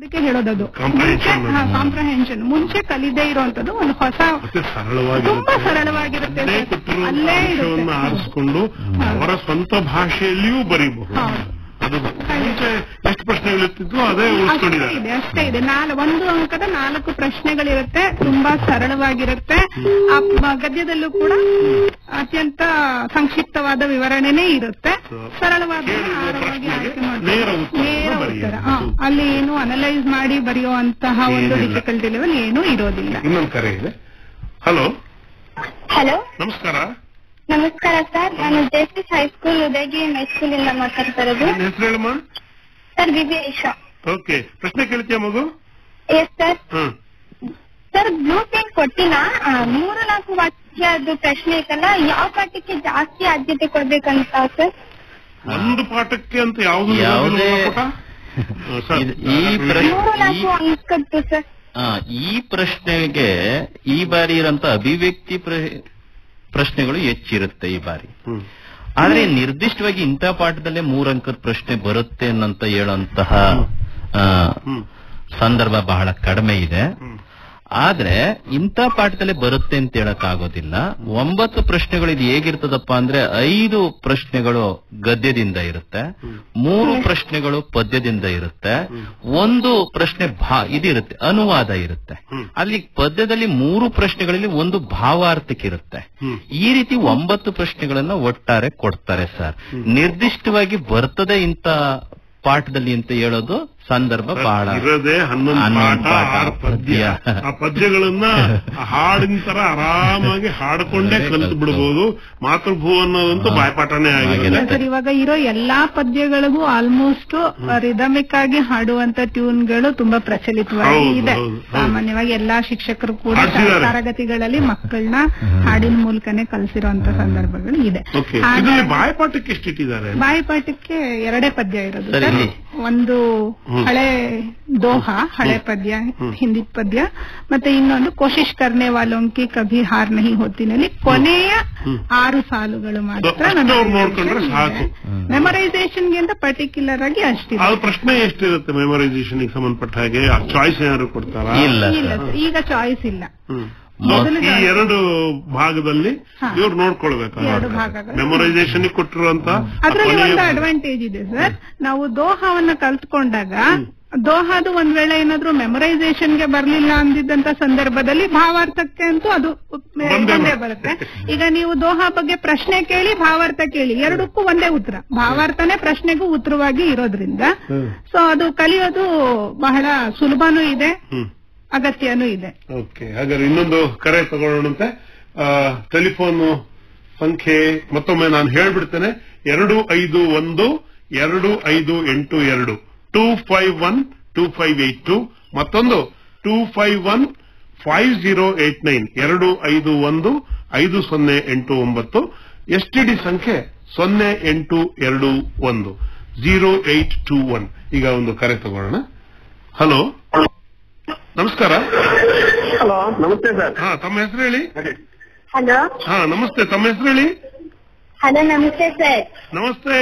ಅದಕ್ಕೆ ಹೇಳೋದದು Comprehension. Comprehension ಮುಂಚೆ ಕಲಿದೇ ಇರುವಂತದ್ದು ಒಂದು ಹೊಸ ಮತ್ತೆ ಸರಳವಾಗಿರುತ್ತೆ ತುಂಬಾ ಸರಳವಾಗಿರುತ್ತೆ ಅಲ್ಲೇ ಸರ್. ಕೊಟ್ಟಿರುವಂತ ಅಲ್ಲೇ ಅಂಶವನ್ನ ಇರುತ್ತೆ. ಆರಿಸ್ಕೊಂಡು ಅವರ ಸ್ವಂತ ಭಾಷೆಯಲ್ಲಿಯೂ ಬರೀಬಹುದು ಹೌದು. ಅದು ಮುಂಚೆ ಎಷ್ಟು ಪ್ರಶ್ನೆಗಳಿರ್ತಿದ್ವು ಅದೇ ಅಷ್ಟೇ ಉಳಿಸ್ಕೊಂಡಿದ್ದಾರೆ ಇದೆ ಅಷ್ಟೇ ಇದೆ ನಾಲ್ ಒಂದು ಅಂಕದ ನಾಲ್ಕು ಪ್ರಶ್ನೆಗಳಿರುತ್ತೆ ತುಂಬಾ ಸರಳವಾಗಿರುತ್ತೆ ಆ ಮ- ಗದ್ಯದಲ್ಲೂ ಕೂಡ ಅತ್ಯಂತ ಸಂಕ್ಷಿಪ್ತವಾದ ವಿವರಣೆನೇ ಇರುತ್ತೆ ಸರಳವಾದ ಕೇಳಿದ ಆಳವಾಗಿ ಪ್ರಶ್ನೆಗೆ ಆಯ್ಕೆ ಮಾಡ್ತಾರೆ. ನೇರ ಉತ್ತರ ನೇರ ಬರೆಯುವುದು. ಉತ್ತರ ಹಾ, ಅಲ್ಲಿ ಏನು ಅನಲೈಸ್ ಮಾಡಿ ಬರೆಯುವಂತಹ ಒಂದು ಏನಿಲ್ಲ. ಡಿಫಿಕಲ್ಟಿ ಲೆವೆಲ್ ಏನೂ ಇರೋದಿಲ್ಲ ಇನ್ನೊಂದು ಕರೆ ಇದೆ ಹಲೋ ಹಲೋ ನಮಸ್ಕಾರ ನಮಸ್ಕಾರ ಸರ್ ನಾನು ಜೆಎಸ್ಎಸ್ ಹೈಸ್ಕೂಲ್ ಉದಯಗಿರಿ ಹೈಸ್ಕೂಲ್ ಇಂದ ಮಾತಾಡ್ತಾ ಇರೋದು ನಿನ್ನ ಹೆಸರು ಹೇಳಮ್ಮ ಸರ್ ವಿವೇಶ ಓಕೆ ಪ್ರಶ್ನೆ ಕೇಳ್ತೀಯ ಮಗು yes sir hmm sir blueprint ಕೊಟ್ಟಿಲ್ಲ ಆ, ಮೂರು ನಾಲ್ಕು ವಾಕ್ಯದ ಪ್ರಶ್ನೆ ಐತಲ್ಲ ಯಾವ ಪಾಠಕ್ಕೆ ಜಾಸ್ತಿ ಆದ್ಯತೆ ಕೊಡ್ಬೇಕಂತ ಸರ್ ಒಂದು ಪಾಠಕ್ಕೆ ಅಂತ ಯಾವುದು ಯಾವುದೇ ಇದು- ಈ ಪ್ರಶ್ನೆ ಮೂರು ನಾಲ್ಕು ಅಂಕದ್ದು ಸರ್ ಆ, ಈ ಪ್ರಶ್ನೆಗೆ ಈ ಬಾರಿ ಇರೋಂತ ಅಭಿವ್ಯಕ್ತಿ ಪ್ರ- ಪ್ರಶ್ನೆಗಳು ಹೆಚ್ಚಿರುತ್ತೆ ಈ ಬಾರಿ ಹ್ಮ್ ಆದ್ರೆ ನಿರ್ದಿಷ್ಟವಾಗಿ ಇಂಥ ಪಾಠದಲ್ಲೇ ಮೂರ್ ಅಂಕದ ಪ್ರಶ್ನೆ ಬರುತ್ತೆ ಅನ್ನಂತ ಹೇಳೋಂತಹ ಆ, ಹ್ಮ್ ಸಂದರ್ಭ ಬಹಳ ಕಡಿಮೆ ಇದೆ ಹ್ಮ್ ಆದ್ರೆ ಇಂಥ ಪಾಠದಲ್ಲೇ ಬರುತ್ತೆ ಅಂತ ಹೇಳಕ್ ಆಗೋದಿಲ್ಲ ಒಂಬತ್ತು ಪ್ರಶ್ನೆಗಳು ಇದು ಹೇಗಿರ್ತದಪ್ಪ ಅಂದ್ರೆ ಐದು ಪ್ರಶ್ನೆಗಳು ಗದ್ಯದಿಂದ ಇರುತ್ತೆ ಮೂರು ಪ್ರಶ್ನೆಗಳು ಪದ್ಯದಿಂದ ಇರುತ್ತೆ ಒಂದು ಪ್ರಶ್ನೆ ಭಾ ಇದಿರುತ್ತೆ ಅನುವಾದ ಇರುತ್ತೆ ಹ್ಮ್. ಅಲ್ಲಿ ಪದ್ಯದಲ್ಲಿ ಮೂರು ಪ್ರಶ್ನೆಗಳಲ್ಲಿ ಒಂದು ಭಾವಾರ್ಥಕ್ಕಿರುತ್ತೆ ಹ್ಮ್. ಈ ರೀತಿ ಒಂಬತ್ತು ಪ್ರಶ್ನೆಗಳನ್ನ ಒಟ್ಟಾರೆ ಕೊಡ್ತಾರೆ ಸರ್ ನಿರ್ದಿಷ್ಟವಾಗಿ ಬರ್ತದೆ ಇಂಥ ಪಾಠದಲ್ಲಿ ಅಂತ ಹೇಳೋದು ಸಂದರ್ಭ ಬಹಳ ಇರೋದೇ ಹನ್ನೊಂದು ಹನ್ನೊಂದು ಪಾಠ ಪಾಠ, ಆರು ಪದ್ಯ ಪದ್ಯ. ಆ ಪದ್ಯಗಳನ್ನ ಹಾಡಿನ ತರ ಆರಾಮಾಗಿ ಹಾಡ್ಕೊಂಡೇ ಅದೇ ಕಲ್ತು ಕಲ್ತು. ಬಿಡ್ಬೋದು ಮಾತೃಭೂ ಅನ್ನೋದಂತೂ ಹಾ. ಬಾಯ್ಪಾಠನೇ ಆಗಿದೆ ಆಗಿರುತ್ತೆ. ಸರ್ ಇವಾಗ ಇರೋ ಎಲ್ಲಾ ಪದ್ಯಗಳಿಗೂ ಆಲ್ಮೋಸ್ಟ್ ರಿದಮಿಕ್ ಆಗಿ ಹಾಡುವಂತ ಟ್ಯೂನ್ಗಳು ತುಂಬಾ ಪ್ರಚಲಿತವಾಗಿ ಹೌದು, ಇದೆ ಹೌದು, ಹೌದು. ಸಾಮಾನ್ಯವಾಗಿ ಎಲ್ಲಾ ಶಿಕ್ಷಕರು ಕೂಡ ಹಾಡ್ಸಿದ್ದಾರೆ. ತರಗತಿಗಳಲ್ಲಿ ಮಕ್ಕಳನ್ನ ಹಾಡಿನ ಮೂಲಕನೇ ಕಲಿಸಿರುವಂತ ಸಂದರ್ಭಗಳು ಇದೆ ಓಕೆ ಹಾಗಾಗಿ ಇದರಲ್ಲಿ ಬಾಯ್ಪಾಠಕ್ಕೆ ಎಷ್ಟಿಟ್ಟಿದ್ದಾರೆ ಬಾಯಿಪಾಠಕ್ಕೆ ಎರಡೇ ಪದ್ಯ ಇರೋದು ಸರಿ. ಸರ್. ಒಂದು ಹ್ಮ್. ಹಳೆ ದೋಹ ಹಳೆ ಪದ್ಯ ಹಿಂದಿ ಪದ್ಯ ಮತ್ತೆ ಇನ್ನೊಂದು ಕೋಶಿಶ್ ಕರ್ನೆ ವಾಲೋಂಕಿ ಕಭಿ ಹಾರ್ ನಹಿ ಹೋತಿನಲ್ಲಿ ಕೊನೆಯ ಆರು ಸಾಲುಗಳು ಮಾತ್ರ ಅಷ್ಟು ಅವ್ರು ನೋಡ್ಕೊಂಡ್ರೆ ಸಾಕು. ಮೆಮರೈಸೇಷನ್ ಗೆ ಅಂತ ಪರ್ಟಿಕ್ಯುಲರ್ ಆಗಿ ಅಷ್ಟಿದೆ ಅದು ಪ್ರಶ್ನೆ ಎಷ್ಟಿರುತ್ತೆ ಮೆಮೊರೈಸೇಷನ್ ಸಂಬಂಧಪಟ್ಟ ಹಾಗೆ ಚಾಯ್ಸ್ ಏನಾದ್ರು ಕೊಡ್ತಾರಾ ಇಲ್ಲ ಇಲ್ಲ ಸರ್. ಸರ್, ಈಗ ಚಾಯ್ಸ್ ಇಲ್ಲ ಹ್ಮ್. ಮೊದಲು ಈ ಎರಡು ಭಾಗದಲ್ಲಿ ಹಾ. ಇವ್ರು ನೋಡ್ಕೊಳ್ಬೇಕು ಎರಡು ಭಾಗಗಳು. ಮೆಮೊರೈಸೇಷನ್ ಕೊಟ್ಟಿರುವಂತ ಅದರಲ್ಲಿ ಒಂದು ಅಡ್ವಾಂಟೇಜ್ ಇದೆ ಸರ್ ನಾವು ದೋಹವನ್ನ ಕಲ್ತ್ಕೊಂಡಾಗ ದೋಹಾದು ಒಂದ್ ವೇಳೆ ಏನಾದ್ರೂ ಮೆಮೊರೈಸೇಷನ್ ಗೆ ಬರ್ಲಿಲ್ಲ ಅಂದಿದ್ದಂತ ಸಂದರ್ಭದಲ್ಲಿ ಭಾವಾರ್ಥಕ್ಕೆ ಅಂತೂ ಅದು ಬಂದೇ ಒಂದೇ ಬರುತ್ತೆ. ಬರುತ್ತೆ ಈಗ ನೀವು ದೋಹಾ ಬಗ್ಗೆ ಪ್ರಶ್ನೆ ಕೇಳಿ ಭಾವಾರ್ಥ ಕೇಳಿ ಎರಡಕ್ಕೂ ಒಂದೇ ಉತ್ತರ ಭಾವಾರ್ಥನೇ ಪ್ರಶ್ನೆಗೂ ಉತ್ತರವಾಗಿ ಇರೋದ್ರಿಂದ ಸೊ ಅದು ಕಲಿಯೋದು ಬಹಳ ಸುಲಭನೂ ಇದೆ ಹ್ಮ್ ಅಗತ್ಯನೂ ಇದೆ ಓಕೆ ಹಾಗಾದ್ರೆ ಇನ್ನೊಂದು ಕರೆ ತಗೊಳ್ಳೋಣಂತೆ ಆ, ಟೆಲಿಫೋನ್ ಸಂಖ್ಯೆ ಮತ್ತೊಮ್ಮೆ ನಾನು ಹೇಳ್ಬಿಡ್ತೇನೆ ಎರಡು ಐದು ಒಂದು ಎರಡು ಐದು ಎಂಟು ಎರಡು two five one two five eight two ಮತ್ತೊಂದು two five one five zero eight nine ಎರಡು ಐದು ಒಂದು ಐದು ಸೊನ್ನೆ ಎಂಟು ಒಂಬತ್ತು ಎಸ್ ಟಿ ಡಿ ಸಂಖ್ಯೆ ಸೊನ್ನೆ ಎಂಟು ಎರಡು ಒಂದು ಜೀರೋ ಏಟ್ ಟೂ ಒನ್ ಈಗ ಒಂದು ಕರೆ ತಗೊಳ್ಳೋಣ ಹಲೋ ನಮಸ್ಕಾರ ಹಲೋ ನಮಸ್ತೆ ಸರ್ ಹಾ ತಮ್ಮ ಹೆಸರು ಹೇಳಿ ಹಲೋ ಹಾ ನಮಸ್ತೆ ತಮ್ಮ ಹೆಸರು ಹೇಳಿ ಹಲೋ ನಮಸ್ತೆ ಸರ್ ನಮಸ್ತೆ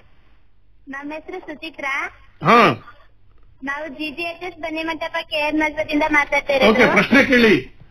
ನಮ್ಮ ಹೆಸರು ಸುಚಿತ್ರಾ ಹಾ ನಾವು ಜಿಜಿಎಚ್ಎಸ್ ಬನ್ನಿ ಮಂಟಪ ಕೆ ಆರ್ ಮಲ್ಪದಿಂದ ಮಾತಾಡ್ತಾ ಓಕೆ ಇರೋದು ಪ್ರಶ್ನೆ ಕೇಳಿ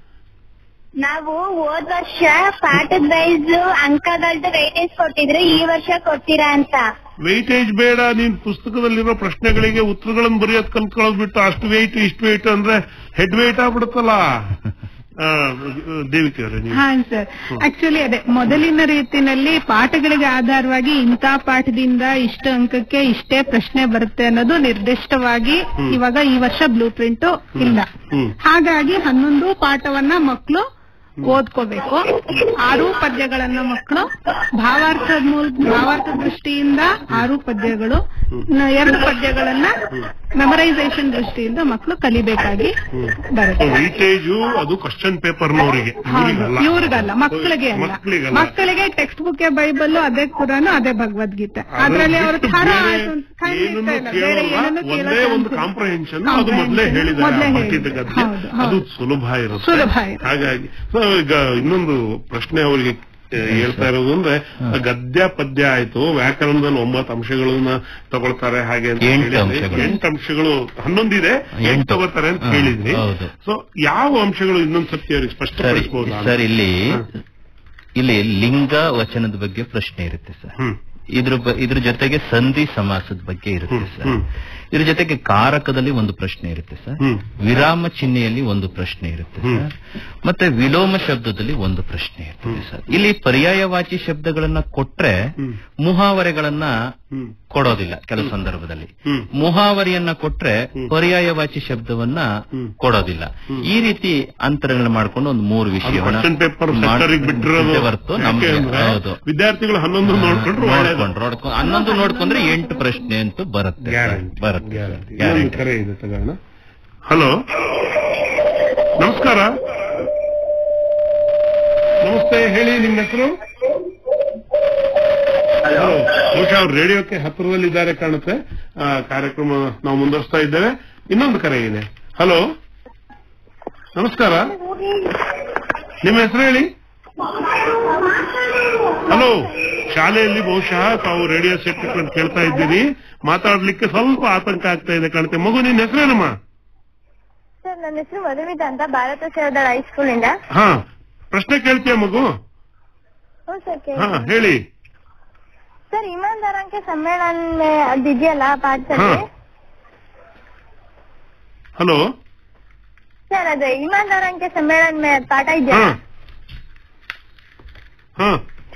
ನಾವು ಹೋದ್ ವರ್ಷ ಪಾಠದ ವೈಸ್ ಅಂಕಗಳದ್ದು ವೈಟೇಜ್ ಕೊಟ್ಟಿದ್ರು ಈ ವರ್ಷ ಕೊಡ್ತೀರಾ ಅಂತ ವೆಯ್ಟೇಜ್ ಬೇಡ ನೀನ್ ಪುಸ್ತಕದಲ್ಲಿರೋ ಪ್ರಶ್ನೆಗಳಿಗೆ ಉತ್ತರಗಳನ್ನು ಬರೆಯೋದ್ ಕಲ್ತ್ಕೊಳ್ಳೋದ್ ಬಿಟ್ಟು ಅಷ್ಟು ವೆಯ್ಟ್ ಇಷ್ಟು ವೆಯ್ಟ್ ಅಂದ್ರೆ ಹೆಡ್ ವೆಯ್ಟ್ ಆಗ್ಬಿಡುತ್ತಲ್ಲ ಆ, ದೇವಿಕೆ ಅವರೇ ನೀವು ಹಾ ಸರ್ ಆಕ್ಚುಲಿ ಅದೇ ಮೊದಲಿನ ರೀತಿನಲ್ಲಿ ಪಾಠಗಳಿಗೆ ಆಧಾರವಾಗಿ ಇಂಥ ಪಾಠದಿಂದ ಇಷ್ಟು ಅಂಕಕ್ಕೆ ಇಷ್ಟೇ ಪ್ರಶ್ನೆ ಬರುತ್ತೆ ಅನ್ನೋದು ನಿರ್ದಿಷ್ಟವಾಗಿ ಇವಾಗ ಈ ವರ್ಷ ಬ್ಲೂ ಪ್ರಿಂಟ್ ಇಲ್ಲ ಹ್ಮ್. ಹಾಗಾಗಿ ಹನ್ನೊಂದು ಪಾಠವನ್ನ ಮಕ್ಕಳು ಓದ್ಕೋಬೇಕು ಆರು ಪದ್ಯಗಳನ್ನ ಮಕ್ಕಳು ಭಾವಾರ್ಥದ ಮೂಲ ಭಾವಾರ್ಥ ದೃಷ್ಟಿಯಿಂದ ಆರು ಪದ್ಯಗಳು ನ- ಎರಡು ಪದ್ಯಗಳನ್ನ ಮೆಮರೈಸೇಷನ್ ದೃಷ್ಟಿಯಿಂದ ಮಕ್ಕಳು ಕಲಿಬೇಕಾಗಿ ಬರುತ್ತೆ ವೆಯ್ಟೇಜು ಅದು ಕ್ವಶನ್ ಪೇಪರ್ನವರಿಗೆ ಹೌದು ಇವರಿಗಲ್ಲ ಇವ್ರಿಗಲ್ಲ ಮಕ್ಕಳಿಗೆ ಅಲ್ಲ ಮಕ್ಕಳಿಗಲ್ಲ. ಮಕ್ಕಳಿಗೆ ಟೆಕ್ಸ್ಟ್ ಬುಕ್ ಬೈಬಲ್ ಅದೇ ಕುರಾನು ಅದೇ ಭಗವದ್ಗೀತೆ ಅದ್ರಲ್ಲಿ ಅವ್ರ ಬಿಟ್ಟು ಥರ ಬೇರೆ ಆಯ್ತು ಅಂತ ಖಂಡಿತ ಏನನ್ನೂ ಇಲ್ಲ. ಬೇರೆ ಕೇಳೋಲ್ಲ. ಏನನ್ನೂ ಒಂದೇ ಕೇಳೋ ಒಂದು chance ಇಲ್ಲ. ಕಾಂಪ್ರಹೆನ್ಷನ್ ಅದು ಮೊದಲೇ Comprehension ಹೇಳಿದ್ದಾರೆ ಮೊದಲೇ ಆ ಬರ್ತಿದ್ದ ಹೇಳಿದ್ದಾರೆ. ಗದ್ಯ ಹೌದು, ಅದು ಹೌದು. ಸುಲಭ ಇರುತ್ತೆ ಸುಲಭ ಇರುತ್ತೆ. ಹಾಗಾಗಿ ಸೊ ಈಗ ಇನ್ನೊಂದು ಪ್ರಶ್ನೆ ಅವರಿಗೆ ಆ, ಹೇಳ್ತಾ ಇರೋದು ಅಂದ್ರೆ ಗದ್ಯ ಪದ್ಯ ಆಯ್ತು ವ್ಯಾಕರಣದಲ್ಲಿ ಒಂಬತ್ತು ಅಂಶಗಳನ್ನ ತಗೊಳ್ತಾರೆ ಹಾಗೆ ಅಂತ ಎಂಟು ಹೇಳಿದ್ರಿ. ಅಂಶಗಳು. ಎಂಟು ಅಂಶಗಳು ಹನ್ನೊಂದಿದೆ ಎಂಟು ಎಂಟು. ತಗೋತಾರೆ ಅಂತ ಹಾ, ಹೇಳಿದ್ರಿ ಹೌದು. ಸೊ ಯಾವ ಅಂಶಗಳು ಇನ್ನೊಂದ್ ಸತಿ ಅವ್ರಿಗೆ ಸರಿ ಸ್ಪಷ್ಟಪಡಿಸಬಹುದಾ ಸರ್ ಇಲ್ಲಿ ಇಲ್ಲಿ ಲಿಂಗ ವಚನದ ಬಗ್ಗೆ ಪ್ರಶ್ನೆ ಇರುತ್ತೆ ಸರ್ ಹ್ಮ್ ಇದ್ರ ಬ- ಇದ್ರ ಜೊತೆಗೆ ಸಂಧಿ ಸಮಾಸದ ಬಗ್ಗೆ ಇರುತ್ತೆ ಹ್ಮ್, ಸರ್ ಹ್ಮ್. ಇದ್ರ ಜೊತೆಗೆ ಕಾರಕದಲ್ಲಿ ಒಂದು ಪ್ರಶ್ನೆ ಇರುತ್ತೆ ಸರ್ ಹ್ಮ್. ವಿರಾಮ ಚಿಹ್ನೆಯಲ್ಲಿ ಒಂದು ಪ್ರಶ್ನೆ ಇರುತ್ತೆ ಹ್ಮ್. ಸರ್ ಮತ್ತೆ ವಿಲೋಮ ಶಬ್ದದಲ್ಲಿ ಒಂದು ಪ್ರಶ್ನೆ ಇರ್ತದೆ ಸರ್ ಇಲ್ಲಿ ಪರ್ಯಾಯವಾಚಿ ಶಬ್ದಗಳನ್ನ ಕೊಟ್ರೆ ಹ್ಮ್. ಮುಹಾವರೆಗಳನ್ನ ಹ್ಮ್ ಕೊಡೋದಿಲ್ಲ ಕೆಲವು ಸಂದರ್ಭದಲ್ಲಿ ಹ್ಮ್. ಮುಹಾವರಿಯನ್ನ ಕೊಟ್ರೆ ಹ್ಮ್. ಪರ್ಯಾಯವಾಚಿ ಶಬ್ದವನ್ನ ಹ್ಮ್. ಕೊಡೋದಿಲ್ಲ ಈ ರೀತಿ ಅಂತರಗಳನ್ನ ಮಾಡ್ಕೊಂಡು ಒಂದು ಮೂರು ವಿಷಯವನ್ನ ಕ್ವಶನ್ ಪೇಪರ್ ಮಾಡ್- ಸೆಂಟರಿಗೆ ಬಿಟ್ಟಿರೋದು ಹೊರತು ಯಾಕೆ ನಮ್ಗೆ ಅಂದ್ರೆ ಹೌದು ವಿದ್ಯಾರ್ಥಿಗಳು ಹನ್ನೊಂದು ನೋಡ್ಕೊಂಡ್ರು ಒಳ್ಳೇದು ನೋಡ್ಕೊಂಡ್ರು ನೋಡ್ಕೊಂಡು ಹನ್ನೊಂದು ನೋಡ್ಕೊಂಡ್ರೆ ಎಂಟು ಪ್ರಶ್ನೆ ಅಂತೂ ಬರುತ್ತೆ ಸರ್. ಗ್ಯಾರಂಟಿ ಬರುತ್ತೆ ಸರ್. ಗ್ಯಾರಂಟಿ ಇನ್ನೊಂದು ಗ್ಯಾರಂಟಿ ಕರೆ ಇದೆ ತಗೋಣ ಹಲೋ ನಮಸ್ಕಾರ ನಮಸ್ತೆ ಹೇಳಿ ನಿಮ್ಮ ಹೆಸರು ಹಲೋ ಬಹುಶಃ ಅವ್ರು ರೇಡಿಯೋಕ್ಕೆ ಹತ್ತಿರದಲ್ಲಿದ್ದಾರೆ ಕಾಣುತ್ತೆ ಆ, ಕಾರ್ಯಕ್ರಮ ನಾವು ಮುಂದುವರಿಸ್ತಾ ಇದ್ದೇವೆ ಇನ್ನೊಂದು ಕರೆ ಇದೆ ಹಲೋ ನಮಸ್ಕಾರ ನಿಮ್ಮ ಹೆಸರು ಹೇಳಿ ಹಲೋ ಶಾಲೆಯಲ್ಲಿ ಬಹುಶಃ ತಾವು ರೇಡಿಯೋ ಸೆಟ್ ಇಟ್ಕೊಂಡು ಕೇಳ್ತಾ ಇದ್ದೀರಿ ಮಾತಾಡ್ಲಿಕ್ಕೆ ಸ್ವಲ್ಪ ಆತಂಕ ಆಗ್ತಾ ಇದೆ ಕಾಣುತ್ತೆ ಮಗು ನಿನ್ನ ಹೆಸರೇನಮ್ಮ ಸರ್ ನನ್ನ ಹೆಸರು ಮಧುಮಿತಾ ಅಂತ ಭಾರತ ಸೇವಾದಳ ಹೈಸ್ಕೂಲ್ ಇಂದ ಹಾ ಪ್ರಶ್ನೆ ಕೇಳ್ತೀಯ ಮಗು ಹ್ಞೂ ಸರ್ ಹಾ ಹೇಳಿ ಸರ್ ಇಮಾನ್ದಾರಂಕೆ ಸಮ್ಮೇಳನ ಅದಿದೆಯಲ್ಲ ಪಾಠದಲ್ಲಿ ಹಾ. ಹಲೋ ಸರ್ ಅದು ಇಮಾನ್ದಾರಂಕೆ ಸಮ್ಮೇಳನ ಮೇ- ಪಾಠ ಹಾ ಇದೆಯಲ್ಲ ಹಾ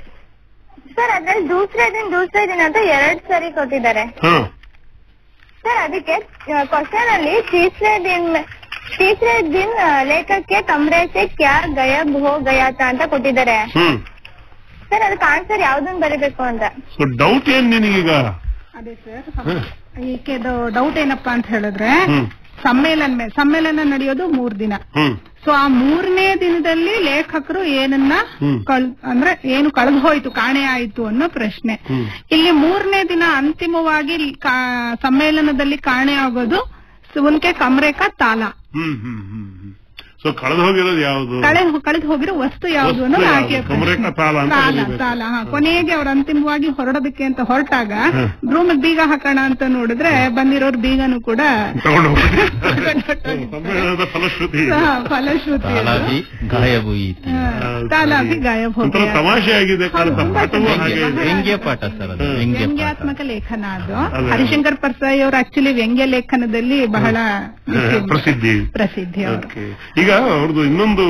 ಸರ್ ಅದ್ರಲ್ಲಿ ದೂಸರೇ ದಿನ ದೂಸರೇ ದಿನ ಅಂತ ಎರಡ್ ಸರಿ ಕೊಟ್ಟಿದ್ದಾರೆ ಹಾ ಸರ್ ಅದಕ್ಕೆ ಕ್ವಶನ್ ಅಲ್ಲಿ तीसरे दिन तीसरे दिन लेखक के कमरे से क्या गायब हो गया था ಅಂತ ಕೊಟ್ಟಿದ್ದಾರೆ ಹ್ಮ್ ಸರ್ ಅದಕ್ಕೆ ಆನ್ಸರ್ ಯಾವ್ದನ್ ಬರೀಬೇಕು ಅಂತ ಸೊ ಡೌಟ್ ಏನ್ ನಿನಗೀಗ ಅದೇ ಸರ್ ಹ್ಮ್. ಈಕೆದು ಡೌಟ್ ಏನಪ್ಪಾ ಅಂತ ಹೇಳಿದ್ರೆ ಹ್ಮ್ ಸಮ್ಮೇಳನ ಮೇ- ಸಮ್ಮೇಳನ ನಡೆಯೋದು ಮೂರ್ ದಿನ ಹ್ಮ್ ಸೊ ಆ ಮೂರನೇ ದಿನದಲ್ಲಿ ಲೇಖಕರು ಏನನ್ನ ಹ್ಮ್. ಕಳ್ ಅಂದ್ರೆ ಏನು ಕಳೆದು ಹೋಯ್ತು ಕಾಣೆ ಆಯ್ತು ಅನ್ನೋ ಪ್ರಶ್ನೆ ಹ್ಮ್. ಇಲ್ಲಿ ಮೂರನೇ ದಿನ ಅಂತಿಮವಾಗಿ ಕಾ- ಸಮ್ಮೇಳನದಲ್ಲಿ ಕಾಣೆ ಆಗೋದು ಉನ್ಕೆ ಕಮರೆ ಕಾ ತಾಲ ಹ್ಮ್ ಹ್ಮ್ ಹ್ಮ್ ಹ್ಮ್ ಸೊ ಕಳೆದು ಹೋಗಿರೋದು ಯಾವುದು ಕಳೆ ಕಳೆದು ಹೋಗಿರೋ ವಸ್ತು ಯಾವುದು ವಸ್ತು ಅನ್ನೋದು ಯಾವುದು? ಆಕೆಯ ಕಮರೆ ಕಾ ತಾಲ ಅಂತ ತಾಲ ಬರೀಬೇಕು. ತಾಲ ಹಾ ಕೊನೆಗೆ ಅವ್ರು ಅಂತಿಮವಾಗಿ ಹೊರಡೋದಕ್ಕೆ ಅಂತ ಹೊರಟಾಗ ಹ್ಮ್. ರೂಮಿಗೆ ಬೀಗ ಹಾಕೋಣ ಅಂತ ನೋಡಿದ್ರೆ ಬಂದಿರೋರ್ ಬೀಗನು ಕೂಡ ತಗೊಂಡು ಹೋಗಿ ತಗೊಂಡು ಹೊರ್ಟೋಗಿದೆ. ಸಮ್ಮೇಳನದ ಫಲಶ್ರುತಿ ಹಾ, ಫಲಶ್ರುತಿ ಅದು. ತಾಲಾಭಿ ಗಾಯಬು ಇತಿ ಹಾ, ತಾಲಾಭಿ ಗಾಯಬ್ ಹೋಗಿ ಒಂಥರ ತಮಾಷೆ ಆಗಿದೆ ಕಾಣ್ತಾ ಹೌದು, ಪಾಠವೂ ತುಂಬಾ ಹಾಗೆ ಇದೆ ಚೆನ್ನಾಗಿದೆ. ವ್ಯಂಗ್ಯ ಪಾಠ ಸರ್ ಅದು ವ್ಯಂಗ್ಯ ಪಾಠ ವ್ಯಂಗ್ಯಾತ್ಮಕ ಲೇಖನ ಅದು ಅದೇ. ಹರಿಶಂಕರ್ ಪರ್ಸಾಯಿ ಅವರು ಆಕ್ಚುಲಿ ವ್ಯಂಗ್ಯ ಲೇಖನದಲ್ಲಿ ಬಹಳ ಹಾ, ಪ್ರಸಿದ್ಧಿ ಪ್ರಸಿದ್ಧಿ ಅವರು Okay. ಈಗ ಅವ್ರದ್ದು ಇನ್ನೊಂದು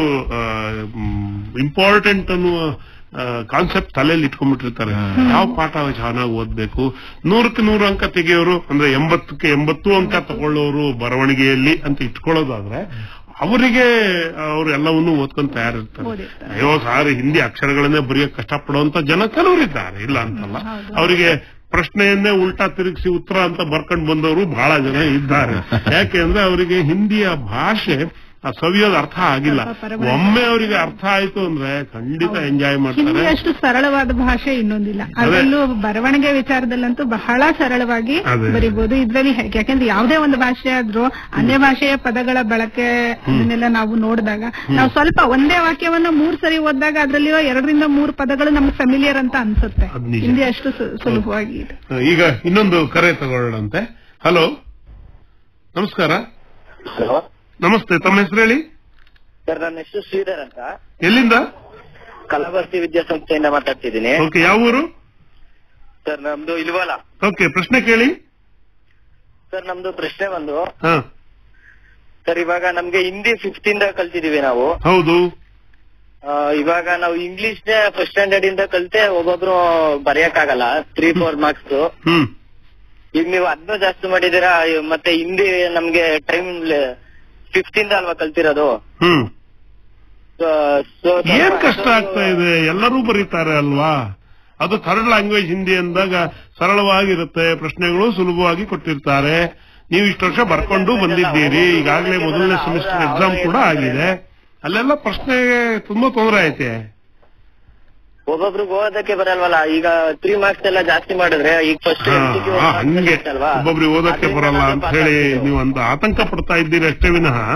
ಇಂಪಾರ್ಟೆಂಟ್ ಅನ್ನುವ ಕಾನ್ಸೆಪ್ಟ್ ತಲೆಯಲ್ಲಿ ಇಟ್ಕೊಂಡ್ಬಿಟ್ಟಿರ್ತಾರೆ ಯಾವ ಪಾಠ ಚೆನ್ನಾಗಿ ಓದ್ಬೇಕು ನೂರಕ್ಕೆ ನೂರು ಅಂಕ ತೆಗೆಯೋರು ಅಂದ್ರೆ ಎಂಬತ್ತಕ್ಕೆ ಎಂಬತ್ತು ಅಂಕ ತಗೊಳ್ಳೋರು ಬರವಣಿಗೆಯಲ್ಲಿ ಅಂತ ಇಟ್ಕೊಳ್ಳೋದಾದ್ರೆ ಅವರಿಗೆ ಅವರು ಎಲ್ಲವನ್ನೂ ಓದ್ಕೊಂಡು ತಯಾರಿರ್ತಾರೆ ಓದಿರ್ತಾರೆ. ಅಯ್ಯೋ ಸಾರಿ ಹಿಂದಿ ಅಕ್ಷರಗಳನ್ನೇ ಬರೆಯೋಕೆ ಕಷ್ಟಪಡುವಂತ ಜನ ಕೆಲವರಿದ್ದಾರೆ ಇಲ್ಲ ಅಂತಲ್ಲ ಅವರಿಗೆ ಪ್ರಶ್ನೆಯನ್ನೇ ಉಲ್ಟಾ ತಿರುಗಿಸಿ ಉತ್ತರ ಅಂತ ಬರ್ಕೊಂಡು ಬಂದವರು ಬಹಳ ಜನ ಇದ್ದಾರೆ ಯಾಕೆ ಅಂದ್ರೆ ಅವರಿಗೆ ಹಿಂದಿಯ ಭಾಷೆ ಆ ಸವಿಯೋದ್ ಅರ್ಥ ಆಗಿಲ್ಲ ಸ್ವಲ್ಪ ಪರವಾಗಿಲ್ಲ. ಒಮ್ಮೆ ಅವರಿಗೆ ಅರ್ಥ ಆಯ್ತು ಅಂದ್ರೆ ಖಂಡಿತ ಎಂಜಾಯ್ ಹಿಂದಿ ಮಾಡ್ತಾರೆ ಅಷ್ಟು ಸರಳವಾದ ಭಾಷೆ ಇನ್ನೊಂದಿಲ್ಲ ಅದರಲ್ಲೂ ಬರವಣಿಗೆ ವಿಚಾರದಲ್ಲಂತೂ ಬಹಳ ಸರಳವಾಗಿ ಅದೇ. ಬರಿಬಹುದು ಇದ್ರಲ್ಲಿ ಹೇಗೆ ಯಾಕೆಂದ್ರೆ ಯಾವುದೇ ಒಂದು ಭಾಷೆ ಆದ್ರೂ ಅನ್ಯ ಭಾಷೆಯ ಪದಗಳ ಬಳಕೆ ಅದನ್ನೆಲ್ಲ ನಾವು ನೋಡಿದಾಗ ನಾವು ಸ್ವಲ್ಪ ಒಂದೇ ವಾಕ್ಯವನ್ನ ಮೂರ್ ಸರಿ ಓದಿದಾಗ ಅದರಲ್ಲಿರೋ ಎರಡರಿಂದ ಮೂರು ಪದಗಳು ನಮ್ಗೆ ಫೆಮಿಲಿಯರ್ ಅಂತ ಅನ್ಸುತ್ತೆ ಅದ್ ನಿಜ. ಹಿಂದಿ ಅಷ್ಟು ಸು- ಸುಲಭವಾಗಿ ಇದೆ ಈಗ ಇನ್ನೊಂದು ಕರೆ ತಗೊಳ್ಳೋಣಂತೆ ಹಲೋ ನಮಸ್ಕಾರ ಹಲೋ ನಮಸ್ತೆ ತಮ್ಮ ಹೆಸರು ಹೇಳಿ ಸರ್ ನನ್ನ ಹೆಸರು ಶ್ರೀಧರ್ ಅಂತ ಎಲ್ಲಿಂದ ಕಲಬರ್ತಿ ವಿದ್ಯಾಸಂಸ್ಥೆಯಿಂದ ಮಾತಾಡ್ತಿದ್ದೀನಿ ಓಕೆ ಯಾವ ಊರು ಸರ್ ನಮ್ದು ಇಲ್ವಲ್ಲ ಓಕೆ ಪ್ರಶ್ನೆ ಕೇಳಿ ಸರ್ ನಮ್ದು ಪ್ರಶ್ನೆ ಬಂದು ಹಾ ಸರ್ ಇವಾಗ ನಮ್ಗೆ ಹಿಂದಿ ಫಿಫ್ತ್ ಇಂದ ಕಲ್ತಿದೀವಿ ನಾವು ಹೌದು ಆ, ಇವಾಗ ನಾವು ಇಂಗ್ಲಿಷ್ ಫಸ್ಟ್ ಸ್ಟ್ಯಾಂಡರ್ಡ್ ಇಂದ ಕಲ್ತೆ ಒಬ್ಬೊಬ್ರು ಬರೆಯಕ್ಕಾಗಲ್ಲ ತ್ರೀ ಫೋರ್ ಮಾರ್ಕ್ಸ್ ಹ್ಮ್ ಈಗ ನೀವು ಅದನ್ನೂ ಜಾಸ್ತಿ ಮಾಡಿದೀರಾ ಮತ್ತೆ ಹಿಂದಿ ನಮ್ಗೆ ಟೈಮ್ ಫಿಫ್ತ್ ಇಂದ ಅಲ್ವಾ ಕಲ್ತಿರೋದು ಹ್ಮ್ So- so ಸ್ವಲ್ಪ ಏನ್ ಕಷ್ಟ ಅಷ್ಟೊಂದು- ಆಗ್ತಾ ಇದೆ ಎಲ್ಲರೂ ಬರೀತಾರೆ ಅಲ್ವಾ ಅದು ಥರ್ಡ್ ಲ್ಯಾಂಗ್ವೇಜ್ ಹಿಂದಿ ಅಂದಾಗ ಸರಳವಾಗಿರುತ್ತೆ ಪ್ರಶ್ನೆಗಳು ಸುಲಭವಾಗಿ ಕೊಟ್ಟಿರ್ತಾರೆ ನೀವು ಇಷ್ಟು ವರ್ಷ ಬರ್ಕೊಂಡು ಬಂದಿದ್ದೀರಿ ಈಗಾಗಲೇ ಮೊದಲನೇ ಸೆಮಿಸ್ಟರ್ ಎಕ್ಸಾಮ್ ಕೂಡ ಆಗಿದೆ ಅಲ್ಲೆಲ್ಲ ಪ್ರಶ್ನೆಗೆ ತುಂಬಾ ತೊಂದರೆ ಐತೆ ಒಬ್ಬೊಬ್ರಿಗೆ ಓದಕ್ಕೆ ಬರಲ್ವಲ್ಲ ಈಗ ತ್ರೀ ಮಾರ್ಕ್ಸ್ ಎಲ್ಲ ಜಾಸ್ತಿ ಮಾಡಿದ್ರೆ ಈಗ ಫಸ್ಟ್ ಹಾ, ಹಾ, ಹಂಗೆ ಒಬ್ಬೊಬ್ರಿಗೆ ಓದಕ್ಕೆ ಬರಲ್ಲ ಅಂತ ಹೇಳಿ ನೀವು ಅಂತ ಆತಂಕ ಪಡ್ತಾ ಇದ್ದೀರಿ ಅಷ್ಟೇ ವಿನಃ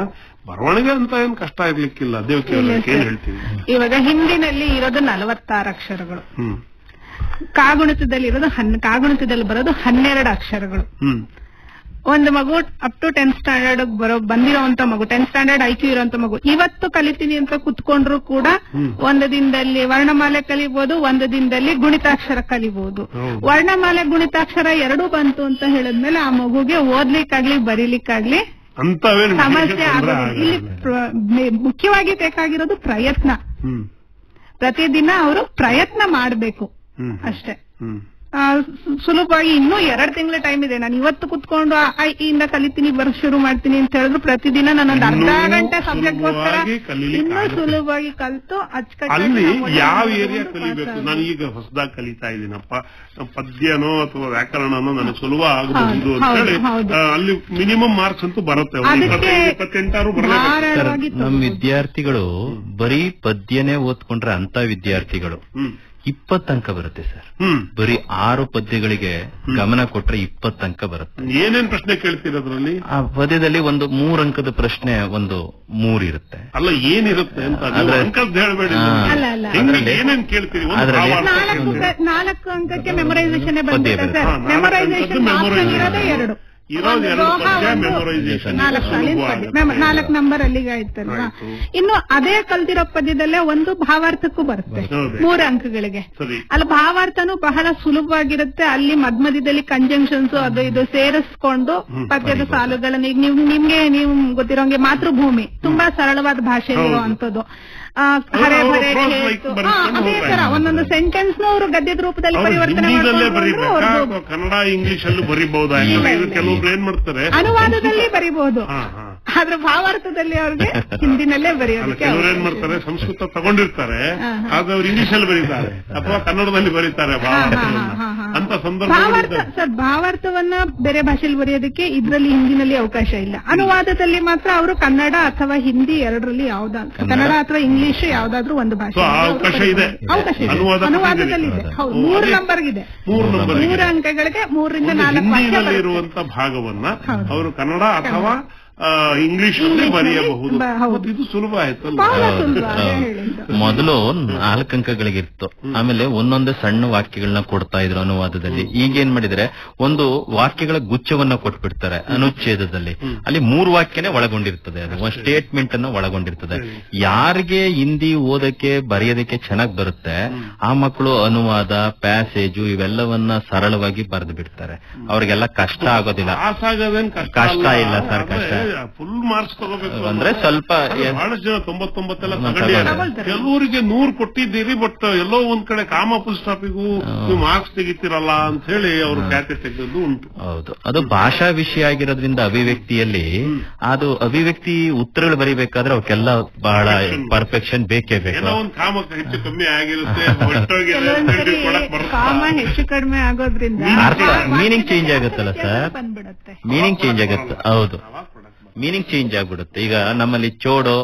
ಬರವಣಿಗೆ ಅಂತ ಏನ್ ಕಷ್ಟ ಇರ್ಲಿಕ್ಕಿಲ್ಲ ದೇವಕಿ ಅವ್ರಿಗೆ ಏನ್ ಹೇಳ್ತೀವಿ ಇವಾಗ ಹಿಂದಿನಲ್ಲಿ ಇರೋದು ನಲವತ್ತಾರು ಅಕ್ಷರಗಳು ಹ್ಮ್ ಕಾಗುಣಿತದಲ್ಲಿ ಇರೋದು ಹನ್ ಕಾಗುಣಿತದಲ್ಲಿ ಬರೋದು ಹನ್ನೆರಡು ಅಕ್ಷರಗಳು ಹ್ಮ್ ಒಂದು ಮಗು ಅಪ್ ಟು ಟೆಂತ್ ಸ್ಟ್ಯಾಂಡರ್ಡ್ ಬರೋ ಬಂದಿರೋಂತ ಮಗು ಟೆಂತ್ ಸ್ಟ್ಯಾಂಡರ್ಡ್ ಐಕ್ಯೂ ಇರೋಂತ ಮಗು ಇವತ್ತು ಕಲಿತೀನಿ ಅಂತ ಕುತ್ಕೊಂಡ್ರು ಕೂಡ ಒಂದು ದಿನದಲ್ಲಿ ವರ್ಣಮಾಲೆ ಕಲಿಬಹುದು ಒಂದು ದಿನದಲ್ಲಿ ಗುಣಿತಾಕ್ಷರ ಕಲಿಬಹುದು ಹೌದು. ವರ್ಣಮಾಲೆ ಗುಣಿತಾಕ್ಷರ ಎರಡೂ ಬಂತು ಅಂತ ಹೇಳಿದ್ಮೇಲೆ ಆ ಮಗುಗೆ ಓದ್ಲಿಕ್ಕಾಗ್ಲಿ ಬರೀಲಿಕ್ಕಾಗ್ಲಿ ಅಂತವೇನು ಸಮಸ್ಯೆ ಆಗೋದಿಲ್ಲ ಇಲ್ಲಿ ಪ್ರ- ಮೆ- ಮುಖ್ಯವಾಗಿ ಬೇಕಾಗಿರೋದು ಪ್ರಯತ್ನ ಹ್ಮ್ ಪ್ರತಿದಿನ ಅವರು ಪ್ರಯತ್ನ ಮಾಡಬೇಕು ಹ್ಮ್ ಅಷ್ಟೇ ಹ್ಮ್ ಆ, ಸು- ಸುಲಭವಾಗಿ ಇನ್ನೂ ಎರಡು ತಿಂಗಳ ಟೈಮ್ ಇದೆ ನಾನು ಇವತ್ತು ಕುತ್ಕೊಂಡು ಆ ಐ ಇಂದ ಕಲಿತೀನಿ ಬರ್ ಶುರು ಮಾಡ್ತೀನಿ ಅಂತ ಹೇಳಿದ್ರು ಪ್ರತಿದಿನ ನಾನೊಂದು ಅರ್ಧ ಇನ್ನೂ ಗಂಟೆ ಸಬ್ಜೆಕ್ಟ್ಗೋಸ್ಕರ ಸುಲಭವಾಗಿ ಕಲೀಲಿಕ್ಕೆ ಇನ್ನೂ ಆಗುತ್ತೆ. ಸುಲಭವಾಗಿ ಕಲ್ತು ಅಚ್ಚುಕಟ್ಟಾಗಿ ಅಲ್ಲಿ ನಾವು ಒಳ್ಳೆ ಯಾವ ಮಾರ್ಕ್ಸ್ ಏರಿಯಾ ತಗೊಂಡು ಕಲಿಬೇಕು pass ನಾನು ಈಗ ಹೊಸದಾಗಿ ಕಲಿತಾ ಇದ್ದೀನಪ್ಪ ಪದ್ಯನೋ ಅಥವಾ ವ್ಯಾಕರಣನೋ ನನಗೆ ಸುಲಭ ಆಗಬಹುದು ಅಂತ ಹೌದು, ಹೇಳಿ ಹೌದು. ಆ, ಅಲ್ಲಿ ಮಿನಿಮಮ್ ಮಾರ್ಕ್ಸ್ ಅಂತೂ ಬರುತ್ತೆ ಒಂದು ಅದಕ್ಕೆ ಇಪ್ಪತ್ತೈದು ಇಪ್ಪತ್ತೆಂಟಾರು ಬರಲೇಬೇಕು ಸರ್ ಧಾರಾಳವಾಗಿ ನಮ್ಮ ತಗೋಬೋದು. ವಿದ್ಯಾರ್ಥಿಗಳು ಬರೀ ಪದ್ಯನೇ ಓದ್ಕೊಂಡ್ರೆ ಅಂತ ವಿದ್ಯಾರ್ಥಿಗಳು ಹ್ಮ್ ಇಪ್ಪತ್ತು ಅಂಕ ಬರುತ್ತೆ ಸರ್ ಹ್ಮ್ ಬರೀ ಆರು ಪದ್ಯಗಳಿಗೆ ಗಮನ ಕೊಟ್ರೆ ಇಪ್ಪತ್ತು ಅಂಕ ಬರುತ್ತೆ ಏನೇನ್ ಪ್ರಶ್ನೆ ಕೇಳ್ತೀರ ಅದ್ರಲ್ಲಿ ಆ ಪದ್ಯದಲ್ಲಿ ಒಂದು ಮೂರ್ ಅಂಕದ ಪ್ರಶ್ನೆ ಒಂದು ಮೂರಿರುತ್ತೆ ಅಲ್ಲ ಏನಿರುತ್ತೆ ಅಂತ ನೀವು ಅಂದ್ರೆ- ಅಂಕದ್ ಹೇಳ್ಬೇಡಿ ಹಾ. ನಮ್ಗೆ. ಅಲ್ಲ, ಅಲ್ಲ. ಹೆಂಗೆ ಅದ್ರಲ್ಲಿ- ಏನೇನ್ ಕೇಳ್ತೀರಿ ಒಂದು ಅದ್ರಲ್ಲಿ- ಭಾವಾರ್ಥ ನಾಲ್ಕು ಕೇಳ್ತೀರಿ. ಪ್ರ- ನಾಲ್ಕು ಅಂಕಕ್ಕೆ ಮೆಮೊರೈಸೇಷನ್ ಪದ್ಯ ಬಂದಿದೆ ಬರುತ್ತೆ. ಸರ್ ಹಾ, ನಾಲ್ಕು ಮೆಮೊರೈಸೇಷನ್ ಅಂಕದ್ದು memorization. ಇರೋದೇ ಎರಡು ಇರೋದು ಒಂದು ಎರಡು ರೋಹ, ಪದ್ಯ ಒಂದು memorization. ನಾಲ್ಕು ಸಾಲಿನ ಸುಲಭ ಪದ್ಯ. ಆಗುತ್ತೆ. ಮೆಮ- ನಾಲ್ಕು ನಂಬರ್ ಅಲ್ಲಿಗೆ ಆಯ್ತಲ್ವಾ ಆಯ್ತು. ಇನ್ನು ಅದೇ ಕಲ್ತಿರೋ ಪದ್ಯದಲ್ಲೇ ಒಂದು ಭಾವಾರ್ಥಕ್ಕೂ ಬರುತ್ತೆ ಹೌದು. ಮೂರು ಅಂಕಗಳಿಗೆ ಸರಿ ಅಲ್ಲಿ ಭಾವಾರ್ಥನೂ ಬಹಳ ಸುಲಭವಾಗಿರುತ್ತೆ ಅಲ್ಲಿ ಮಧ್ಯ ಮಧ್ಯದಲ್ಲಿ ಕಂಜಂಕ್ಷನ್ಸ್ ಅದು ಇದು ಸೇರಿಸ್ಕೊಂಡು ಪದ್ಯದ ಸಾಲುಗಳನ್ನ ಈಗ ನೀವು ನಿಮ್ಗೆ ನೀವು ಗೊತ್ತಿರೋಂಗೆ ಮಾತೃಭೂಮಿ ತುಂಬಾ ಸರಳವಾದ ಭಾಷೆ ಇರುವಂತದ್ದು ಆ, ಹರೆ ಅವ್ರು ಭರೆ prose ಖೇತು. like ಹಾ, ಬರೆಸ್ಕೊಂಡು ಅದೇ ಹೋಗ್ತಾ ತರ ಇದ್ದಾರೆ. ಒಂದೊಂದು ಸೆಂಟೆನ್ಸ್ ಅವರು ಗದ್ಯದ ರೂಪದಲ್ಲಿ ಅವ್ರು ಪರಿವರ್ತನೆ ಹಿಂದಿನಲ್ಲೇ ಮಾಡ್ಕೊಂಡು ಬರೀಬೇಕಾ ಅವ್ರದ್ದು ಅಥವಾ ಕನ್ನಡ ಇಂಗ್ಲಿಷ್ ಅಲ್ಲೂ ಬರೀಬಹುದಾ ಇಲ್ಲ, ಯಾಕಂದ್ರೆ ಇದು ಇಲ್ಲ. ಕೆಲವೊಬ್ರು ಏನ್ ಮಾಡ್ತಾರೆ ಅನುವಾದದಲ್ಲಿ ಬರಿಬಹುದು ಹಾ ಹಾ ಆದ್ರೆ ಭಾವಾರ್ಥದಲ್ಲಿ ಅವ್ರಿಗೆ ಹಿಂದಿನಲ್ಲೇ ಅಲ್ಲ ಬರೆಯೋದಕ್ಕೆ ಕೆಲವ್ರು ಏನ್ ಅವಕಾಶ ಮಾಡ್ತಾರೆ ಸಂಸ್ಕೃತ ತಗೊಂಡಿರ್ತಾರೆ ಹಾ, ಹಾ. ಆದ್ರೆ ಅವ್ರು ಇಂಗ್ಲಿಷ್ ಅಲ್ಲಿ ಬರೀತಾರೆ ಅಥವಾ ಕನ್ನಡದಲ್ಲಿ ಬರೀತಾರೆ ಭಾವಾರ್ಥಗಳನ್ನ ಹಾ, ಹಾ, ಹಾ. ಅಂತ ಭಾವಾರ್ಥ ಸಂದರ್ಭಗಳಿದ್ದಾವೆ ಸರ್ ಭಾವಾರ್ಥವನ್ನ ಬೇರೆ ಭಾಷೆಯಲ್ಲಿ ಬರೆಯೋದಕ್ಕೆ ಇದ್ರಲ್ಲಿ ಹಿಂದಿನಲ್ಲಿ ಅವಕಾಶ ಇಲ್ಲ ಅನುವಾದದಲ್ಲಿ ಮಾತ್ರ ಅವರು ಕನ್ನಡ ಅಥವಾ ಹಿಂದಿ ಎರಡರಲ್ಲಿ ಯಾವ್ದಾದ್ರು ಕನ್ನಡ ಅಥವಾ ಇಂಗ್ಲಿಷ್ ಯಾವ್ದಾದ್ರು ಒಂದು ಭಾಷೆ So, ಆ ಅವಕಾಶ ಇದೆ. ಅವಕಾಶ ಇದೆ ಅನುವಾದ ಅನುವಾದದಲ್ಲಿ ಇದೆ ಕೊಟ್ಟಿದ್ದೀರಿ. ಹೌದು ಓ, ಮೂರು ಅದೇ. ನಂಬರ್ಗಿದೆ ಮೂರು ನಂಬರ್ ಮೂರು ಅಂಕಗಳಿಗೆ ಮೂರರಿಂದ ನಾಲ್ಕು ವಾಕ್ಯ ಬರುತ್ತೆ. ಹಿಂದಿನಲ್ಲಿರುವಂತ ಭಾಗವನ್ನ ಅವರು ಕನ್ನಡ ಅಥವಾ ಆ, ಇಂಗ್ಲಿಷ್ ಅಲ್ಲಿ ಇಂಗ್ಲಿಷ್ ನಲ್ಲಿ ಬರೆಯಬಹುದು ಬ- ಹೌದು. ಮತ್ತೆ ಇದು ಸುಲಭ ಆಯ್ತಲ್ಲ ಬಹಳ ಹೌದು, ಸುಲಭ ಅದೇ ಹೌದು. ಹೇಳಿದ್ದು. ಮೊದಲು ನಾಲ್ಕು ಅಂಕಗಳಿಗಿತ್ತು ಆಮೇಲೆ ಒಂದೊಂದೇ ಸಣ್ಣ ವಾಕ್ಯಗಳನ್ನ ಕೊಡ್ತಾ ಇದ್ರು ಅನುವಾದದಲ್ಲಿ ಈಗ ಏನ್ ಮಾಡಿದ್ರೆ ಒಂದು ವಾಕ್ಯಗಳ ಗುಚ್ಛವನ್ನ ಕೊಟ್ಬಿಡ್ತಾರೆ ಅನುಚ್ಛೇದದಲ್ಲಿ ಅಲ್ಲಿ ಮೂರು ವಾಕ್ಯನೇ ಒಳಗೊಂಡಿರ್ತದೆ ಅದು ಒಂದು ಸ್ಟೇಟ್ಮೆಂಟ್ ಅನ್ನ ಒಳಗೊಂಡಿರ್ತದೆ ಯಾರಿಗೆ ಹಿಂದಿ ಓದಕ್ಕೆ ಬರೆಯೋದಕ್ಕೆ ಚೆನ್ನಾಗ್ ಬರುತ್ತೆ ಆ ಮಕ್ಕಳು ಅನುವಾದ ಪ್ಯಾಸೇಜು ಇವೆಲ್ಲವನ್ನ ಸರಳವಾಗಿ ಬರೆದು ಬಿಡ್ತಾರೆ ಅವ್ರಿಗೆಲ್ಲ ಕಷ್ಟ ಆಗೋದಿಲ್ಲ ಪಾಸ್ ಆಗೋದೇನ್ ಕಷ್ಟ ಕಷ್ಟ ಇಲ್ಲ ಸರ್, ಕಷ್ಟ. ಫುಲ್ ಮಾರ್ಕ್ಸ್ ತಗೋಬೇಕು ಅಂದ್ರೆ ಸ್ವಲ್ಪ ಏನ್- ಬಹಳಷ್ಟು ಜನ ತೊಂಬತ್ತೊಂಬತ್ತೆಲ್ಲ ಹ್ಮ್, ತಗೊಂಡಿದ್ದಾರೆ ತಗೊಳ್ತಾರೆ. ಕೆಲವರಿಗೆ ನೂರ್ ಕೊಟ್ಟಿದ್ದೀರಿ ಬಟ್ ಎಲ್ಲೋ ಒಂದ್ ಕಡೆ ಕಾಮ ಫುಲ್ ಸ್ಟಾಪಿಗೂ ನೀವು ಮಾರ್ಕ್ಸ್ ತೆಗಿತೀರಲ್ಲ ಅಂತ ಹೇಳಿ ಅವರು ಖ್ಯಾತಿ ತೆಗೆದದ್ದು ಉಂಟು ಹೌದು ಅದು ಭಾಷಾ ವಿಷಯ ಆಗಿರೋದ್ರಿಂದ ಅಭಿವ್ಯಕ್ತಿಯಲ್ಲಿ ಅದು ಅಭಿವ್ಯಕ್ತಿ ಉತ್ತರಗಳು ಬರಿಬೇಕಾದ್ರೆ ಅವಕ್ಕೆಲ್ಲ ಬಹಳ ಪರ್ಫೆಕ್ಷನ್ ಬೇಕೇ ಬೇಕು ಏನೋ ಒಂದ್ ಕಾಮ ಹೆಚ್ಚು ಕಮ್ಮಿ ಆಗಿರುತ್ತೆ ಹೊರಟೋಗಿದೆ ಅಂತ ಕೆಲವೊಂದ್ಸರಿ ಹೇಳಿ ಕೊಡಕ್ ಬರುತ್ತೆ. ಕಾಮ ಹೆಚ್ಚು ಕಡಿಮೆ ಆಗೋದ್ರಿಂದ ಅರ್ಥ ವಾಕ್ಯದ meaning change ಆಗುತ್ತಲ್ಲ ಸರ್? ಬಂದ್ಬಿಡುತ್ತೆ ಮೀನಿಂಗ್ ಚೇಂಜ್ ಆಗುತ್ತೆ ಹೌದು ಅವಾಗ ಕೊಡಕ್ ಬರುತ್ತೆ. ಮೀನಿಂಗ್ ಚೇಂಜ್ ಆಗ್ಬಿಡುತ್ತೆ ಈಗ ನಮ್ಮಲ್ಲಿ ಚೋಡೋ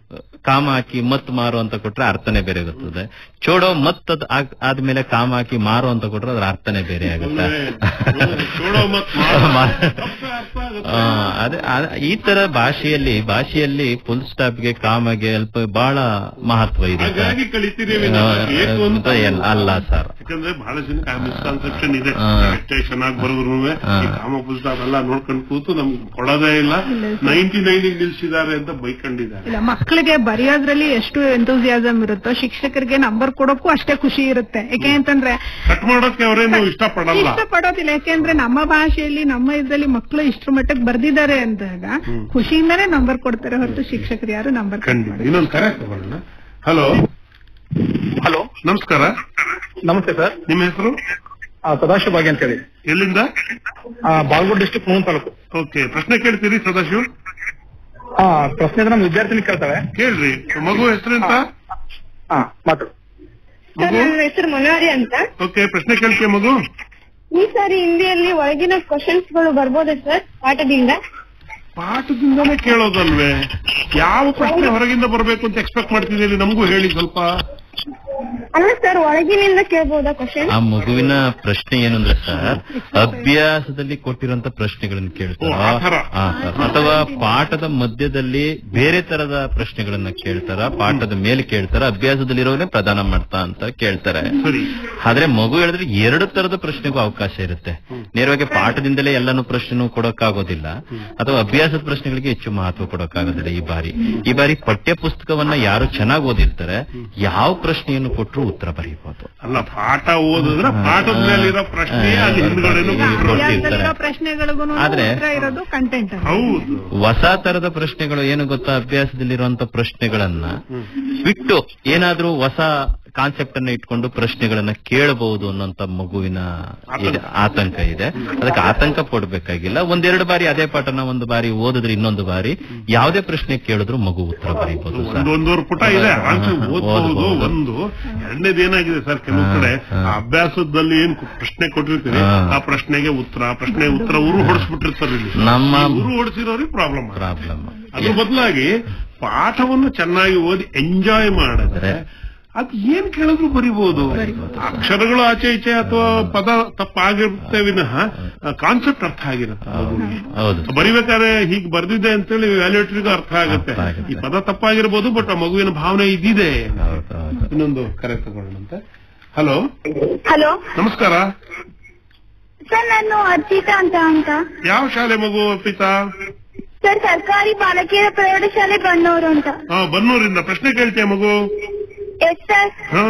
ಕಾಮ ಹಾಕಿ ಮತ್ ಮಾರು ಅಂತ ಕೊಟ್ರೆ ಅರ್ಥನೇ ಬೇರೆ ಗೊತ್ತದೆ ಚೋಡೋ ಮತ್ ಅದ್ ಆಗ್- ಆದ್ಮೇಲೆ ಕಾಮ ಹಾಕಿ ಮಾರು ಅಂತ ಕೊಟ್ರೆ ಅದ್ರ ಅರ್ಥನೇ ಬೇರೆ ಆಗುತ್ತೆ ಒಳ್ಳೆ ಚೋಡೋ ಮತ್ ಮಾರೋ. ಮಾ- ತಪ್ಪೇ ಅರ್ಥ ಆಗುತ್ತೆ. ಆ, ಅದೇ ಅದ್- ಈ ತರ ಭಾಷೆಯಲ್ಲಿ ಭಾಷೆಯಲ್ಲಿ ಫುಲ್ ಸ್ಟಾಪ್ಗೆ ಕಾಮಗೆ ಅಲ್ಪ ಬಹಳ ಮಹತ್ವ ಇದೆ ಸರ್. ಹಾಗಾಗಿ ಕಲಿತೀರಿ ಆ, ಬೇಕು ಅಂತ ಅಂತ ಏನ್- ಅಲ್ಲ ಸರ್ ಯಾಕಂದ್ರೆ ಬಹಳ ಜನ ಮಿಸ್ಕಾನ್ಸೆಪ್ಷನ್ ಇದೆ ಹಾ. ಎಷ್ಟೇ ಚೆನ್ನಾಗಿ ಬರೆದ್ರು ಹಾ. ಈ ಕಾಮ ಪುಸ್ತಕ ಎಲ್ಲ ನೋಡ್ಕೊಂಡು ಕೂತು ನಮ್ಗೆ ಕೊಡೋದೇ ಇಲ್ಲ ನೈನ್ಟಿ ನೈನ್ ನಿಲ್ಸಿದ್ದಾರೆ ಅಂತ ಬೈಕೊಂಡಿದ್ದಾರೆ ಇಲ್ಲ ಮಕ್ಕಳಿಗೆ ಬರೆಯೋದ್ರಲ್ಲಿ ಎಷ್ಟು ಎಂತೂಸಿಯಾಸಮ್ ಇರುತ್ತೋ ಶಿಕ್ಷಕರಿಗೆ ನಂಬರ್ ಕೊಡೋಕ್ಕೂ ಅಷ್ಟೇ ಖುಷಿ ಇರುತ್ತೆ ಯಾಕೆ ಅಂತಂದ್ರೆ ಕಟ್ ಮಾಡೋಕೆ ಅವರೇನು ಇಷ್ಟಪಡಲ್ಲ ಇಷ್ಟಪಡೋದಿಲ್ಲ ಯಾಕೆಂದ್ರೆ ನಮ್ಮ ಭಾಷೆಯಲ್ಲಿ ನಮ್ಮ ಇದ್ರಲ್ಲಿ ಮಕ್ಕಳು ಇಷ್ಟ್ರ ಮಟ್ಟಕ್ಕೆ ಬರ್ದಿದ್ದಾರೆ ಅಂದಾಗ ಖುಷಿಯಿಂದಾನೇ ನಂಬರ್ ಕೊಡ್ತಾರೆ ಹೊರತು ಶಿಕ್ಷಕರು ಯಾರು ನಂಬರ್ ಖಂಡಿತ ಇನ್ನೊಂದು ಕರೆ ತಗೊಳ್ಳೋಣ ಹಲೋ ಹಲೋ ನಮಸ್ಕಾರ ನಮಸ್ತೆ ಸರ್ ನಿಮ್ಮ ಹೆಸರು ಆ, ಸದಾಶಿವ ಭಾಗ್ಯ ಅಂತ ಹೇಳಿ ಎಲ್ಲಿಂದ ಆ, ಬಾಗಲಕೋಟೆ ಡಿಸ್ಟ್ರಿಕ್ಟ್ ಮೂನ್ ತಾಲೂಕು ಓಕೆ ಪ್ರಶ್ನೆ ಕೇಳ್ತೀರಿ ಸದಾಶಿವ್ ಆ ಪ್ರಶ್ನೆ ನಮ್ಮ ವಿದ್ಯಾರ್ಥಿನಿ ಕೇಳ್ತಾರೆ ಕೇಳ್ರಿ ಮಗು ಹೆಸರೆಂತ ಹಾ ಮಾತು ಮಗು ನನ್ನ ಹೆಸರು ಮನೋಹರಿ ಅಂತ ಓಕೆ ಪ್ರಶ್ನೆ ಕೇಳ್ತೀಯ ಮಗು ಈ ಸಾರಿ ಹಿಂದಿಯಲ್ಲಿ ಒಳಗಿನ ಕ್ವಶನ್ಸ್ ಗಳು ಬರ್ಬೋದಾ ಸರ್ ಪಾಠದಿಂದ ಪಾಠದಿಂದಾನೇ ಕೇಳೋದಲ್ವೇ ಯಾವ ಪ್ರಶ್ನೆ ಹೊರಗಿಂದ ಬರಬೇಕು ಅಂತ ಎಕ್ಸ್ಪೆಕ್ಟ್ ಮಾಡ್ತಿದ್ದೀರಿ ನಮಗೂ ಹೇಳಿ ಸ್ವಲ್ಪ ಅಲ್ಲ ಸರ್ ಒಳಗಿನಿಂದ ಕೇಳ್ಬೋದಾ ಕ್ವಶನ್ ಆ ಮಗುವಿನ ಪ್ರಶ್ನೆ ಏನು ಅಂದ್ರೆ ಸರ್ ಅಭ್ಯಾಸದಲ್ಲಿ ಕೊಟ್ಟಿರುವಂತ ಪ್ರಶ್ನೆಗಳನ್ನ ಕೇಳ್ತಾರ ಓ, ಆ ಥರ. ಆ, ಸರ್. ಅಥವಾ ಪಾಠದ ಮಧ್ಯದಲ್ಲಿ ಬೇರೆ ತರದ ಪ್ರಶ್ನೆಗಳನ್ನ ಕೇಳ್ತಾರ ಪಾಠದ ಮೇಲೆ ಕೇಳ್ತಾರ ಅಭ್ಯಾಸದಲ್ಲಿರೋನೇ ಪ್ರದಾನ ಮಾಡ್ತಾ ಅಂತ ಕೇಳ್ತಾರೆ ಸರಿ ಆದ್ರೆ ಮಗು ಹೇಳಿದ್ರೆ ಎರಡು ತರದ ಪ್ರಶ್ನೆಗೂ ಅವಕಾಶ ಇರುತ್ತೆ ನೇರವಾಗಿ ಪಾಠದಿಂದಲೇ ಎಲ್ಲಾನು ಪ್ರಶ್ನೆನೂ ಕೊಡೋಕ್ಕಾಗೋದಿಲ್ಲ ಅಥವಾ ಅಭ್ಯಾಸದ ಪ್ರಶ್ನೆಗಳಿಗೆ ಹೆಚ್ಚು ಮಹತ್ವ ಕೊಡೋಕ್ಕಾಗೋದಿಲ್ಲ ಈ ಬಾರಿ ಈ ಬಾರಿ ಪಠ್ಯ ಪುಸ್ತಕವನ್ನ ಯಾರು ಚೆನ್ನಾಗಿ ಓದಿರ್ತಾರೆ ಯಾವ ಪ್ರಶ್ನೆಯನ್ನು ಕೊಟ್ಟರು ಉತ್ತರ ಬರೀಬಹುದು ಅಲ್ಲ ಪಾಠ ಓದಿದ್ರೆ ಪಾಠದ ಮೇಲಿರೋ ಪ್ರಶ್ನೆ ಅಲ್ಲಿ ಹಿಂದ್ಗಡೆನೂ ಈಗ ಅಭ್ಯಾಸದಲ್ಲಿರೋ ಪ್ರಶ್ನೆಗಳಿಗೂ ಆದ್ರೆ- ಉತ್ತರ ಇರೋದು ಕಂಟೆಂಟ್ ಹೌದು ಹೊಸ ತರದ ಪ್ರಶ್ನೆಗಳು ಏನು ಗೊತ್ತಾ ಅಭ್ಯಾಸದಲ್ಲಿರುವಂತ ಪ್ರಶ್ನೆಗಳನ್ನ ಬಿಟ್ಟು ಏನಾದ್ರೂ ಹೊಸ ಕಾನ್ಸೆಪ್ಟ್ ಅನ್ನ ಇಟ್ಕೊಂಡು ಪ್ರಶ್ನೆಗಳನ್ನ ಕೇಳಬಹುದು ಅನ್ನೋಂತ ಮಗುವಿನ ಇದೆ- ಆತಂಕ ಇದೆ ಅದಕ್ಕೆ ಆತಂಕ ಪಡ್ಬೇಕಾಗಿಲ್ಲ ಒಂದೆರಡು ಬಾರಿ ಅದೇ ಪಾಠನ ಒಂದು ಬಾರಿ ಓದಿದ್ರೆ ಇನ್ನೊಂದು ಬಾರಿ ಯಾವುದೇ ಪ್ರಶ್ನೆ ಕೇಳಿದ್ರು ಮಗು ಉತ್ತರ ಬರೀಬಹುದು ಸರ್ ಒಂದು ಒಂದೂವರೆ ಪುಟ ಇದೆ ಆರಾಮ್ಸೆ ಓದ್ಬಹುದು ಓದ್ಬೋದು. ಒಂದು ಎರಡನೇದು ಏನಾಗಿದೆ ಸರ್ ಕೆಲವು ಕಡೆ ಹಾ. ಆ ಅಭ್ಯಾಸದಲ್ಲಿ ಏನ್ ಕು- ಪ್ರಶ್ನೆ ಕೊಟ್ಟಿರ್ತೀರಿ ಹಾ. ಆ ಪ್ರಶ್ನೆಗೆ ಉತ್ತರ ಆ ಪ್ರಶ್ನೆ ಉತ್ತರ ಊರು ಹೊಡಿಸ್ಬಿಟ್ಟಿರ್ತಾರೆ ಇಲ್ಲಿ ನಮ್ಮ ಊರು ಹೊಡಿಸಿರೋರಿಗೆ ಪ್ರಾಬ್ಲಮ್ ಪ್ರಾಬ್ಲಮ್ ಅದ್ರ ಬದಲಾಗಿ ಪಾಠವನ್ನು ಚೆನ್ನಾಗಿ ಓದಿ ಎಂಜಾಯ್ ಮಾಡಿದ್ರೆ ಅದ್ ಏನ್ ಕೇಳಿದ್ರು ಬರಿಬಹುದು ಅಕ್ಷರಗಳು ಆಚೆ ಈಚೆ ಅಥವಾ ಪದ ತಪ್ಪಾಗಿರುತ್ತೆ ವಿನಃ ಕಾನ್ಸೆಪ್ಟ್ ಅರ್ಥ ಆಗಿರುತ್ತೆ ಮಗುವಿಗೆ. ಹೌದು ಬರಿಬೇಕಾದ್ರೆ ಹೀಗ್ ಬರ್ದಿದೆ ಅಂತೇಳಿ ವ್ಯಾಲ್ಯೂಟರಿಗೂ ಅರ್ಥ ಆಗುತ್ತೆ ಅರ್ಥ ಆಗುತ್ತೆ. ಈ ಪದ ತಪ್ಪಾಗಿರ್ಬೋದು ಬಟ್ ಆ ಮಗುವಿನ ಭಾವನೆ ಇದಿದೆ ಹೌದು ಹೌದು ಇನ್ನೊಂದು ಕರೆ ತಗೊಳ್ಳೋಣಂತೆ ಹಲೋ ಹಲೋ ನಮಸ್ಕಾರ ಸರ್ ನಾನು ಅರ್ಚಿತಾ ಅಂತ ಅಂತ ಯಾವ ಶಾಲೆ ಮಗು ಪಿತಾ ಸರ್ ಸರ್ಕಾರಿ ಬಾಲಕಿಯರ ಪ್ರೌಢಶಾಲೆ ಬನ್ನೂರು ಅಂತ ಹಾ ಬನ್ನೂರಿಂದ ಪ್ರಶ್ನೆ ಕೇಳ್ತೀಯ ಮಗು ಎಸ್ ಸರ್ ಹಾ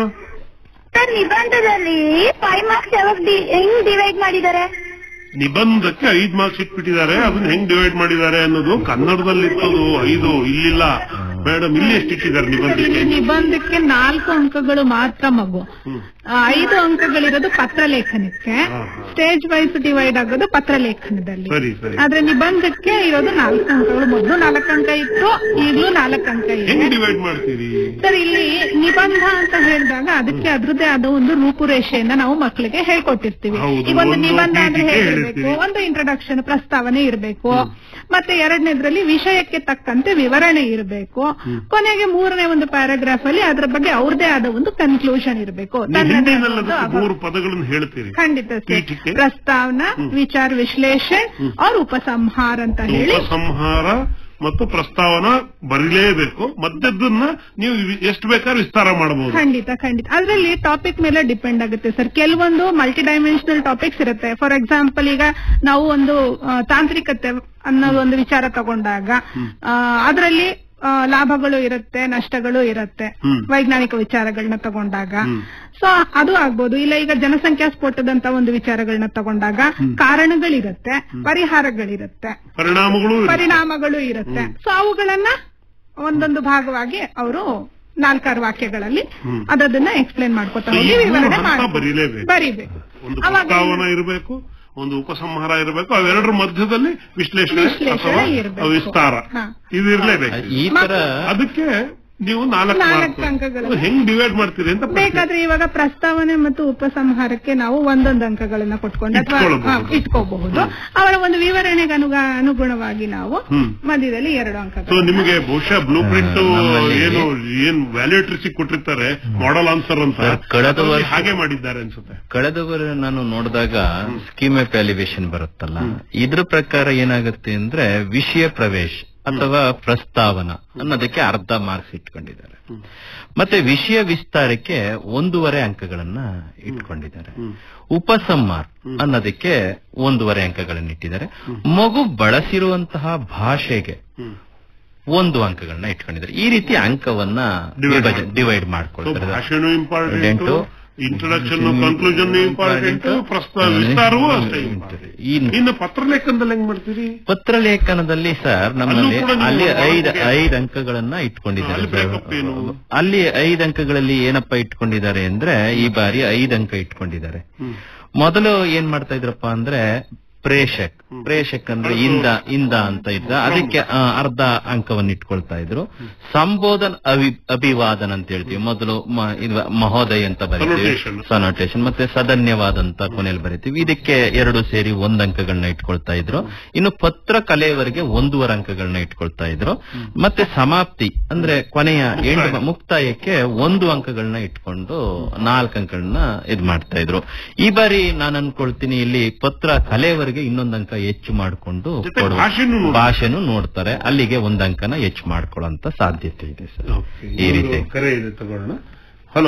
ಸರ್ ನಿಬಂಧದಲ್ಲಿ ಫೈವ್ ಮಾರ್ಕ್ಸ್ ಯಾವಾಗ ಡಿ- ಹೆಂಗ್ ಡಿವೈಡ್ ಮಾಡಿದ್ದಾರೆ ನಿಬಂಧಕ್ಕೆ ಐದ್ ಮಾರ್ಕ್ಸ್ ಇಟ್ಬಿಟ್ಟಿದ್ದಾರೆ ಅದನ್ನ ಹೆಂಗ್ ಡಿವೈಡ್ ಮಾಡಿದ್ದಾರೆ ಅನ್ನೋದು ಕನ್ನಡದಲ್ಲಿ ಇರ್ತದು ಐದು ಇಲ್ಲಿಲ್ಲ ಮೇಡಮ್ ಇಲ್ಲಿ ಎಷ್ಟು ಇಟ್ಟಿದ್ದಾರೆ ಇಲ್ಲಿ ನಿಬಂಧಕ್ಕೆ ನಿಬಂಧಕ್ಕೆ ನಾಲ್ಕು ಅಂಕಗಳು ಮಾತ್ರ ಮಗು ಆ, ಐದು ಅಂಕಗಳಿರೋದು ಪತ್ರಲೇಖನಕ್ಕೆ ಹಾ, ಹಾ. ಸ್ಟೇಜ್ ವೈಸ್ ಡಿವೈಡ್ ಆಗೋದು ಪತ್ರಲೇಖನದಲ್ಲಿ ಸರಿ ಸರಿ ಆದ್ರೆ ನಿಬಂಧಕ್ಕೆ ಇರೋದು ನಾಲ್ಕು ಅಂಕಗಳು ಮೊದಲು ನಾಲ್ಕು ಅಂಕ ಇತ್ತು ಈಗಲೂ ನಾಲ್ಕು ಅಂಕ ಇದೆ ಹೆಂಗ್ ಡಿವೈಡ್ ಮಾಡ್ತೀರಿ ಸರ್ ಇಲ್ಲಿ ನಿಬಂಧ ಅಂತ ಹೇಳಿದಾಗ ಅದಕ್ಕೆ ಅದ್ರದ್ದೇ ಆದ ಒಂದು ರೂಪುರೇಷೆಯನ್ನ ನಾವು ಮಕ್ಕಳಿಗೆ ಹೇಳ್ಕೊಟ್ಟಿರ್ತೀವಿ ಹೌದು, ಈಗ ಒಂದು ಒಂದು ನಿಬಂಧ ಅಂದ್ರೆ ಪೀಠಿಕೆ ಹೇಗಿರ್ಬೇಕು ಹೇಳಿರ್ತೀವಿ. ಒಂದು ಇಂಟ್ರೊಡಕ್ಷನ್ ಪ್ರಸ್ತಾವನೆ ಇರಬೇಕು ಮತ್ತೆ ಎರಡನೇದ್ರಲ್ಲಿ ವಿಷಯಕ್ಕೆ ತಕ್ಕಂತೆ ವಿವರಣೆ ಇರಬೇಕು ಕೊನೆಗೆ ಮೂರನೇ ಒಂದು ಪ್ಯಾರಾಗ್ರಾಫ್ ಅಲ್ಲಿ ಅದ್ರ ಬಗ್ಗೆ ಅವ್ರದೇ ಆದ ಒಂದು ಕನ್ಕ್ಲೂಷನ್ ಇರಬೇಕು ನೀವು ಹಿಂದಿನಲ್ಲಿ ಅದಕ್ಕೆ ಮೂರು ಪದಗಳನ್ನು ಹೇಳ್ತೀರಿ ಖಂಡಿತ ಸರ್ ಪೀಠಿಕೆ ಪ್ರಸ್ತಾವನಾ ವಿಚಾರ ವಿಶ್ಲೇಷಣೆ ಅವ್ರ ಉಪಸಂಹಾರ ಅಂತ ಹೇಳಿ ಉಪಸಂಹಾರ ಮತ್ತು ಪ್ರಸ್ತಾವನ ಬರೀಲೇಬೇಕು ಮಧ್ಯದನ್ನ ನೀವು ಎಷ್ಟು ಬೇಕಾದ್ರೂ ವಿಸ್ತಾರ ಮಾಡಬಹುದು ಖಂಡಿತ ಖಂಡಿತ ಅದ್ರಲ್ಲಿ ಟಾಪಿಕ್ ಮೇಲೆ ಡಿಪೆಂಡ್ ಆಗುತ್ತೆ ಸರ್ ಕೆಲವೊಂದು ಮಲ್ಟಿ ಡೈಮೆನ್ಷನಲ್ ಟಾಪಿಕ್ಸ್ ಇರುತ್ತೆ ಫಾರ್ ಎಕ್ಸಾಂಪಲ್ ಈಗ ನಾವು ಒಂದು ಆ, ತಾಂತ್ರಿಕತೆ ಅನ್ನೋದು ಒಂದು ವಿಚಾರ ತಗೊಂಡಾಗ ಅದರಲ್ಲಿ ಲಾಭಗಳು ಇರುತ್ತೆ ನಷ್ಟಗಳು ಇರುತ್ತೆ ಹ್ಮ್. ವೈಜ್ಞಾನಿಕ ವಿಚಾರಗಳನ್ನ ತಗೊಂಡಾಗ ಹ್ಮ್. ಸೊ ಅದು ಆಗ್ಬೋದು ಇಲ್ಲ ಈಗ ಜನಸಂಖ್ಯಾ ಸ್ಫೋಟದಂತ ಒಂದು ವಿಚಾರಗಳನ್ನ ತಗೊಂಡಾಗ ಕಾರಣಗಳಿರುತ್ತೆ ಪರಿಹಾರಗಳಿರುತ್ತೆ ಪರಿಣಾಮಗಳು ಇರುತ್ತೆ. ಪರಿಣಾಮಗಳು ಇರುತ್ತೆ ಸೊ ಅವುಗಳನ್ನ ಒಂದೊಂದು ಭಾಗವಾಗಿ ಅವರು ನಾಲ್ಕಾರು ವಾಕ್ಯಗಳಲ್ಲಿ ಹ್ಮ್. ಅದನ್ನ ಎಕ್ಸ್ಪ್ಲೇನ್ ಮಾಡ್ಕೊತಾ So, ಈ ಹೋಗಿ ಮೂರು ವಿವರಣೆ ಹಂತ ಮಾಡ್ಬೋದು. ಬರೀಲೇಬೇಕು. ಬರೀಬೇಕು ಒಂದು ಅವಾಗ ಪ್ರಸ್ತಾವನ ಇರಬೇಕು ಒಂದು ಉಪಸಂಹಾರ ಇರಬೇಕು ಅವೆರಡರ ಮಧ್ಯದಲ್ಲಿ ವಿಶ್ಲೇಷಣೆ ವಿಶ್ಲೇಷಣೆ ಅಥವಾ ಇರ್ಬೇಕು. ವಿಸ್ತಾರ ಹಾ. ಇದು ಇರ್ಲೇಬೇಕು ಈ ತರ ಅದಕ್ಕೆ ನೀವು ನಾಲ್ಕು ನಾಲ್ಕು mark. ಅಂಕಗಳು. ಅದು ಹೆಂಗ್ ಡಿವೈಡ್ ಮಾಡ್ತೀರಿ ಅಂತ ಪ್ರಶ್ನೆ. ಬೇಕಾದ್ರೆ ಇವಾಗ ಪ್ರಸ್ತಾವನೆ ಮತ್ತು ಉಪಸಂಹಾರಕ್ಕೆ ನಾವು ಒಂದೊಂದು ಅಂಕಗಳನ್ನ ಕೊಟ್ಕೊಂಡು ಅಥವಾ ಇಟ್ಕೊಳ್ಬಹುದು. ಹಾ, ಇಟ್ಕೋಬಹುದು ಅವರ ಒಂದು ವಿವರಣೆಗೆ ಅನುಗ ಅನುಗುಣವಾಗಿ ನಾವು ಹ್ಮ್. ಮಧ್ಯದಲ್ಲಿ ಎರಡು ಸೊ ಅಂಕಗಳು ನಿಮಗೆ ಬಹುಶಃ ಬ್ಲೂ ಪ್ರಿಂಟ್ ಹಾ, ನಮ್ಮಲ್ಲಿ- ಏನು ಏನ್ ವ್ಯಾಲ್ಯೂಟ್ರಿಸಿ ಕೊಟ್ಟಿರ್ತಾರೆ ಮಾಡೆಲ್ ಆನ್ಸರ್ ಅಂತ ಸರ್, ಕಳೆದ ಅದ್ರಲ್ಲಿ ವರ್ಷ- ಹಾಗೆ ಮಾಡಿದ್ದಾರೆ ಅನ್ಸುತ್ತೆ ಕಳೆದ ಬಾರಿ ನಾನು ನೋಡಿದಾಗ ಸ್ಕೀಮ್ ಆಫ್ ವ್ಯಾಲ್ಯುವೇಷನ್ ಬರುತ್ತಲ್ಲ ಇದ್ರ ಪ್ರಕಾರ ಏನಾಗುತ್ತೆ ಅಂದ್ರೆ ವಿಷಯ ಪ್ರವೇಶ ಅಥವಾ ಪ್ರಸ್ತಾವನ ಅನ್ನೋದಕ್ಕೆ ಅರ್ಧ ಮಾರ್ಕ್ಸ್ ಇಟ್ಕೊಂಡಿದ್ದಾರೆ ಮತ್ತೆ ವಿಷಯ ವಿಸ್ತಾರಕ್ಕೆ ಒಂದೂವರೆ ಅಂಕಗಳನ್ನ ಇಟ್ಕೊಂಡಿದ್ದಾರೆ ಉಪಸಂಹಾರ ಅನ್ನೋದಕ್ಕೆ ಒಂದೂವರೆ ಅಂಕಗಳನ್ನ ಇಟ್ಟಿದ್ದಾರೆ ಮಗು ಬಳಸಿರುವಂತಹ ಭಾಷೆಗೆ ಹ್ಮ್. ಒಂದು ಅಂಕಗಳನ್ನ ಇಟ್ಕೊಂಡಿದ್ದಾರೆ ಈ ರೀತಿ ಅಂಕವನ್ನ Divide ಡಿವೈಡ್ So, ಮಾಡ್ಕೊಳ್ತಾರೆ ಭಾಷೆನೂ important Intent. Introduction conclusion important ಪ್ರಸ್ತಾವ ವಿಸ್ತಾರವೂ ಅಷ್ಟೇ important. ಇನ್ನು ಇನ್ನು ಪತ್ರಲೇಖನದಲ್ಲಿ ಹೆಂಗ್ ಮಾಡ್ತೀರಿ ಪತ್ರಲೇಖನದಲ್ಲಿ ಸರ್ ನಮ್ಮಲ್ಲಿ ಅಲ್ಲೂ ಕೂಡ ನೀವು ಅಲ್ಲಿ ಐದ್ ಅವ್ರಿಗೆ- ಐದ್ ಅಂಕಗಳನ್ನ ಇಟ್ಕೊಂಡಿದ್ದಾರೆ ಅಲ್ಲಿ breakup ಏನು? ಸರ್. ಅಲ್ಲಿ ಐದ್ ಅಂಕಗಳಲ್ಲಿ ಏನಪ್ಪಾ ಇಟ್ಕೊಂಡಿದ್ದಾರೆ ಅಂದ್ರೆ ಈ ಬಾರಿ ಐದ್ ಅಂಕ ಇಟ್ಕೊಂಡಿದ್ದಾರೆ ಹ್ಮ್. ಮೊದಲು ಏನ್ ಮಾಡ್ತಾ ಇದ್ರಪ್ಪ ಅಂದ್ರೆ ಪ್ರೇಷಕ್ ಪ್ರೇಷಕ್ ಅಂದ್ರೆ ಇಂದ ಇಂದ ಅಂತ ಇದ್ದ ಅದಕ್ಕೆ ಆ, ಅರ್ಧ ಅಂಕವನ್ನು ಇಟ್ಕೊಳ್ತಾ ಇದ್ರು ಸಂಬೋಧನ್ ಅವಿ ಅಭಿವಾದನ್ ಅಂತ ಹೇಳ್ತೀವಿ ಮೊದಲು ಮ- ಇದು ಮಹೋದಯ ಅಂತ ಬರೀತೀವಿ Salutation. ಸೊನೋಟೇಷನ್ ಮತ್ತೆ ಸದನ್ಯವಾದ ಅಂತ ಕೊನೆಯಲ್ಲಿ ಬರೀತೀವಿ ಇದಕ್ಕೆ ಎರಡು ಸೇರಿ ಒಂದ್ ಅಂಕಗಳನ್ನ ಇಟ್ಕೊಳ್ತಾ ಇದ್ರು ಇನ್ನು ಪತ್ರ ಕಲೆಯವರೆಗೆ ಒಂದೂವರೆ ಅಂಕಗಳನ್ನ ಇಟ್ಕೊಳ್ತಾ ಇದ್ರು ಮತ್ತೆ ಸಮಾಪ್ತಿ ಅಂದ್ರೆ ಕೊನೆಯ ಎಂಟು ಮುಕ್ತಾಯಕ್ಕೆ ಒಂದು ಅಂಕಗಳನ್ನ ಇಟ್ಕೊಂಡು ನಾಲ್ಕು ಅಂಕಗಳನ್ನ ಇದ್ ಮಾಡ್ತಾ ಇದ್ರು ಈ ಬಾರಿ ನಾನು ಅನ್ಕೊಳ್ತೀನಿ ಇಲ್ಲಿ ಪತ್ರ ಕಲೆಯವರೆಗೆ ಇನ್ನೊಂದು ಅಂಕ ಹೆಚ್ಚು ಮಾಡಿಕೊಂಡು ಜೊತೆ ಭಾಷೆನೂ ನೋಡ್ತಾರೆ. ಭಾಷೆನೂ ನೋಡ್ತಾರೆ ಅಲ್ಲಿಗೆ ಒಂದ್ ಅಂಕನ ಹೆಚ್ಚು ಮಾಡ್ಕೊಳ್ಳೋಂತ ಸಾಧ್ಯತೆ ಇದೆ ಸರ್ Okay. ಈ ರೀತಿ ಇನ್ನೊಂದು ಕರೆ ಇದೆ ತಗೊಳ್ಳೋಣ ಹಲೋ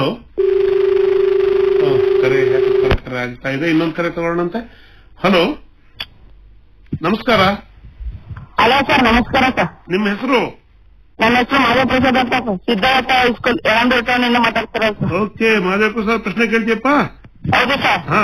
ಕರೆ ಯಾಕೆ ಕರೆ ಕರೆ ಆಗ್ತಾ ಇದೆ ಇನ್ನೊಂದು ಕರೆ ತಗೊಳ್ಳೋಣಂತೆ ಹಲೋ ನಮಸ್ಕಾರ ಹಲೋ ಸರ್ ನಮಸ್ಕಾರ ಸರ್ ನಿಮ್ಮ ಹೆಸರು ನನ್ನ ಹೆಸರು ಮಾಧವಪ್ರಸಾದ್ ಅಂತ sir Siddhartha high school Yelandur town ಇಂದ ಮಾತಾಡ್ತಿರೋ ಸರ್ ಓಕೆ ಮಾದೇವ್ ಪ್ರಸಾದ್ ಪ್ರಶ್ನೆ ಕೇಳ್ತೀಯಪ್ಪ ಹೌದು ಸರ್ ಹಾ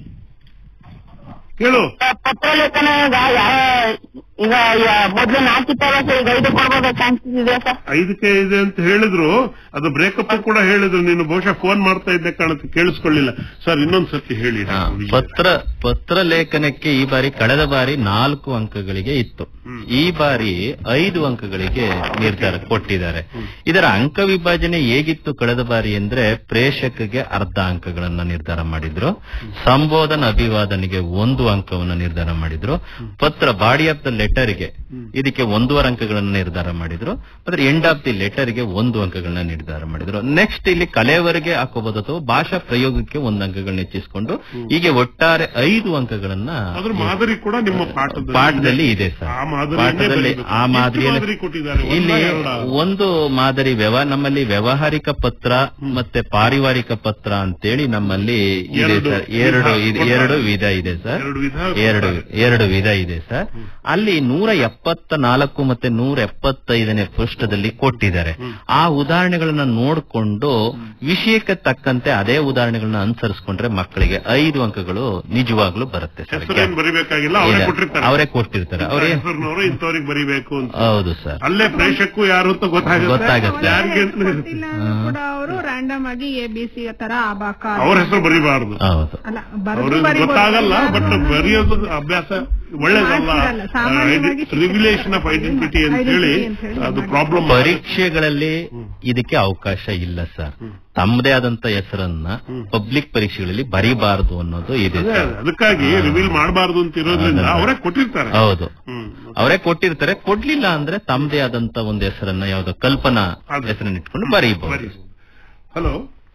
ಕೇಳು ಸರ್, ಪತ್ರಲೇಖನ ಈಗ ಯಾವ ಈಗ ಯಾ- ಮೊದ್ಲು ನಾಲ್ಕು ಇತ್ತಲ್ಲ ಸರ್ ಈಗ ಐದು ಕೊಡ್ಬೋದು ಚಾನ್ಸಸ್ ಇದೆ ಸರ್ ಐದಕ್ಕೆ ಇದೆ ಅಂತ ಹೇಳಿದ್ರು ಅದು ಬ್ರೇಕಪ್ ಕೂಡ ಹೇಳಿದ್ರು ನೀನು ಬಹುಶಃ ಫೋನ್ ಮಾಡ್ತಾ ಇದ್ದೆ ಕಾಣುತ್ತೆ ಕೇಳಿಸ್ಕೊಳ್ಳಿಲ್ಲ ಸರ್ ಇನ್ನೊಂದ್ ಸತಿ ಹೇಳಿ ಹಾ, ಪತ್ರ ಪತ್ರ ಲೇಖನಕ್ಕೆ ಈ ಬಾರಿ ಕಳೆದ ಬಾರಿ ನಾಲ್ಕು ಅಂಕಗಳಿಗೆ ಇತ್ತು ಈ ಬಾರಿ ಐದು ಅಂಕಗಳಿಗೆ ನಿರ್ಧಾರ ಕೊಟ್ಟಿದ್ದಾರೆ ಇದರ ಅಂಕ ವಿಭಜನೆ ಹೇಗಿತ್ತು ಕಳೆದ ಬಾರಿ ಅಂದ್ರೆ ಪ್ರೇಷಕಗೆ ಅರ್ಧ ಅಂಕಗಳನ್ನ ನಿರ್ಧಾರ ಮಾಡಿದ್ರು ಸಂಬೋಧನ ಅಭಿವಾದನೆಗೆ ಒಂದು ಅಂಕವನ್ನ ನಿರ್ಧಾರ ಮಾಡಿದ್ರು ಪತ್ರ ಬಾಡಿ ಆಫ್ ದ ಲೆಟರ್ಗೆ ಇದಕ್ಕೆ ಒಂದೂವರೆ ಅಂಕಗಳನ್ನ ನಿರ್ಧಾರ ಮಾಡಿದ್ರು ಮತ್ತೆ ಎಂಡ್ ಆಫ್ ದಿ ಲೆಟರ್ಗೆ ಒಂದು ಅಂಕಗಳನ್ನ ನಿರ್ಧಾರ ಮಾಡಿದ್ರು ನೆಕ್ಸ್ಟ್ ಇಲ್ಲಿ ಕಲೆಯವರೆಗೆ ಹಾಕೋಬಹುದು ಅಥವಾ ಭಾಷಾ ಪ್ರಯೋಗಕ್ಕೆ ಒಂದು ಅಂಕಗಳನ್ನ ಹೆಚ್ಚಿಸಿಕೊಂಡು ಹೀಗೆ ಒಟ್ಟಾರೆ ಐದು ಅಂಕಗಳನ್ನ ಅದ್ರ ಮಾದರಿ ಕೂಡ ನಿಮ್ಮ ಪಾಠದಲ್ಲಿ ಪಾಠದಲ್ಲಿ ಇದೆ ಸರ್ ಆ ಮಾದರಿಯನ್ನೇ ಪಾಠದಲ್ಲಿ ಬರೀಬೇಕು. ಆ ಎಷ್ಟು ಮಾದರಿಯಲ್ಲಿ ಮಾದರಿ ಕೊಟ್ಟಿದ್ದಾರೆ? ಒಂದಾ ಇಲ್ಲಿ ಎರಡಾ? ಒಂದು ಮಾದರಿ ವ್ಯವ ನಮ್ಮಲ್ಲಿ ವ್ಯವಹಾರಿಕ ಪತ್ರ ಮತ್ತೆ ಪಾರಿವಾರಿಕ ಪತ್ರ ಅಂತೇಳಿ ನಮ್ಮಲ್ಲಿ ಇದೆ ಎರಡು ಸರ್ ಎರಡು ವಿಧ ಇದೆ- ಕೊಡ್ತಾರೆ. ಎರಡು ವಿಧ ಇದೆ ಸರ್ ಎರಡು ವಿಧ ಎರಡು ಕೊಡ್ತಾರೆ. ಎರಡು ವಿಧ ಇದೆ ಸರ್ ಅಲ್ಲಿ ನೂರ ಎಪ್ಪತ್ತ ನಾಲ್ಕು ಮತ್ತೆ ನೂರ ಎಪ್ಪತ್ತೈದನೇ ಪೃಷ್ಠದಲ್ಲಿ ಕೊಟ್ಟಿದ್ದಾರೆ ಆ ಉದಾಹರಣೆಗಳನ್ನ ನೋಡಿಕೊಂಡು ವಿಷಯಕ್ಕೆ ತಕ್ಕಂತೆ ಅದೇ ಉದಾಹರಣೆಗಳನ್ನ ಅನುಸರಿಸಿಕೊಂಡ್ರೆ ಮಕ್ಕಳಿಗೆ ಐದು ಅಂಕಗಳು ನಿಜವಾಗ್ಲೂ ಬರುತ್ತೆ ಸರ್ ಹೆಸರೇನ್ ಬರಿಬೇಕಾಗಿಲ್ಲ ಅವರೇ ಇಲ್ಲ, ಕೊಟ್ಟಿರ್ತಾರೆ ಅವರೇ ಕೊಟ್ಟಿರ್ತಾರೆ ಅವರೇ ಹೆಸರಿನವರು ಇಂಥವ್ರಿಗೆ ಬರಿಬೇಕು ಅಂತ ಹೌದು ಸರ್ ಅಲ್ಲೇ ಪ್ರೇಷಕ್ಕೂ ಯಾರು ಅಂತ ಗೊತ್ತಾಗುತ್ತೆ ಗೊತ್ತಾಗತ್ತೆ. ಯಾರಿಗೆ ಅಂತ ಗೊತ್ತಿಲ್ಲ ಕೂಡ ಅವರು ರ್ಯಾಂಡಮ್ ಆಗಿ ಎ ಬಿ ಸಿ ತರ ಆಬಾಕ ಅವ್ರ ಹೆಸರು ಬರಿಬಾರ್ದು ಹೌದು ಅಲ್ಲ ಬರೆದು ಅವ್ರಿಗೆ ಬರಿಬೋದು. ಗೊತ್ತಾಗಲ್ಲ ಬಟ್ ಬರೆಯೋದು ಅಭ್ಯಾಸ ಒಳ್ಳೇದಲ್ಲ ಮಾಡ್ತಿರಲ್ಲ. ಸಾಮಾನ್ಯವಾಗಿ ರಿವಿಲೇಷನ್ ಆಫ್ ಐಡೆಂಟಿಟಿ ಅಂತ ಹೇಳಿ Identity ಅಂತ ಹೇಳಿ ಅದು ಮಾಡಿ. ಪ್ರಾಬ್ಲಮ್ ಪರೀಕ್ಷೆಗಳಲ್ಲಿ ಇದಕ್ಕೆ ಅವಕಾಶ ಇಲ್ಲ ಸರ್ ತಮ್ಮದೇ ಆದಂತ ಹೆಸರನ್ನ ಪಬ್ಲಿಕ್ ಪರೀಕ್ಷೆಗಳಲ್ಲಿ ಬರೀಬಾರದು ಅನ್ನೋದು ಇದೆ ಸರ್ ಅದಕ್ಕಾಗಿ ರಿವೀಲ್ ಮಾಡಬಾರ್ದು ಅಂತ ಇರೋದ್ರಿಂದ ಅದನ್ನ- ಅವರೇ ಕೊಟ್ಟಿರ್ತಾರೆ ಹೌದು ಹ್ಮ್. ಅವರೇ ಕೊಟ್ಟಿರ್ತಾರೆ ಕೊಡ್ಲಿಲ್ಲ ಅಂದ್ರೆ ತಮ್ಮದೇ ಆದಂತ ಒಂದು ಹೆಸರನ್ನ ಯಾವ್ದೋ ಕಲ್ಪನಾ ಅದು. ಹೆಸರನ್ನ ಇಟ್ಕೊಂಡು ಬರೀಬಹುದು ಬರೀಬಹುದು. ಹಲೋ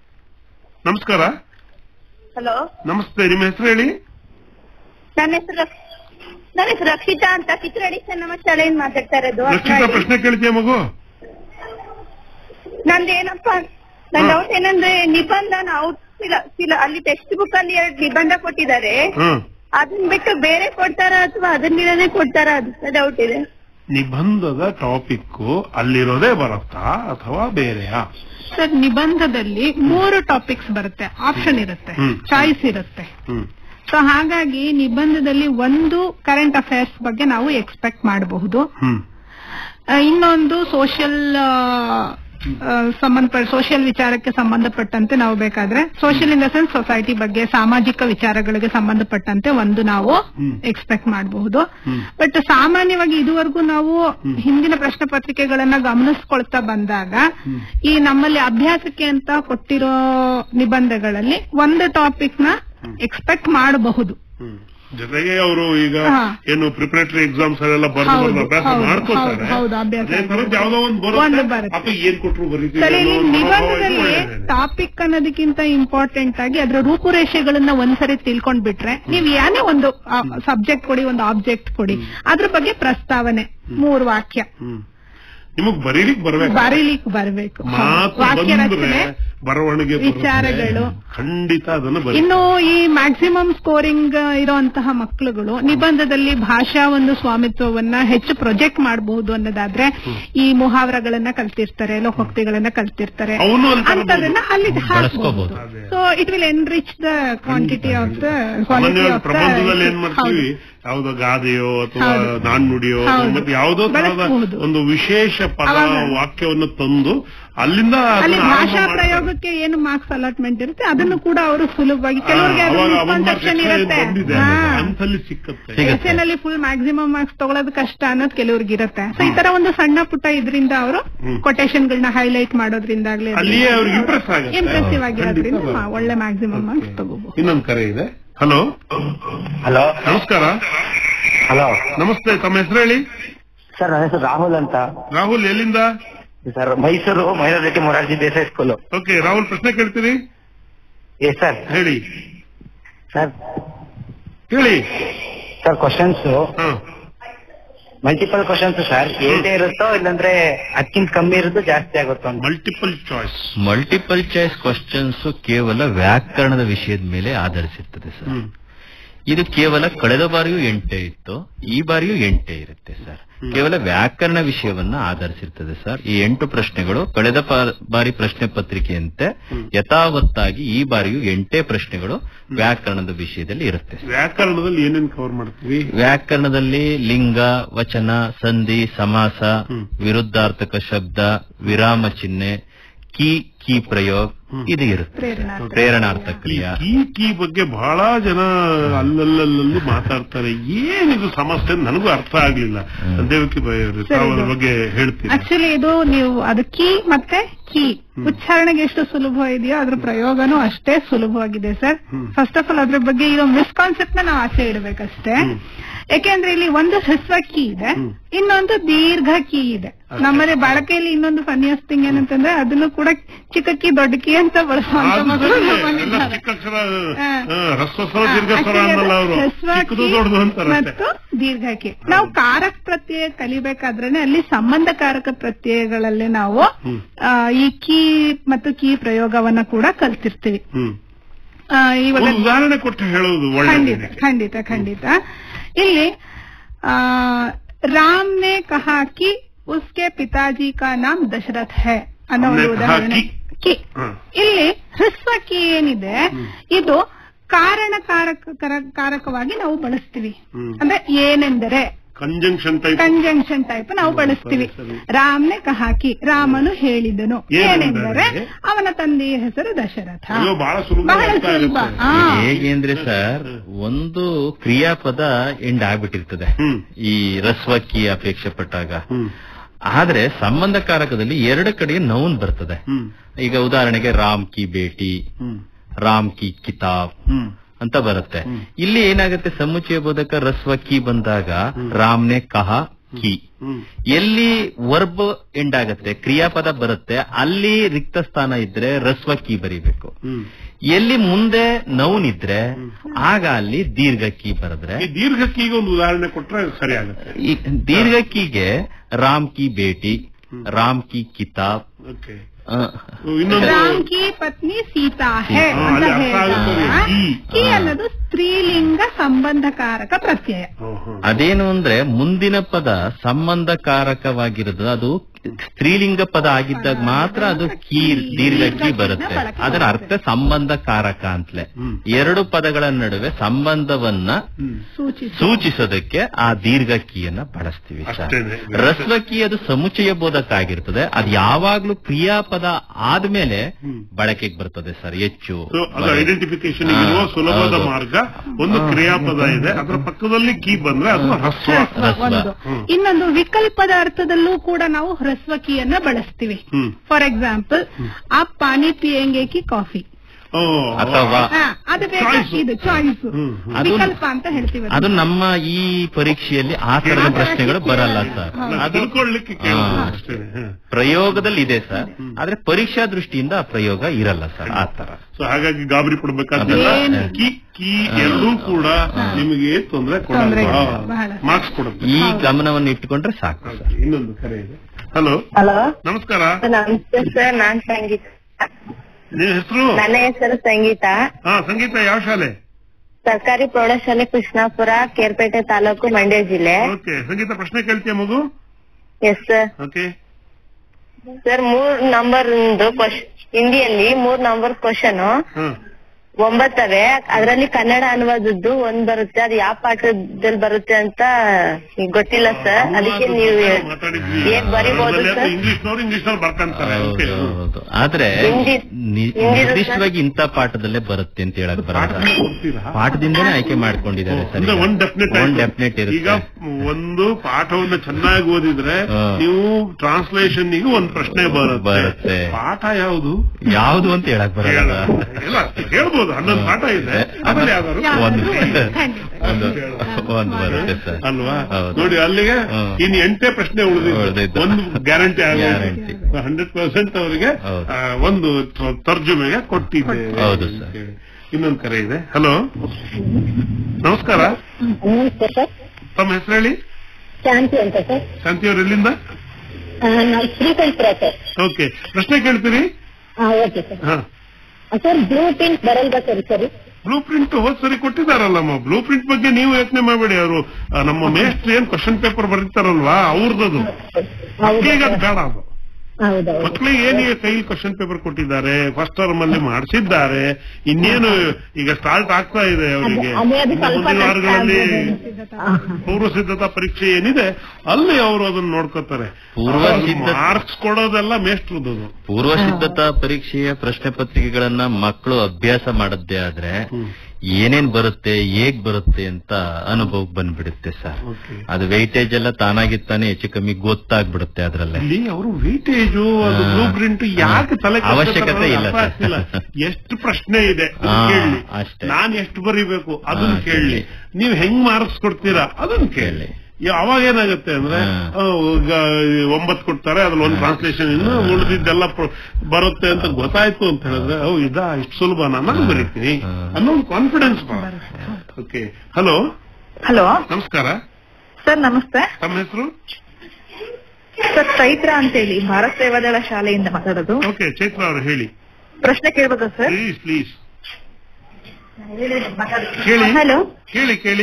ನಮಸ್ಕಾರ ಹಲೋ ನಮಸ್ತೆ ನಿಮ್ಮ ಹೆಸರು ಹೇಳಿ ನನ್ನ ಹೆಸರು ನನ್ನ ಹೆಸರು ರಕ್ಷಿತಾ ಅಂತ ಚಿತ್ರಡಿ ನಮ್ಮ ಶಾಲೆಯಿಂದ ಮಾತಾಡ್ತಾ ಇರೋದು ರಕ್ಷಿತಾ ಪ್ರಶ್ನೆ ಕೇಳ್ತೀಯ ಮಗು ನಂದೇನಪ್ಪ ನನ್ ಹಾ. ಡೌಟ್ ಏನಂದ್ರೆ ನಿಬಂಧ ಔಟ್ ಅಲ್ಲಿ ಟೆಕ್ಸ್ಟ್ ಬುಕ್ ಅಲ್ಲಿ ಎರಡು ನಿಬಂಧ ಕೊಟ್ಟಿದ್ದಾರೆ ಹ್ಮ್ ಅದನ್ನ ಬಿಟ್ಟು ಬೇರೆ ಕೊಡ್ತಾರ ಅಥವಾ ಅದನ್ನಿರೋದೇ ಕೊಡ್ತಾರ ಅಂತ ಡೌಟ್ ಇದೆ ನಿಬಂಧದ ಟಾಪಿಕ್ ಅಲ್ಲಿರೋದೇ ಬರುತ್ತಾ ಅಥವಾ ಬೇರೆಯಾ ಸರ್ ನಿಬಂಧದಲ್ಲಿ ಮೂರು ಟಾಪಿಕ್ಸ್ ಬರುತ್ತೆ ಆಪ್ಷನ್ ಇರುತ್ತೆ ಹ್ಮ್. ಚಾಯ್ಸ್ ಇರುತ್ತೆ ಹ್ಮ್ ಸೊ ಹಾಗಾಗಿ ನಿಬಂಧದಲ್ಲಿ ಒಂದು ಕರೆಂಟ್ ಅಫೇರ್ಸ್ ಬಗ್ಗೆ ನಾವು ಎಕ್ಸ್ಪೆಕ್ಟ್ ಮಾಡಬಹುದು ಹ್ಮ್ ಇನ್ನೊಂದು ಸೋಷಿಯಲ್ ಸಂಬಂಧಪಟ್ಟ ಸೋಷಿಯಲ್ ವಿಚಾರಕ್ಕೆ ಸಂಬಂಧಪಟ್ಟಂತೆ ನಾವು ಬೇಕಾದ್ರೆ social in the sense society ಬಗ್ಗೆ ಸಾಮಾಜಿಕ ವಿಚಾರಗಳಿಗೆ ಸಂಬಂಧಪಟ್ಟಂತೆ ಒಂದು ನಾವು ಹ್ಮ್. ಎಕ್ಸ್ಪೆಕ್ಟ್ ಮಾಡಬಹುದು ಹ್ಮ್. ಬಟ್ ಸಾಮಾನ್ಯವಾಗಿ ಇದುವರೆಗೂ ನಾವು ಹಿಂದಿನ ಪ್ರಶ್ನೆ ಪತ್ರಿಕೆಗಳನ್ನ ಗಮನಿಸ್ಕೊಳ್ತಾ ಬಂದಾಗ ಈ ನಮ್ಮಲ್ಲಿ ಅಭ್ಯಾಸಕ್ಕೆ ಅಂತ ಕೊಟ್ಟಿರೋ ನಿಬಂಧಗಳಲ್ಲಿ ಒಂದು ಟಾಪಿಕ್ ನ ಎಕ್ಸ್ಪೆಕ್ಟ್ ಮಾಡಬಹುದು ಹ್ಮ್. ಜೊತೆಗೆ ಅವರು ಈಗ ಹಾ. ಏನು ಪ್ರಿಪರೇಟರಿ ಎಕ್ಸಾಮ್ಸ್ ಅಲ್ಲೆಲ್ಲ ಬರೆದು ಹೌದು, ಬರೆದು ಅಭ್ಯಾಸ ಹೌದು, ಮಾಡ್ಕೋತಾರೆ ಹೌದು, ಹೌದು, ಅಭ್ಯಾಸ ಅದೇ ತರದ್ ಯಾವ್ದೋ ಒಂದು ಒಂದು ಬರುತ್ತೆ ಬರುತ್ತೆ. ಅಥವಾ ಏನ್ ಕೊಟ್ರು ಬರೀತೀವಿ ಸರಿ ಅನ್ನೋ ಇಲ್ಲಿ ಒಂದು ಮನೋಭಾವ ಇದು ನಿಬಂಧದಲ್ಲಿ ಒಳ್ಳೆದೇನೆ. ಟಾಪಿಕ್ ಅನ್ನೋದಕ್ಕಿಂತ ಇಂಪಾರ್ಟೆಂಟ್ ಆಗಿ ಅದರ ರೂಪುರೇಷೆಗಳನ್ನ ಒಂದ್ಸರಿ ತಿಳ್ಕೊಂಡ್ ಬಿಟ್ರೆ ನೀವು ಏನೇ ಒಂದು ಸಬ್ಜೆಕ್ಟ್ ಕೊಡಿ ಒಂದು ಆಬ್ಜೆಕ್ಟ್ ಕೊಡಿ ಅದ್ರ ಬಗ್ಗೆ ಪ್ರಸ್ತಾವನೆ ಮೂರು ವಾಕ್ಯ ಹ್ಮ್ ನಿಮಗ್ ಬರೀಲಿಕ್ ಬರ್ಬೇಕು ಬರೀಲಿಕ್ ಬರ್ಬೇಕು ಮಾತು ವಾಕ್ಯ ಬಂದ್ರೆ ರಚನೆ ಬರವಣಿಗೆ ಬರುತ್ತೆ. ವಿಚಾರಗಳು. ಖಂಡಿತ ಅದನ್ನು ಬರೀ ಇನ್ನು ಈ ಮ್ಯಾಕ್ಸಿಮಮ್ ಸ್ಕೋರಿಂಗ್ ಇರುವಂತಹ ಮಕ್ಕಳುಗಳು ನಿಬಂಧದಲ್ಲಿ ಭಾಷಾ ಒಂದು ಸ್ವಾಮಿತ್ವವನ್ನ ಹೆಚ್ಚು ಪ್ರೊಜೆಕ್ಟ್ ಮಾಡಬಹುದು ಅನ್ನೋದಾದ್ರೆ ಈ ಮುಹಾವರಗಳನ್ನ ಕಲ್ತಿರ್ತಾರೆ ಲೋಕೋಕ್ತಿಗಳನ್ನ ಕಲ್ತಿರ್ತಾರೆ ಅವನು ಅಂತ ಅಂತದನ್ನ ಅಲ್ಲಿ ಬಳಸ್ಕೋಬಹುದು. ಅದೇ. So it will enrich the quantity of the quality ಸಾಮಾನ್ಯವಾಗಿ ಆಫ್ ಪ್ರಬಂಧದಲ್ಲಿ ಏನ್ ಮಾಡ್ತೀವಿ ಯಾವ್ದೋ ಗಾದೆಯೋ ಅಥವಾ ಹೌದು. ನಾಣ್ಣುಡಿಯೋ ಹೌದು. ಮತ್ತೆ ಯಾವ್ದೋ ತರಹದ ಬಳಸ್ಬಹುದು. ಒಂದು ವಿಶೇಷ ಪದ ಅವಾಗ- ವಾಕ್ಯವನ್ನು ತಂದು ಅಲ್ಲಿಂದ ಅಲ್ಲಿ ಅದನ್ನ ಆರಂಭ ಭಾಷಾ ಮಾಡ್ತಾರೆ. ಪ್ರಯೋಗಕ್ಕೆ ಏನು ಮಾರ್ಕ್ಸ್ ಅಲಾಟ್ಮೆಂಟ್ ಇರುತ್ತೆ ಅದನ್ನು ಕೂಡ ಅವರು ಸುಲಭವಾಗಿ ಕೆಲವರಿಗೆ ಅದು ಅವಾಗ ಒಂದು ಮಿಸ್ಕನ್ಸೆಪ್ಷನ್ marks extra ಏನ್ ಇರುತ್ತೆ ಬಂದಿದೆ ಹಾ. ಅಂತಲ್ಲಿ ಸಿಕ್ಕತ್ತೆ ಸಿಗುತ್ತೆ. ಎಸ್ ಎನ್ ಅಲ್ಲಿ ಫುಲ್ ಮ್ಯಾಕ್ಸಿಮಮ್ ಮಾರ್ಕ್ಸ್ ತಗೊಳ್ಳೋದು ಕಷ್ಟ ಅನ್ನೋದು ಕೆಲವ್ರಿಗೆ ಇರುತ್ತೆ ಸೊ ಈ ತರ ಒಂದು ಸಣ್ಣ ಪುಟ್ಟ ಇದರಿಂದ ಅವರು ಹ್ಮ್. ಕೊಟೇಶನ್ ಗಳನ್ನ ಹೈಲೈಟ್ ಮಾಡೋದ್ರಿಂದಾಗ್ಲಿ ಅಲ್ಲಿಯೇ ಅವ್ರಿಗೆ ಇಂಪ್ರೆಸ್ ಆಗುತ್ತೆ ಇಂಪ್ರೆಸಿವ್ ಆಗಿರೋದ್ರಿಂದ ಖಂಡಿತ. ಹಾ, ಒಳ್ಳೆ ಮ್ಯಾಕ್ಸಿಮಮ್ ಮಾರ್ಕ್ಸ್ ತಗೋಬಹುದು ಇನ್ನೊಂದು ಕರೆ ಇದೆ ಹಲೋ ಹಲೋ ನಮಸ್ಕಾರ ಹಲೋ ನಮಸ್ತೆ ತಮ್ಮ ಹೆಸರು ಹೇಳಿ ಸರ್ ನನ್ನ ಹೆಸರು ರಾಹುಲ್ ಅಂತ ರಾಹುಲ್ ಎಲ್ಲಿಂದ sir Mysore minority Morarji Desai school okay Rahul ಪ್ರಶ್ನೆ ಕೇಳ್ತೀರಿ ಎಸ್ ಸರ್ ಹೇಳಿ ಸರ್ ಹೇಳಿ ಸರ್ ಕ್ವಶನ್ಸ್ ಹಾ ಮಲ್ಟಿಪಲ್ ಕ್ವಶನ್ಸ್ ಸರ್ ಏಟೇ ಇರುತ್ತೋ ಇಲ್ಲಾಂದ್ರೆ ಅದಕ್ಕಿಂತ ಕಮ್ಮಿ ಇರುತ್ತೋ ಜಾಸ್ತಿ ಆಗುತ್ತೋ ಅಂತ multiple choice multiple choice questions ಕೇವಲ ವ್ಯಾಕರಣದ ವಿಷಯದ ಮೇಲೆ ಆಧರಿಸಿರ್ತದೆ ಸರ್ ಹ್ಮ್ ಇದು ಕೇವಲ ಕಳೆದ ಬಾರಿಯೂ ಎಂಟೇ ಇತ್ತು ಈ ಬಾರಿಯೂ ಎಂಟೇ ಇರುತ್ತೆ ಸರ್ ಕೇವಲ ವ್ಯಾಕರಣ ವಿಷಯವನ್ನ ಆಧರಿಸಿರ್ತದೆ ಸರ್ ಈ ಎಂಟು ಪ್ರಶ್ನೆಗಳು ಕಳೆದ ಪಾ- ಬಾರಿ ಪ್ರಶ್ನೆ ಪತ್ರಿಕೆಯಂತೆ ಯಥಾವತ್ತಾಗಿ ಈ ಬಾರಿಯೂ ಎಂಟೇ ಪ್ರಶ್ನೆಗಳು ವ್ಯಾಕರಣದ ವಿಷಯದಲ್ಲಿ ಇರುತ್ತೆ ಸರ್. ವ್ಯಾಕರಣದಲ್ಲಿ ಏನೇನ್ ಕವರ್ ಮಾಡ್ತೀವಿ ವ್ಯಾಕರಣದಲ್ಲಿ ಲಿಂಗ ವಚನ ಸಂಧಿ ಸಮಾಸ ಹ್ಮ್. ವಿರುದ್ಧಾರ್ಥಕ ಶಬ್ದ ವಿರಾಮ ಚಿಹ್ನೆ ಕೀ ಕೀ ಪ್ರಯೋಗ ಹ್ಮ್. ಇದು ಇರುತ್ತೆ ಪ್ರೇರಣಾರ್ಥಕ. ಪ್ರೇರಣಾರ್ಥಕ ಈ ಕ್ರಿಯಾ ಕೀ ಕೀ ಬಗ್ಗೆ ಬಹಳ ಜನ ಅಲ್ಲಲ್ಲಲ್ಲಿ ಮಾತಾಡ್ತಾರೆ ಏನಿದು ಸಮಸ್ಯೆ ಅಂತ ನನಗೂ ಅರ್ಥ ಆಗ್ಲಿಲ್ಲ ಹ್ಮ್. ದೇವಕಿ ಬಾಯಿ ಅವ್ರೆ, ತಾವು ಅದ್ರ ಬಗ್ಗೆ ಹೇಳ್ತೀರಿ ಆಕ್ಚುಲಿ ಇದು ನೀವು ಅದು ಕೀ ಮತ್ತೆ ಕೀ ಉಚ್ಚಾರಣೆಗೆ ಎಷ್ಟು ಸುಲಭ ಇದೆಯೋ ಅದ್ರ ಪ್ರಯೋಗನೂ ಅಷ್ಟೇ ಸುಲಭವಾಗಿದೆ ಸರ್ ಹ್ಮ್. ಫಸ್ಟ್ ಆಫ್ ಆಲ್ ಅದ್ರ ಬಗ್ಗೆ ಇರೋ ಮಿಸ್ಕಾನ್ಸೆಪ್ಟ್ ನ ನಾವು ಆಚೆ ಇಡಬೇಕಷ್ಟೇ ಹ್ಮ್. ಯಾಕೆಂದ್ರೆ ಇಲ್ಲಿ ಒಂದು ಹ್ರಸ್ವ ಕೀ ಇದೆ ಹ್ಮ್. ಇನ್ನೊಂದು ದೀರ್ಘ ಕೀ ಇದೆ ಅಷ್ಟೇ. ನಮ್ಮಲ್ಲಿ ಬಳಕೆಯಲ್ಲಿ ಇನ್ನೊಂದು ಫನಿಯಸ್ ಥಿಂಗ್ ಏನಂತಂದ್ರೆ ಅದನ್ನು ಕೂಡ ಚಿಕ್ಕ ಕೀ ದೊಡ್ಡ ಕೀ ಅಂತ ಬಳಸುವಂತ ಅದು ಮಕ್ಕಳು ಸರಿ. ಎಲ್ಲ ನಮ್ಮಲ್ಲಿದ್ದಾರೆ. ಚಿಕ್ಕ ಅಕ್ಷರ ಹಾ. ಹಾ, ಹ್ರಸ್ವ ಸ್ವರ ದೀರ್ಘ ಸ್ವರ Actually ಅನ್ನಲ್ಲ ಅವರು ಅದು ಹ್ರಸ್ವ ಚಿಕ್ಕದು ಕೀ ದೊಡ್ಡದು ಅಂತಾರೆ ಅಷ್ಟೇ. ಮತ್ತು ದೀರ್ಘಕ್ಕೆ ನಾವು ಕಾರಕ ಪ್ರತ್ಯಯ ಕಲಿಬೇಕಾದ್ರೆ ಅಲ್ಲಿ ಸಂಬಂಧಕಾರಕ ಪ್ರತ್ಯಯಗಳಲ್ಲಿ ನಾವು ಹ್ಮ್. ಆ, ಈ ಕೀ ಮತ್ತು ಕೀ ಪ್ರಯೋಗವನ್ನ ಕೂಡ ಕಲ್ತಿರ್ತೀವಿ ಹ್ಮ್ ಆ, ಇವಾಗ ಒಂದು ಉದಾಹರಣೆ ಕೊಟ್ಟು ಹೇಳೋದು ಖಂಡಿತ ಒಳ್ಳೆ ಖಂಡಿತ ಖಂಡಿತ ಇಲ್ಲಿ ಆ, ರಾಮ್ ನೆ ಕಹಾ ಕಿ ಉಸ್ಕೆ ಪಿತಾಜಿ ಕಾ ನಾಮ್ ದಶರಥ್ ಹೈ ಅನ್ನೋ ಒಂದು हमने कहा ಉದಾಹರಣೆ कि- ಕಿ ಹಾ. ಇಲ್ಲಿ ಹ್ರಸ್ವ ಕಿ ಏನಿದೆ ಹ್ಮ್. ಇದು ಕಾರಣ ಕಾರಕ ಕರ- ಕಾರಕವಾಗಿ ನಾವು ಬಳಸ್ತೀವಿ ಹ್ಮ್. ಅಂದ್ರೆ ಏನೆಂದರೆ ಕಂಜಂಕ್ಷನ್ ಟೈಪ್ ಕಂಜಂಕ್ಷನ್ ಟೈಪ್ ನಾವು ಬಳಸ್ತೀವಿ ಸರಿ, ಸರಿ. ರಾಮ್ನೆ ಕಹಾಕಿ ರಾಮನು ಹೇಳಿದನು ಏನೆಂದರೆ? ಏನೆಂದರೆ ಅವನ ತಂದೆಯ ಹೆಸರು ದಶರಥ ಅಯ್ಯೋ, ಬಹಳ ಸುಲಭ ಬಹಳ ಅರ್ಥ ಸುಲಭ ಆಗುತ್ತೆ. ಆ. ಹೇಗೆ ಅಂದ್ರೆ ಸರ್ ಒಂದು ಕ್ರಿಯಾಪದ ಎಂಡ್ ಆಗ್ಬಿಟ್ಟಿರ್ತದೆ ಹ್ಮ್. ಈ ರಸ್ವಕ್ಕಿ ಅಪೇಕ್ಷೆ ಪಟ್ಟಾಗ ಹ್ಮ್ ಆದ್ರೆ ಸಂಬಂಧಕಾರಕದಲ್ಲಿ ಎರಡು ಕಡೆಗೆ ನೌನ್ ಬರ್ತದೆ ಹ್ಮ್ ಈಗ ಉದಾಹರಣೆಗೆ ರಾಮ್ ಕಿ ಬೇಟಿ ಹ್ಮ್ ರಾಮ್ ಕಿ ಕಿತಾಬ್ ಹ್ಮ್ ಅಂತ ಬರುತ್ತೆ ಹ್ಮ್. ಇಲ್ಲಿ ಏನಾಗುತ್ತೆ ಸಮುಚ್ಚಯ ಬೋಧಕ ರಸ್ವ ಕಿ ಬಂದಾಗ ರಾಮ್ನೆ ಕಹ ಕಿ ಹ್ಮ್ ಎಲ್ಲಿ ವರ್ಬ್ ಎಂಡ್ ಆಗತ್ತೆ ಕ್ರಿಯಾಪದ ಬರುತ್ತೆ ಅಲ್ಲಿ ರಿಕ್ತ ಸ್ಥಾನ ಇದ್ರೆ ರಸ್ವ ಕಿ ಬರಿಬೇಕು ಹ್ಮ್ ಎಲ್ಲಿ ಮುಂದೆ ನೌನ್ ಇದ್ರೆ ಆಗ ಅಲ್ಲಿ ದೀರ್ಘ ಕಿ ಬರೆದ್ರೆ ಈ ದೀರ್ಘಕ್ಕೀಗ ಒಂದು ಉದಾಹರಣೆ ಕೊಟ್ರೆ ಸರಿ ಆಗುತ್ತೆ ಈ ದೀರ್ಘ ಕೀಗೆ ರಾಮ್ ಕಿ ಬೇಟಿ ರಾಮ್ ಕಿ ಕಿತಾಬ್ ಓಕೆ ಆ, ಇನ್ನೊಂದು ರಾಮ್ ಕಿ ಪತ್ನಿ ಸೀತಾ ಹೇ ಹಾ, ಅಂತ ಅಲ್ಲಿ ಅರ್ಥ ಆಗುತ್ತೆ ಹೇಳಿದಾಗ ಕೀ. ಕಿ ಅನ್ನೋದು ಸ್ತ್ರೀಲಿಂಗ ಸಂಬಂಧಕಾರಕ ಪ್ರತ್ಯಯ ಹ್ಮ್, ಹ್ಮ್. ಅದೇನು ಅಂದ್ರೆ ಮುಂದಿನ ಪದ ಸಂಬಂಧಕಾರಕವಾಗಿರೋದು ಅದು ಸ್ತ್ರೀಲಿಂಗ ಪದ ಆಗಿದ್ದಾಗ ಮಾತ್ರ ಅದು ಕೀ ದೀರ್ಘ ಕೀ ಬರುತ್ತೆ ಅದರ ಅರ್ಥ ಸಂಬಂಧಕಾರಕ ಅಂತಲೇ ಹ್ಮ್. ಎರಡು ಪದಗಳ ನಡುವೆ ಸಂಬಂಧವನ್ನ ಹ್ಮ್. ಸೂಚಿಸಿ ಸೂಚಿಸೋದಕ್ಕೆ ಆ ದೀರ್ಘ ಕೀಯನ್ನ ಬಳಸ್ತೀವಿ ಸರ್ ಅಷ್ಟೇನೆ. ರಸ್ವ ಕೀ ಅದು ಸಮುಚ್ಚಯ ಬೋಧಕ ಆಗಿರ್ತದೆ ಅದು ಯಾವಾಗ್ಲೂ ಕ್ರಿಯಾಪದ ಆದ್ಮೇಲೆ ಹ್ಮ್. ಬಳಕೆಗೆ ಬರ್ತದೆ ಸರ್ ಹೆಚ್ಚು So, ಅದು ಬರೆ- ಐಡೆಂಟಿಫಿಕೇಶನ್ ಹಾ, ಇರುವ ಸುಲಭದ ಹೌದು. ಮಾರ್ಗ ಒಂದು ಕ್ರಿಯಾಪದ ಇದೆ ಅದರ ಪಕ್ಕದಲ್ಲಿ ಕೀ ಬಂದ್ರೆ ಅದು ಹ್ರಸ್ವ ಹ್ರಸ್ವ ಹ್ರಸ್ವ. ಒಂದು ಹ್ಮ್. ಇನ್ನೊಂದು ವಿಕಲ್ಪದ ಅರ್ಥದಲ್ಲೂ ಕೂಡ ನಾವು ಹ್ರಸ್ವ ಕೀಯನ್ನ ಬಳಸ್ತೀವಿ ಹ್ಮ್ ಫಾರ್ ಎಕ್ಸಾಂಪಲ್ ಆ ಪಾನಿ ಪಿಯಂಗೆ ಕಿ ಕಾಫಿ ಓ, ಅಥವಾ ಹಾ, ಅದು ಬೇಕಾ Choice. ಇದು ಚಾಯ್ಸ್ ಹ್ಮ್, ಹ್ಮ್. ಅದು- ವಿಕಲ್ಪ ಅಂತ ಹೇಳ್ತೀವಿ ಅದು ನಮ್ಮ ಈ ಪರೀಕ್ಷೆಯಲ್ಲಿ ಆ ತರದ ಪ್ರಶ್ನೆಗಳು ಬರಲ್ಲ ಸರ್ ಅಲ್ಲ, ಅದು ತಿಳ್ಕೊಳ್ಳಿಕ್ಕೆ ಕೇಳೋದು ಹಾ. ಅಷ್ಟೇ ಹ. ಪ್ರಯೋಗದಲ್ಲಿ ಇದೆ ಸರ್ ಆದ್ರೆ ಪರೀಕ್ಷಾ ದೃಷ್ಟಿಯಿಂದ ಆ ಪ್ರಯೋಗ ಇರಲ್ಲ ಸರ್ ಆ ತರ ಸೊ ಹಾಗಾಗಿ ಗಾಬರಿ ಪಡ್ಬೇಕಾದಿಲ್ಲ ಏನು? ಕೀ ಕೀ ಎರಡೂ ಕೂಡ ನಿಮಗೆ ತೊಂದರೆ ತೊಂದ್ರೆ ಕೊಡಲ್ಲ ಇಲ್ಲ, ಬಹಳ. ಮಾರ್ಕ್ಸ್ ಕೊಡುತ್ತೆ ಈ ಗಮನವನ್ನು ಇಟ್ಟುಕೊಂಡ್ರೆ ಸಾಕು ಹೌದು. ಸರ್ ಇನ್ನೊಂದು ಕರೆ ಇದೆ ಹಲೋ ಹಲೋ ನಮಸ್ಕಾರ ನಮಸ್ತೆ ಸರ್ ನಾನ್ ಸಂಗೀತ ನಿನ್ನ ಹೆಸರು ನನ್ನ ಹೆಸರು ಸಂಗೀತ ಹಾ ಸಂಗೀತ ಯಾವ ಶಾಲೆ ಸರ್ಕಾರಿ ಪ್ರೌಢಶಾಲೆ ಕೃಷ್ಣಾಪುರ ಕೇರ್ಪೇಟೆ ತಾಲೂಕು ಮಂಡ್ಯ ಜಿಲ್ಲೆ ಓಕೆ ಸಂಗೀತ ಪ್ರಶ್ನೆ ಕೇಳ್ತೀಯ ಮಗು ಎಸ್ ಸರ್ ಓಕೆ ಸರ್ ಮೂರ್ ನಂಬರ್ ಹಿಂದಿಯಲ್ಲಿ ಮೂರ್ ನಂಬರ್ ಕ್ವಶನ್ ಹಾ ಒಂಬತ್ತವೆ ಅದರಲ್ಲಿ ಕನ್ನಡ ಅನುವಾದದ್ದು ಒಂದ್ ಬರುತ್ತೆ ಅದು ಯಾವ ಪಾಠದಲ್ಲಿ ಬರುತ್ತೆ ಅಂತ ಈಗ ಗೊತ್ತಿಲ್ಲ ಸರ್ ಅದಕ್ಕೆ ನೀವು ಮಾತಾಡಿದ್ವಿ ಹೇಗ್ ಬರಿಬೋದು ಸರ್ ಇಂಗ್ಲಿಷ್ನವ್ರು ಇಂಗ್ಲಿಷ್ನವ್ರು ಬರ್ಕಂತಾರೆ ಹೌದು, ಹೌದು. ಆದ್ರೆ ಹಿಂದಿ- ನಿ- ಹಿಂದಿ ನಿರ್ದಿಷ್ಟವಾಗಿ ಇಂಥ ಪಾಠದಲ್ಲೇ ಬರುತ್ತೆ ಅಂತ ಹೇಳಕ್ ಬರಲ್ಲ ಪಾಠನೇ ಕೊಡ್ತೀರಾ? ಪಾಠದಿಂದನೇ ಆಯ್ಕೆ ಮಾಡ್ಕೊಂಡಿದ್ದಾರೆ ಸರ್ ಅಂದ್ರೆ ಒಂದ್ ಡೆಫಿನೆಟ್ ಒಂದ್ ಡೆಫಿನೆಟ್ ಈಗ ಇರುತ್ತೆ ಒಂದು ಪಾಠವನ್ನ ಚೆನ್ನಾಗಿ ಓದಿದ್ರೆ ಹಾ. ನೀವು ಟ್ರಾನ್ಸ್ಲೇಷನ್ ಗೆ ಒಂದ್ ಪ್ರಶ್ನೆ ಬರುತ್ತೆ. ಬರುತ್ತೆ ಪಾಠ ಯಾವುದು ಯಾವುದು ಅಂತ ಹೇಳಕ್ ಬರಲ್ಲ ಹೇಳ- ಇಲ್ಲ, ಹೇಳ್ಬೋದು ಹನ್ನೊಂದು ಪಾಠ ಇದೆ ಆಮೇಲೆ ಯಾವ್ದಾದ್ರು ಒಂದು ಖಂಡಿತ. ಒಂದು ಒಂದು ಬರುತ್ತೆ ಸರ್ ಅಲ್ವಾ ಹೌದು. ನೋಡಿ ಅಲ್ಲಿಗೆ ಹ್ಮ್. ಇನ್ ಎಂಟೇ ಪ್ರಶ್ನೆ ಉಳಿದಿದ್ದು ಉಳ್ದಿದ್ದು. ಒಂದು ಗ್ಯಾರಂಟಿ Guarantee. ಹಂಡ್ರೆಡ್ ಪರ್ಸೆಂಟ್ ಅವರಿಗೆ ಹೌದು. ಆ, ಒಂದು ತ- ತರ್ಜುಮೆಗೆ ಕೊಟ್ಟಿದ್ದೇವೆ ಹೌದು ಸರ್. ಇನ್ನೊಂದು ಕರೆ ಇದೆ ಹಲೋ ನಮಸ್ಕಾರ ನಮಸ್ತೆ ಸರ್ ತಮ್ಮ ಹೆಸರು ಹೇಳಿ ಶಾಂತಿ ಅಂತ ಸರ್ ಶಾಂತಿ ಅವ್ರು ಎಲ್ಲಿಂದ ನಾವು ಶ್ರೀಕಂಠಪುರ ಸರ್ ಓಕೆ ಪ್ರಶ್ನೆ ಕೇಳ್ತೀರಿ ಹಾ ಓಕೆ ಸರ್ ಹಾ ಸರ್ ಬ್ಲೂ ಪ್ರಿಂಟ್ ಬರಲ್ವಾ ಸರ್ ಸರಿ ಬ್ಲೂ ಪ್ರಿಂಟ್ ಹೋದ್ ಸರಿ ಕೊಟ್ಟಿದಾರಲ್ಲಮ್ಮ ಬ್ಲೂ ಪ್ರಿಂಟ್ ಬಗ್ಗೆ ನೀವು ಯೋಚನೆ ಮಾಡಬೇಡಿ ಅವರು ನಮ್ಮ ಮೇಸ್ಟ್ರಿ ಏನ್ ಕ್ವಶನ್ ಪೇಪರ್ ಬರೀತಾರಲ್ವಾ ಅವ್ರದ್ದು ಮಕ್ಕಳಿಗೆ ಅದು ಬೇಡ ಅದು ಹೌದೌದು ಮಕ್ಕಳಿಗೆ ಏನ್ ಈಗ ಕೈಲಿ ಕ್ವಶನ್ ಪೇಪರ್ ಕೊಟ್ಟಿದ್ದಾರೆ ಫಸ್ಟ್ ಟರ್ಮ್ ಅಲ್ಲಿ ಮಾಡಿಸಿದ್ದಾರೆ ಇನ್ನೇನು ಈಗ ಸ್ಟಾರ್ಟ್ ಆಗ್ತಾ ಇದೆ ಅವರಿಗೆ ಅದೇ ಅದು ಸ್ವಲ್ಪ ಮುಂದಿನ ವಾರಗಳಲ್ಲಿ ಹಾ, ಹಾ. ಪೂರ್ವ ಸಿದ್ಧತಾ ಪರೀಕ್ಷೆ ಏನಿದೆ ಅಲ್ಲಿ ಅವರು ಅದನ್ನ ನೋಡ್ಕೋತಾರೆ ಪೂರ್ವ ಸಿದ್ಧ- ಮಾರ್ಕ್ಸ್ ಕೊಡೋದೆಲ್ಲ ಮೇಷ್ಟ್ರದ್ದು ಅದು. ಪೂರ್ವ ಸಿದ್ಧತಾ ಪರೀಕ್ಷೆಯ ಪ್ರಶ್ನೆ ಪತ್ರಿಕೆಗಳನ್ನ ಮಕ್ಕಳು ಅಭ್ಯಾಸ ಮಾಡದ್ದೇ ಆದ್ರೆ ಏನೇನ್ ಬರುತ್ತೆ ಹೇಗ್ ಬರುತ್ತೆ ಅಂತ ಅನುಭವಕ್ಕೆ ಬಂದ್ಬಿಡುತ್ತೆ ಸರ್ Okay. ಅದು ವೆಯ್ಟೇಜ್ ಎಲ್ಲ ತಾನಾಗಿ ತಾನೇ ಹೆಚ್ಚು ಕಮ್ಮಿ ಗೊತ್ತಾಗ್ಬಿಡುತ್ತೆ ಅದ್ರಲ್ಲೇ ಇಲ್ಲಿ ಅವರು ವೇಟೇಜು ಅದು ಹಾ. ಬ್ಲೂ ಪ್ರಿಂಟ್ ಯಾಕೆ ತಲೆ ಕೆಡ್ಸ್ಕೊತಾರೆ ಅವಶ್ಯಕತೆ ಅನ್ನೋದು ಇಲ್ಲ ಅರ್ಥ ಸರ್. ಆಗ್ತಿಲ್ಲ. ಎಷ್ಟು ಪ್ರಶ್ನೆ ಇದೆ ಅದನ್ನ ಹಾ, ಕೇಳಿ ಅಷ್ಟೇ. ನಾನ್ ಎಷ್ಟು ಬರೀಬೇಕು ಅದನ್ನ ಹಾ, ಕೇಳಿ ಕೇಳಿ. ನೀವು ಹೆಂಗ್ ಮಾರ್ಕ್ಸ್ ಕೊಡ್ತೀರಾ ಅದನ್ನ ಕೇಳಿ ಯಾ- ಅವಾಗ ಏನಾಗುತ್ತೆ ಅಂದ್ರೆ ಹಾ. ಆ, ಈಗ ಒಂಬತ್ತು ಕೊಡ್ತಾರೆ ಅದ್ರಲ್ಲಿ ಒಂದು ಟ್ರಾನ್ಸ್ಲೇಷನ್ ಇನ್ನು ಉಳಿದಿದ್ದೆಲ್ಲ ಪ್ರ- ಬರುತ್ತೆ ಅಂತ ಗೊತ್ತಾಯ್ತು ಅಂತ ಹೇಳಿದ್ರೆ ಓ ಇದಾ ಇಷ್ಟು ಸುಲಭ ನಾನು ಬರೀತೀನಿ ಹಾ. ಅನ್ನೋ ಒಂದು ಕಾನ್ಫಿಡೆನ್ಸ್ ಓಕೆ ಹಲೋ ಹಲೋ ನಮಸ್ಕಾರ ಸರ್ ನಮಸ್ತೆ ತಮ್ಮ ಹೆಸರು ಸರ್ ಚೈತ್ರ ಅಂತೇಳಿ ಭಾರತ್ ಸೇವಾದಳ ಶಾಲೆಯಿಂದ ಮಾತಾಡೋದು ಓಕೆ ಚೈತ್ರ ಅವರು ಹೇಳಿ ಪ್ರಶ್ನೆ ಕೇಳ್ಬೋದಾ ಸರ್ ಪ್ಲೀಸ್ ಪ್ಲೀಸ್ ಕೇಳಿ ಹಲೋ ಕೇಳಿ ಕೇಳಿ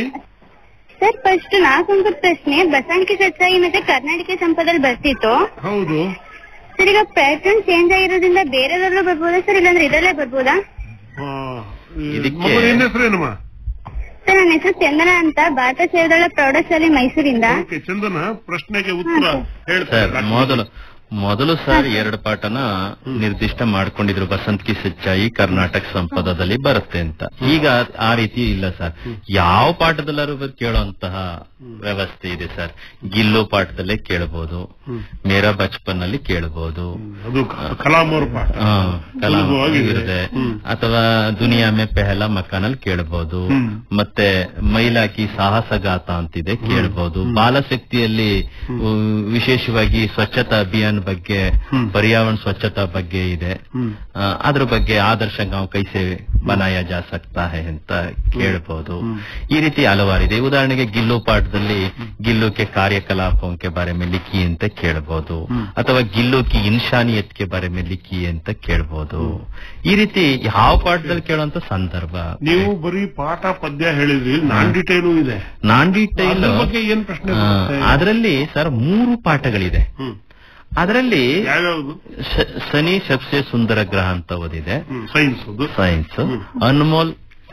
ಸರ್ ಫಸ್ಟ್ ನಾಲ್ಕು ಪ್ರಶ್ನೆ ಬಸಂಕಿ ಸತ್ಸಾಯಿ ಮತ್ತೆ ಕರ್ನಾಟಕ ಸಂಪದಲ್ಲಿ ಬರ್ತಿತ್ತು ಹೌದು ಸರ್ ಈಗ ಪ್ಯಾಟರ್ನ್ ಚೇಂಜ್ ಆಗಿರೋದ್ರಿಂದ ಬೇರೆದಲ್ಲೂ ಬರ್ಬೋದಾ ಸರ್ ಇಲ್ಲಾಂದ್ರೆ ಇದರಲ್ಲೇ ಬರ್ಬೋದಾ ಆ, ಇದಕ್ಕೆ- ಮಗು ನಿನ್ನ ಹೆಸರೇನಮ್ಮ ಸರ್ ನನ್ನ ಹೆಸರು ಚಂದನ ಅಂತ ಭಾರತ ಸೇವಾದಳ ಪ್ರೌಢಶಾಲೆ ಮೈಸೂರಿಂದ ಓಕೆ ಚಂದನ ಪ್ರಶ್ನೆಗೆ ಉತ್ತರ ಸರ್ ಹೇಳ್ತಾರೆ ಮೊದಲು ಮೊದಲು ಸರ್ ಎರಡು ಪಾಠನ ನಿರ್ದಿಷ್ಟ ಮಾಡ್ಕೊಂಡಿದ್ರು ಬಸಂತ್ ಕಿ ಸಚ್ಚಾಯಿ ಕರ್ನಾಟಕ ಸಂಪದದಲ್ಲಿ ಬರುತ್ತೆ ಅಂತ ಈಗ ಆ ರೀತಿ ಇಲ್ಲ ಸರ್ ಯಾವ ಪಾಠದಲ್ಲಾರು ಬಂದು ಕೇಳುವಂತಹ ವ್ಯವಸ್ಥೆ ಇದೆ ಸರ್ ಗಿಲ್ಲು ಪಾಠದಲ್ಲೇ ಕೇಳಬಹುದು ಮೇರಾ ಬಚ್ಪನ್ ಅಲ್ಲಿ ಕೇಳಬಹುದು ಅದು ಕ- ಕಲಾಂ ಅವ್ರ ಪಾಠ ಆ, ಕಲಾಂ ಸುಲಭವಾಗಿದೆ. ಇರುತ್ತೆ ಹ್ಮ್. ಅಥವಾ ದುನಿಯಾ ಮೇ ಪೆಹಲ ಮಕಾನಲ್ಲಿ ಕೇಳಬಹುದು ಹ್ಮ್. ಮತ್ತೆ ಮೈಲಾಕಿ ಸಾಹಸಗಾತ ಅಂತಿದೆ ಕೇಳಬಹುದು ಬಾಲಶಕ್ತಿಯಲ್ಲಿ ಉ, ವಿಶೇಷವಾಗಿ ಸ್ವಚ್ಛತಾ ಅಭಿಯಾನ ಬಗ್ಗೆ ಹ್ಮ್. ಪರ್ಯಾವರಣ ಸ್ವಚ್ಛತಾ ಬಗ್ಗೆ ಇದೆ ಹ್ಮ್. ಆ, ಅದ್ರ ಬಗ್ಗೆ ಆದರ್ಶ ಗಾಂವ್ ಕೈಸೆ ಬನಾಯ ಜಾ ಸಕ್ತಾ ಹೇ ಅಂತ ಕೇಳಬಹುದು ಈ ರೀತಿ ಹಲವಾರಿದೆ ಉದಾಹರಣೆಗೆ ಗಿಲ್ಲು ಪಾಠದಲ್ಲಿ ಗಿಲ್ಲು ಕೆ ಕಾರ್ಯಕಲಾಪೋं के बारे में लिखी ಅಂತ ಕೇಳಬಹುದು ಅಥವಾ ಗಿಲ್ಲು ಕಿ ಇನ್ಶಾನಿಯತ್ ಕೆ ಬಾರೆ में लिखी ಅಂತ ಕೇಳಬಹುದು ಈ ರೀತಿ ಯಾವ ಪಾಠದಲ್ಲಿ ಕೇಳುವಂತ ಸಂದರ್ಭ ನೀವು ಬರೀ ಪಾಠ ಪದ್ಯ ಹೇಳಿದ್ರಿ ನಾನ್ ಡಿಟೇಲು ಇದೆ ನಾನ್ ಡೀಟೈಲ್ ಅದ್ರ ಬಗ್ಗೆ ಏನ್ ಪ್ರಶ್ನೆ ಬರುತ್ತೆ? ಅದರಲ್ಲಿ ಸರ್ ಮೂರು ಪಾಠಗಳಿದೆ ಹ್ಮ್. ಅದರಲ್ಲಿ ಯಾವ್ಯಾವ್ದು ಶ- ಶನಿ ಸಬ್ಸೆ ಸುಂದರ ಗ್ರಹ ಅಂತ ಓದಿದೆ ಸೈನ್ಸ್ ಅದು ಸೈನ್ಸ್ ಅನ್ಮೋಲ್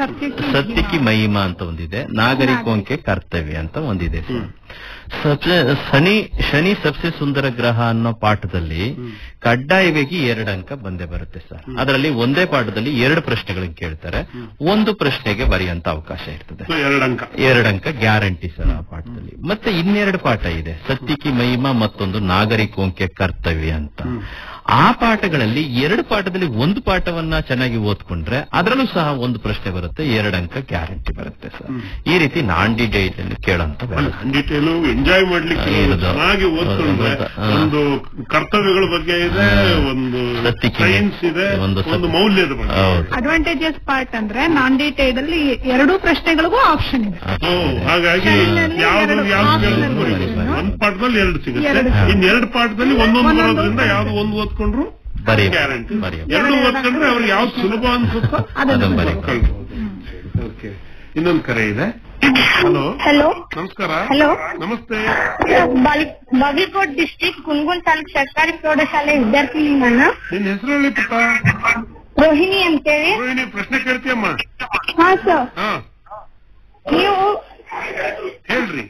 ಸತ್ಯ ಕಿ ಮಹಿಮಾ ಅಂತ ಒಂದಿದೆ ನಾಗರಿಕೋಂಕೆ ಕರ್ತವ್ಯ ಅಂತ ಒಂದಿದೆ ಸರ್. ಸಬ್ಸೆ ಶನಿ ಶನಿ ಸಬ್ಸೆ ಸುಂದರ ಗ್ರಹ ಅನ್ನೋ ಪಾಠದಲ್ಲಿ ಕಡ್ಡಾಯವಾಗಿ ಎರಡು ಅಂಕ ಬಂದೇ ಬರುತ್ತೆ ಸರ್ ಅದರಲ್ಲಿ ಒಂದೇ ಪಾಠದಲ್ಲಿ ಎರಡು ಪ್ರಶ್ನೆಗಳನ್ನು ಕೇಳ್ತಾರೆ ಒಂದು ಪ್ರಶ್ನೆಗೆ ಬರೆಯುವಂತ ಅವಕಾಶ ಇರ್ತದೆ So, ಎರಡು ಅಂಕ ಎರಡು ಅಂಕ ಗ್ಯಾರಂಟಿ ಸರ್ ಆ ಪಾಠದಲ್ಲಿ ಮತ್ತೆ ಇನ್ನೆರಡು ಪಾಠ ಇದೆ ಸತ್ಯಕಿ ಮಹಿಮಾ ಮತ್ತೊಂದು ನಾಗರಿಕೋಂಕೆ ಕರ್ತವ್ಯ ಅಂತ ಆ ಪಾಠಗಳಲ್ಲಿ ಎರಡು ಪಾಠದಲ್ಲಿ ಒಂದು ಪಾಠವನ್ನ ಚೆನ್ನಾಗಿ ಓದ್ಕೊಂಡ್ರೆ ಅದರಲ್ಲೂ ಸಹ ಒಂದು ಪ್ರಶ್ನೆ ಬರುತ್ತೆ ಎರಡು ಅಂಕ ಗ್ಯಾರಂಟಿ ಬರುತ್ತೆ ಸರ್ ಈ ರೀತಿ ನಾನ್ ಡಿಟೈಲ್ ಅಲ್ಲಿ ಕೇಳೋಂತ ವ್ಯವಸ್ಥೆ ಡೀಟೇಲು ಎಂಜಾಯ್ ಮಾಡ್ಲಿಕ್ಕೆ ಹೌದು. ಚೆನ್ನಾಗಿ ಓದ್ಕೊಂಡ್ರೆ ಹೌದು. ಹಾ. ಒಂದು ಕರ್ತವ್ಯಗಳ ಬಗ್ಗೆ ಇದೆ ಒಂದು ಸತ್ಯಕ್ಕೆ ಸೈನ್ಸ್ ಇದೆ ಒಂದು ಸತ್- ಒಂದು ಮೌಲ್ಯದ ಬಗ್ಗೆ ಹೌದು ಅಡ್ವಾಂಟೇಜಸ್ ಪಾರ್ಟ್ ಅಂದ್ರೆ ನಾನ್ ಡೀಟೇಲ್ ಅಲ್ಲಿ ಎರಡೂ ಪ್ರಶ್ನೆಗಳಿಗೂ ಆಪ್ಷನ್ ಇದೆ ಓ, ಹಾಗಾಗಿ ಸೈನ್ಸ್ನಲ್ಲಿ ಯಾವ್ದು ಎರಡು ಯಾವ್ದು optional ಕೇಳಿದ್ರು ಬರುತ್ತೆ. ಬರೀಬೋದು. ಒಂದ್ ಪಾಠದಲ್ಲಿ ಎರಡು ಸಿಗುತ್ತೆ ಎರಡು. ಇನ್ ಎರಡು ಪಾಠದಲ್ಲಿ ಒಂದೊಂದು ಒಂದೊಂದು ಬರೋದ್ರಿಂದ ಯಾವ್ದು ಒಂದು ಓದ್ಕೊಂಡ್ರು ಬರೀ ಗ್ಯಾರಂಟಿ ಬರೀ ಎರಡು ಓದ್ಕೊಂಡ್ರೆ ಅವ್ರಿಗೆ ಯಾವ್ದು ಸುಲಭ ಅನ್ಸುತ್ತೋ ಅದನ್ನ ಬರೀ ಓಕೆ ಇನ್ನೊಂದು ಕರೆ ಇದೆ ಹಲೋ ಹಲೋ ನಮಸ್ಕಾರ ಹಲೋ ನಮಸ್ತೆ ಬಾಗಲಕೋಟ್ ಡಿಸ್ಟಿಕ್ ಕುನ್ಗುನ್ ತಾಲೂಕ್ ಸರ್ಕಾರಿ ಪ್ರೌಢಶಾಲೆ ವಿದ್ಯಾರ್ಥಿನಿ ನಾನು ನಿನ್ನ ಹೆಸರು ಹೇಳಿ ಪುಟ್ಟ ರೋಹಿಣಿ ಅಂತೇಳಿ ರೋಹಿಣಿ ಪ್ರಶ್ನೆ ಕೇಳ್ತೀಯಮ್ಮ ಹಾ ಸರ್ ಹಾ ನೀವು ಹೇಳ್ರಿ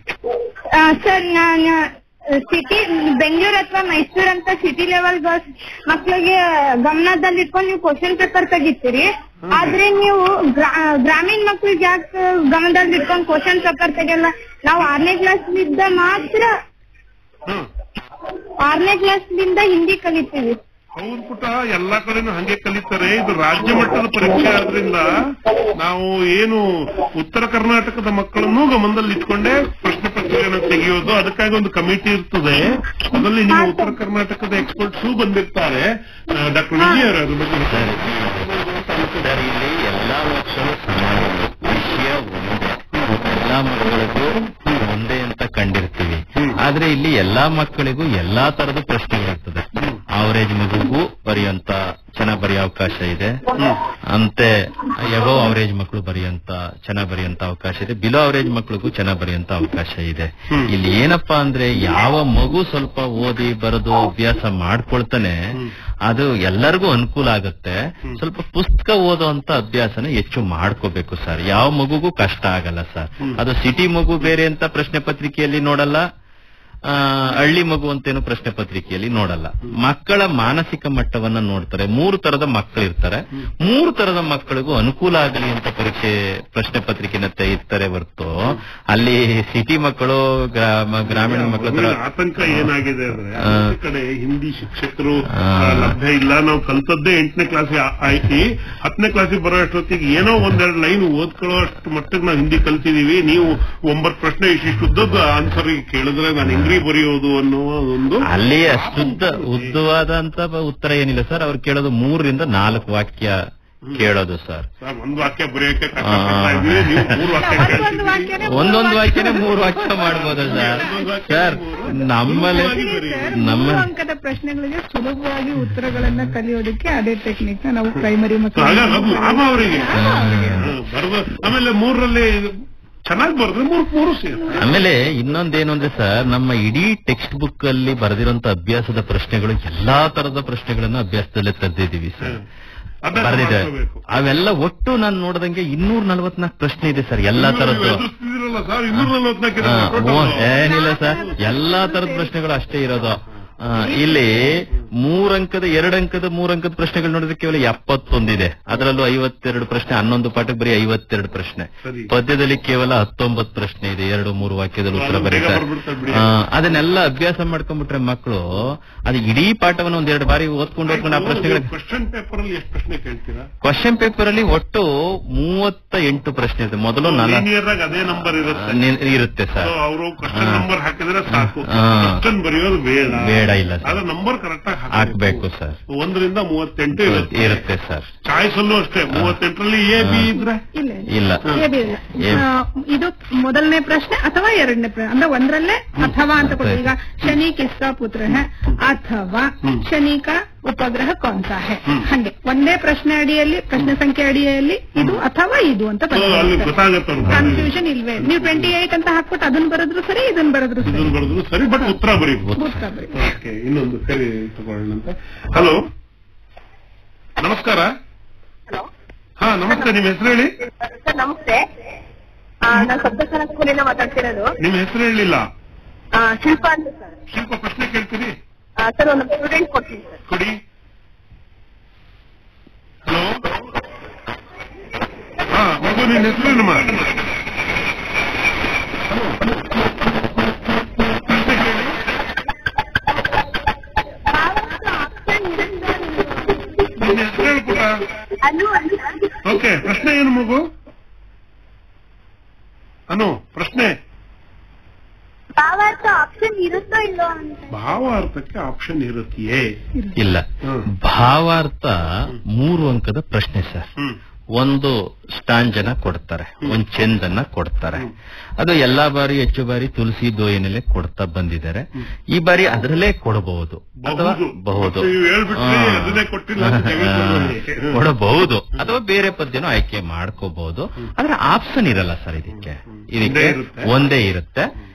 ಸರ್ ನಾನು ಸಿಟಿ ಬೆಂಗಳೂರು ಅಥವಾ ಮೈಸೂರು ಅಂತ ಸಿಟಿ ಲೆವೆಲ್ ಮಕ್ಳಿಗೆ ಗಮನದಲ್ಲಿ ಇಟ್ಕೊಂಡು ನೀವು ಕ್ವಶನ್ ಪೇಪರ್ ತೆಗಿತೀರಿ ಆದ್ರೆ ನೀವು ಗ್ರಾ- ಗ್ರಾಮೀಣ ಮಕ್ಳಿಗೆ ಯಾಕೆ ಗಮನದಲ್ಲಿ ಇಟ್ಕೊಂಡು ಕ್ವಶನ್ ಪೇಪರ್ ತೆಗಿಯಲ್ಲ ನಾವು ಆರನೇ ಕ್ಲಾಸ್ ಇದ್ದ ಮಾತ್ರ ಹ್ಮ್ ಆರನೇ ಕ್ಲಾಸ್ ಲಿಂದ ಹಿಂದಿ ಕಲಿತೀವಿ ಹೌದು ಪುಟ ಎಲ್ಲಾ ಕಡೆನೂ ಹಂಗೆ ಕಲಿತಾರೆ ಇದು ರಾಜ್ಯ ಮಟ್ಟದ ಪರೀಕ್ಷೆ ಆದ್ರಿಂದ ನಾವು ಏನು ಉತ್ತರ ಕರ್ನಾಟಕದ ಮಕ್ಕಳನ್ನು ಗಮನದಲ್ಲಿ ಇಟ್ಕೊಂಡೇ ಪ್ರಶ್ನೆ ಪತ್ರಿಕೆಯನ್ನು ತೆಗೆಯೋದು ಅದಕ್ಕಾಗಿ ಒಂದು ಕಮಿಟಿ ಇರ್ತದೆ ಅದರಲ್ಲಿ ನೀವು ಉತ್ತರ ಕರ್ನಾಟಕದ ಎಕ್ಸ್ಪರ್ಟ್ಸು ಬಂದಿರ್ತಾರೆ ಡಾಕ್ಟರ್ ವಿಜಯ್ ಅವರು ಅದ್ರ ಬಗ್ಗೆ ಸರಿ ಸರ್ ಇಲ್ಲಿ ಎಲ್ಲಾ ಮಕ್ಕಳು ಸಮಾನ ವಿಷಯ ಒಂದೇ ಎಲ್ಲಾ ಮಕ್ಕಳಿಗೂ ಒಂದೇ ಅಂತ ಕಂಡಿರ್ತೀವಿ ಆದ್ರೆ ಇಲ್ಲಿ ಎಲ್ಲಾ ಮಕ್ಕಳಿಗೂ ಎಲ್ಲಾ ತರದ ಪ್ರಶ್ನೆಗಳಿರ್ತದೆ ಅವರೇಜ್ ಮಗುಗೂ ಬರೆಯುವಂತ ಚೆನ್ನಾಗ್ ಬರೆಯೋ ಅವಕಾಶ ಇದೆ ಅಂತೆ ಎಬೋ ಅವರೇಜ್ ಮಕ್ಕಳು ಬರೆಯುವಂತ ಚೆನ್ನಾಗ್ ಬರೆಯುವಂತ ಅವಕಾಶ ಇದೆ ಬಿಲೋ ಅವರೇಜ್ ಮಕ್ಕಳಿಗೂ ಚೆನ್ನಾಗ್ ಬರೆಯುವಂತ ಅವಕಾಶ ಇದೆ ಇಲ್ಲಿ ಏನಪ್ಪಾ ಅಂದ್ರೆ ಯಾವ ಮಗು ಸ್ವಲ್ಪ ಓದಿ ಬರೆದು ಅಭ್ಯಾಸ ಮಾಡ್ಕೊಳ್ತಾನೆ ಅದು ಎಲ್ಲರಿಗೂ ಅನುಕೂಲ ಆಗುತ್ತೆ ಸ್ವಲ್ಪ ಪುಸ್ತಕ ಓದುವಂತ ಅಭ್ಯಾಸನ ಹೆಚ್ಚು ಮಾಡ್ಕೋಬೇಕು ಸರ್ ಯಾವ ಮಗುಗೂ ಕಷ್ಟ ಆಗಲ್ಲ ಸರ್ ಅದು ಸಿಟಿ ಮಗು ಬೇರೆ ಅಂತ ಪ್ರಶ್ನೆ ಪತ್ರಿಕೆಯಲ್ಲಿ ನೋಡಲ್ಲ ಆ, ಹಳ್ಳಿ ಮಗು ಅಂತೇನು ಪ್ರಶ್ನೆ ಪತ್ರಿಕೆಯಲ್ಲಿ ನೋಡಲ್ಲ ಮಕ್ಕಳ ಮಾನಸಿಕ ಮಟ್ಟವನ್ನ ನೋಡ್ತಾರೆ ಮೂರು ತರದ ಮಕ್ಕಳಿರ್ತಾರೆ ಮೂರು ತರದ ಮಕ್ಕಳಿಗೂ ಅನುಕೂಲ ಆಗಲಿ ಅಂತ ಪರೀಕ್ಷೆ ಪ್ರಶ್ನೆ ಪತ್ರಿಕೆನ ತೆಗಿತಾರೆ ಹೊರತು ಅಲ್ಲಿ ಸಿಟಿ ಮಕ್ಕಳು ಗ್ರಾಮ- ಗ್ರಾಮೀಣ ಮಕ್ಕಳ ತರ ನಮ್ಗೆ ಆತಂಕ ಏನಾಗಿದೆ ಅಂದ್ರೆ ಆ. ಈ ಕಡೆ ಹಿಂದಿ ಶಿಕ್ಷಕರು ಆ. ಆ, ಲಭ್ಯ ಇಲ್ಲ ನಾವು ಕಲ್ತದ್ದೇ ಎಂಟನೇ ಕ್ಲಾಸಿಗೆ ಆಯ್ತಿ ಹತ್ತನೇ ಕ್ಲಾಸಿಗೆ ಬರೋ ಅಷ್ಟೊತ್ತಿಗೆ ಏನೋ ಒಂದೆರಡು ಲೈನ್ ಓದ್ಕೊಳ್ಳೋ ಅಷ್ಟು ಮಟ್ಟಿಗೆ ನಾವು ಹಿಂದಿ ಕಲ್ತಿದೀವಿ ನೀವು ಒಂಬತ್ತು ಪ್ರಶ್ನೆ ಇಷ್ಟಿಷ್ಟು ಉದ್ದದ ಆನ್ಸರ್ ಕೇಳಿದ್ರೆ ನಾನು ಇಂಗ್ರಿ ಬರೆಯೋದು ಅನ್ನುವ ಒಂದು ಅಲ್ಲಿ ಅಷ್ಟುದ್ದ ಉದ್ದವಾದಂತ ಉತ್ತರ ಏನಿಲ್ಲ ಸರ್ ಅವ್ರು ಕೇಳೋದು ಮೂರರಿಂದ ನಾಲ್ಕು ವಾಕ್ಯ ಕೇಳೋದು ಸರ್ ಸರ್, ಒಂದ್ ವಾಕ್ಯ ಬರೆಯೋಕೆ ಕಷ್ಟ ಆ. ಪಡ್ತಾ ಇದ್ವಿ ನೀವು ಮೂರು ವಾಕ್ಯ ಒಂದೊಂದು ಕೇಳ್ತಿದ್ದೀವಿ. ವಾಕ್ಯನೇ ಒಂದೊಂದು ವಾಕ್ಯನೇ ಮೂರು ವಾಕ್ಯ ಮಾಡ್ಬೋದು ಸರ್ ಸರ್ ನಮ್ಮಲ್ಲಿ ನಮ್ಮ ಮೂರು ಅಂಕದ ಪ್ರಶ್ನೆಗಳಿಗೆ ಸುಲಭವಾಗಿ ಉತ್ತರಗಳನ್ನ ಕಲಿಯೋದಕ್ಕೆ ಅದೇ ಟೆಕ್ನಿಕ್ ನಾವು ಪ್ರೈಮರಿ ಆಗ ಅದು ಲಾಭ ಅವರಿಗೆ ಮಕ್ಕಳು ಬರೆದ ಆಮೇಲೆ ಮೂರರಲ್ಲಿ ಚೆನ್ನಾಗಿ ಬರೆದ್ರೆ ಮೂರು ಮೂರು ಸೇರುತ್ತೆ ಆಮೇಲೆ ಇನ್ನೊಂದೇನು ಅಂದ್ರೆ ಸರ್ ನಮ್ಮ ಇಡೀ ಟೆಕ್ಸ್ಟ್ ಬುಕ್ ಅಲ್ಲಿ ಬರೆದಿರುವಂತ ಅಭ್ಯಾಸದ ಪ್ರಶ್ನೆಗಳು ಎಲ್ಲಾ ತರದ ಪ್ರಶ್ನೆಗಳನ್ನ ಅಭ್ಯಾಸದಲ್ಲೇ ತಂದಿದ್ದೀವಿ ಸರ್ ಅದನ್ನ ಬರೆದಿದೆ ಮಾಡ್ಕೋಬೇಕು. ಅವೆಲ್ಲ ಒಟ್ಟು ನಾನು ನೋಡ್ದಂಗೆ ಇನ್ನೂರ ನಲವತ್ನಾಲ್ಕು ಪ್ರಶ್ನೆ ಇದೆ ಸರ್ ಎಲ್ಲಾ ತರದ್ದು ಎದುರಿಸ್ತಿದ್ದೀರಲ್ಲ ಸರ್ ಇನ್ನೂರ ನಲವತ್ನಾಲ್ಕಿದೆ ಹಾ, total. ಮೂ- ಏನಿಲ್ಲ ಸರ್ ಎಲ್ಲಾ ತರದ ಪ್ರಶ್ನೆಗಳು ಅಷ್ಟೇ ಇರೋದು ಆ, ಇಲ್ಲಿ ಮೂರಂಕದ ಎರಡಂಕದ ಮೂರಂಕದ ಪ್ರಶ್ನೆಗಳು ನೋಡಿದ್ರೆ ಕೇವಲ ಎಪ್ಪತ್ತೊಂದಿದೆ ಅದರಲ್ಲೂ ಐವತ್ತೆರಡು ಪ್ರಶ್ನೆ ಹನ್ನೊಂದು ಪಾಠಕ್ಕೆ ಬರೀ ಐವತ್ತೆರಡು ಪ್ರಶ್ನೆ ಸರಿ. ಪದ್ಯದಲ್ಲಿ ಕೇವಲ ಹತ್ತೊಂಬತ್ತು ಪ್ರಶ್ನೆ ಇದೆ ಎರಡು ಮೂರು ವಾಕ್ಯದಲ್ಲಿ ಉತ್ತರ ಅದು ಬೇಗ ಬರೀತಾರೆ ಬರ್ಬಿಡ್ತಾರೆ ಬಿಡಿ. ಆ, ಅದನ್ನೆಲ್ಲ ಅಭ್ಯಾಸ ಮಾಡ್ಕೊಂಡ್ಬಿಟ್ರೆ ಮಕ್ಕಳು ಅದು ಇಡೀ ಪಾಠವನ್ನು ಒಂದೆರಡು ಬಾರಿ ಓದ್ಕೊಂಡು ಓದ್ಕೊಂಡು ಆ ಪ್ರಶ್ನೆಗಳ ಕ್ವಶನ್ ಪೇಪರ್ ಅಲ್ಲಿ ಎಷ್ಟು ಪ್ರಶ್ನೆ ಕೇಳ್ತೀರಾ ಕ್ವಶನ್ ಪೇಪರ್ ಅಲ್ಲಿ ಒಟ್ಟು ಮೂವತ್ತ ಎಂಟು ಪ್ರಶ್ನೆ ಇದೆ ಮೊದಲು ನಾಲ್ಕು ಲೀನಿಯರ್ ಆಗಿ ಅದೇ ನಂಬರ್ ಇರುತ್ತೆ ಇರುತ್ತೆ ಸರ್ ಅವರು ಕ್ವಶನ್ ಹಾ. ನಂಬರ್ ಹಾಕಿದ್ರೆ ಸಾಕು ಹಾ. ಕ್ವಶನ್ ಬರೆಯೋದು ಬೇಡ ಬೇಡ ಇಲ್ಲ ಸರ್. ಅದ್ರ ನಂಬರ್ ಕರೆಕ್ಟ್ ಆಗಿ ಹಾಕ್ಬೇಕು ಸರ್ ಒಂದರಿಂದ ಮೂವತ್ತೆಂಟು ಇರುತ್ತೆ ಇರುತ್ತೆ ಸರ್ ಚಾಯ್ಸ್ ಅಲ್ಲೂ ಅಷ್ಟೇ ಮೂವತ್ತೆಂಟರಲ್ಲಿ ಎ ಬಿ ಇದ್ರೆ ಇಲ್ಲ ಇಲ್ಲ ಏಬಿ ಇಲ್ಲ. ಏ- ಆ, ಇದು ಮೊದಲನೇ ಪ್ರಶ್ನೆ ಅಥವಾ ಎರಡನೇ ಪ್ರಶ್ನೆ ಅಂದ್ರೆ ಒಂದರಲ್ಲೇ ಅಥವಾ ಅಂತ ಕೊಡಿ ಈಗ ಶನಿ ಕಿಸ್ಕಾ ಪುತ್ರ ಹೇ ಅಥವಾ ಶನಿ ಕಾ ಉಪಗ್ರಹ ಕೌನ್ಸಾ ಹೇ ಹಂಗೆ ಒಂದೇ ಪ್ರಶ್ನೆ ಅಡಿಯಲ್ಲಿ ಪ್ರಶ್ನೆ ಸಂಖ್ಯೆ ಅಡಿಯಲ್ಲಿ ಇದು ಅಥವಾ ಇದು ಅಂತ So, ಅಲ್ಲಿ ಗೊತ್ತಾಗತ್ತೆ ಅವ್ರಿಗೆ. ಕನ್ಫ್ಯೂಷನ್ ಇಲ್ವೇ ನೀವು ಟ್ವೆಂಟಿ ಏಟ್ ಅಂತ ಹಾಕ್ಬಿಟ್ಟು ಅದನ್ನ ಬರೆದ್ರು ಸರಿ ಇದನ್ನ ಬರೆದ್ರು ಸರಿ ಇದನ್ನ ಬರೆದ್ರು ಸರಿ ಬಟ್ ಉತ್ತರ ಬರೀಬಹುದು ಉತ್ತರ ಬರೀ ಓಕೆ ಇನ್ನೊಂದು ಸರಿ ತಗೊಳ್ಳೋಣಂತೆ ಹಲೋ ನಮಸ್ಕಾರ ಹಾ ನಮಸ್ತೆ ನಿಮ್ಮ ಹೆಸರು ಹೇಳಿ ಸರ್ ನಮಸ್ತೆ ನಾನು ಸಪ್ತಸರ ಸ್ಕೂಲಿಂದ ಮಾತಾಡ್ತಿರೋದು ನಿಮ್ಮ ಹೆಸರು ಹೇಳಿಲ್ಲ ಆ, ಶಿಲ್ಪ ಅಂತ ಸರ್ ಸ್ವಲ್ಪ ಪ್ರಶ್ನೆ ಕೇಳ್ತೀರಿ ಆ, ಸರ್ ಒಂದು ಸ್ಟೂಡೆಂಟ್ ಕೊಡ್ತೀನಿ ಸರ್ ಕೊಡಿ ಹಲೋ ಹಾ ಮಗು ನಿನ್ನ ಹೆಸರೇನಮ್ಮ ಪ್ರಶ್ನೆ ಕೇಳಿ ನಿನ್ನ ಹೆಸರು ಹೇಳ್ಬಿಟ್ಟ ಅನು ಅನು ಓಕೆ ಪ್ರಶ್ನೆ ಏನು ಮಗು ಅನು ಪ್ರಶ್ನೆ ಭಾವಾರ್ಥ ಆಪ್ಷನ್ ಇರುತ್ತೋ ಇಲ್ಲೋ ಅಂತ ಭಾವಾರ್ಥಕ್ಕೆ ಆಪ್ಷನ್ ಇರುತ್ತೆಯೇ ಇಲ್ಲ ಹ್ಮ್. ಭಾವಾರ್ಥ ಮೂರು ಅಂಕದ ಪ್ರಶ್ನೆ ಸರ್ ಹ್ಮ್ ಒಂದು ಸ್ಟಾಂಜನ ಕೊಡ್ತಾರೆ ಒಂದ್ ಚೆಂದನ್ನ ಕೊಡ್ತಾರೆ ಅದು ಎಲ್ಲಾ ಬಾರಿ ಹೆಚ್ಚು ಬಾರಿ ತುಳಸಿ ದೋಯಿನಲ್ಲೇ ಕೊಡ್ತಾ ಬಂದಿದ್ದಾರೆ ಈ ಬಾರಿ ಅದರಲ್ಲೇ ಕೊಡಬಹುದು ಅಥವಾ ಬಹುದು. ಬಹುದು ನೀವು ಹೇಳ್ಬಿಟ್ರಿ, ಅದನ್ನೇ ಕೊಟ್ಟಿಲ್ಲ ಅಂತ ತೆಗೆದುಕೊಳ್ಳಿ. ಕೊಡಬಹುದು ಅಥವಾ ಬೇರೆ ಪದ್ಯನೂ ಆಯ್ಕೆ ಮಾಡ್ಕೋಬಹುದು ಆದ್ರೆ ಆಪ್ಷನ್ ಇರಲ್ಲ ಸರ್ ಇದಕ್ಕೆ ಇದಕ್ಕೆ ಒಂದೇ ಇರುತ್ತೆ. ಒಂದೇ ಇರುತ್ತೆ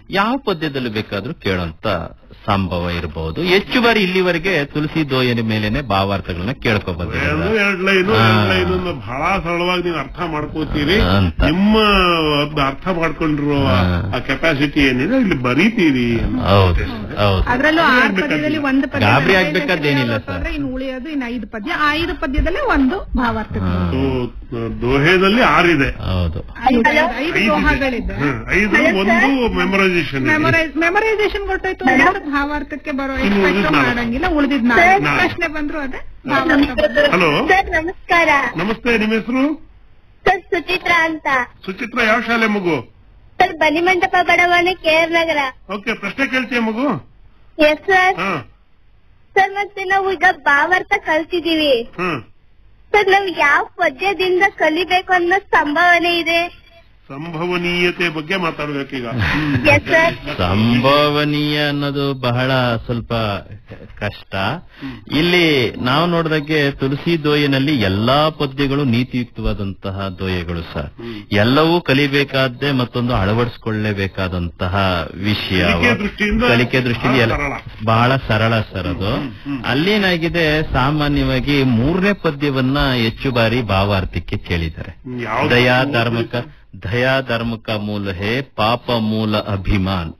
ಯಾವ ಪದ್ಯದಲ್ಲಿ ಬೇಕಾದ್ರೂ ಕೇಳೋಂತ ಸಂಭವ ಇರಬಹುದು ಹೆಚ್ಚು ಬಾರಿ ಇಲ್ಲಿವರೆಗೆ ತುಳಸಿ ದೋಯನ ಮೇಲೆನೆ ಭಾವಾರ್ಥಗಳನ್ನ ಕೇಳ್ಕೊ ಎರಡು ಬಂದಿದ್ದಾರೆ ಎರಡು ಲೈನು ಹಾ. ಎರಡು ಲೈನು ಅನ್ನ ಬಹಳ ಸರಳವಾಗಿ ನೀವು ಅರ್ಥ ಮಾಡ್ಕೋತೀರಿ ಅಂತ. ನಿಮ್ಮ ಅದ್ನ ಅರ್ಥ ಮಾಡ್ಕೊಂಡಿರೋ ಆ- ಹಾ. ಆ ಕೆಪಾಸಿಟಿ ಏನಿದೆ ಇಲ್ಲಿ ಬರೀತೀರಿ ಹೌದು ಹೌದು ಅದ್ರಲ್ಲೂ ಆರು ಪದ್ಯದಲ್ಲಿ ಒಂದು ಪದ್ಯ ಗಾಬರಿ memorization ಆಗ್ಬೇಕಾದ್ದೇನಿಲ್ಲ ಆಗುತ್ತೆ ಸರ್. ಅಂದ್ರೆ ಇನ್ನು ಉಳಿಯೋದು ಇನ್ನು ಐದು ಪದ್ಯ ಆ ಐದು ಪದ್ಯದಲ್ಲೇ ಒಂದು ಭಾವಾರ್ಥ ಸೊ, ದೋಹೆದಲ್ಲಿ ಆರಿದೆ ಹೌದು ಐದು ಐದು ಐದಿದೆ. ದೋಹಗಳಿದೆ ಹ್ಮ್, ಐದು ಒಂದು ಮೆಮೊರೈಸೇಷನ್ ಮೆಮೊರೈಸ್ ಮೆಮೊರೈಸೇಷನ್ ಗೊತ್ತಾಯ್ತು ಅಂದ್ರೆ ಭಾವಾರ್ಥಕ್ಕೆ ಬರೋ ಇನ್ನು ಎಕ್ಸ್ಪೆಕ್ಟ್ ಉಳಿದಿದ್ದು ನಾಲ್ಕು. ಮಾಡಂಗಿಲ್ಲ ಉಳಿದಿದ್ ನಾಲ್ಕು ನಾಲ್ಕು. ಪ್ರಶ್ನೆ ಬಂದ್ರು ಅದೇ ಭಾವಾರ್ಥ ಬಂದ್ರು. ಹಲೋ ಸರ್ ನಮಸ್ಕಾರ ನಮಸ್ತೆ ನಿಮ್ಮ ಹೆಸರು ಸರ್ ಸುಚಿತ್ರಾ ಅಂತ ಸುಚಿತ್ರ ಯಾವ ಶಾಲೆ ಮಗು ಸರ್ ಬಲಿಮಂಟಪ ಬಡಾವಣೆ ಕೆ ಆರ್ ನಗರ ಓಕೆ ಪ್ರಶ್ನೆ ಕೇಳ್ತೀಯ ಮಗು ಎಸ್ ಸರ್ ಹಾ ಸರ್ ಮತ್ತೆ ನಾವು ಈಗ ಭಾವಾರ್ಥ ಕಲ್ತಿದೀವಿ ಹ್ಮ್ ಸರ್ ನಾವು ಯಾವ ಪದ್ಯದಿಂದ ಕಲಿಬೇಕು ಅನ್ನೋ ಸಂಭಾವನೆ ಇದೆ ಸಂಭವನೀಯತೆ ಬಗ್ಗೆ ಮಾತಾಡ್ಬೇಕೀಗ ಎಸ್ ಸರ್ ಸಂಭವನೀಯ ಅನ್ನೋದು ಬಹಳ ಸ್ವಲ್ಪ ಕಷ್ಟ ಇಲ್ಲಿ ನಾವು ನೋಡಿದಾಗೆ ತುಳಸಿ ದೋಯನಲ್ಲಿ ಎಲ್ಲಾ ಪದ್ಯಗಳು ನೀತಿಯುಕ್ತವಾದಂತಹ ದೋಯಗಳು ಸರ್ ಎಲ್ಲವೂ ಕಲಿಬೇಕಾದ್ದೇ ಮತ್ತೊಂದು ಅಳವಡಿಸಿಕೊಳ್ಳಲೇಬೇಕಾದಂತಹ ವಿಷಯ ಕಲಿಕೆ ದೃಷ್ಟಿಯಿಂದ ಕಲಿಕೆ ದೃಷ್ಟಿಯಿಂದ ಎಲ್ಲ ಬಹಳ ಬಹಳ ಸರಳ ಸರ್ ಅದು ಅಲ್ಲೇನಾಗಿದೆ ಸಾಮಾನ್ಯವಾಗಿ ಮೂರನೇ ಪದ್ಯವನ್ನ ಹೆಚ್ಚು ಬಾರಿ ಭಾವಾರ್ಥಕ್ಕೆ ಕೇಳಿದ್ದಾರೆ ಯಾವ್ದು? ದಯಾ ಧರ್ಮಕ ದಯಾ ಧರ್ಮಕ ಮೂಲ ಹೇ ಪಾಪ ಮೂಲ ಅಭಿಮಾನ್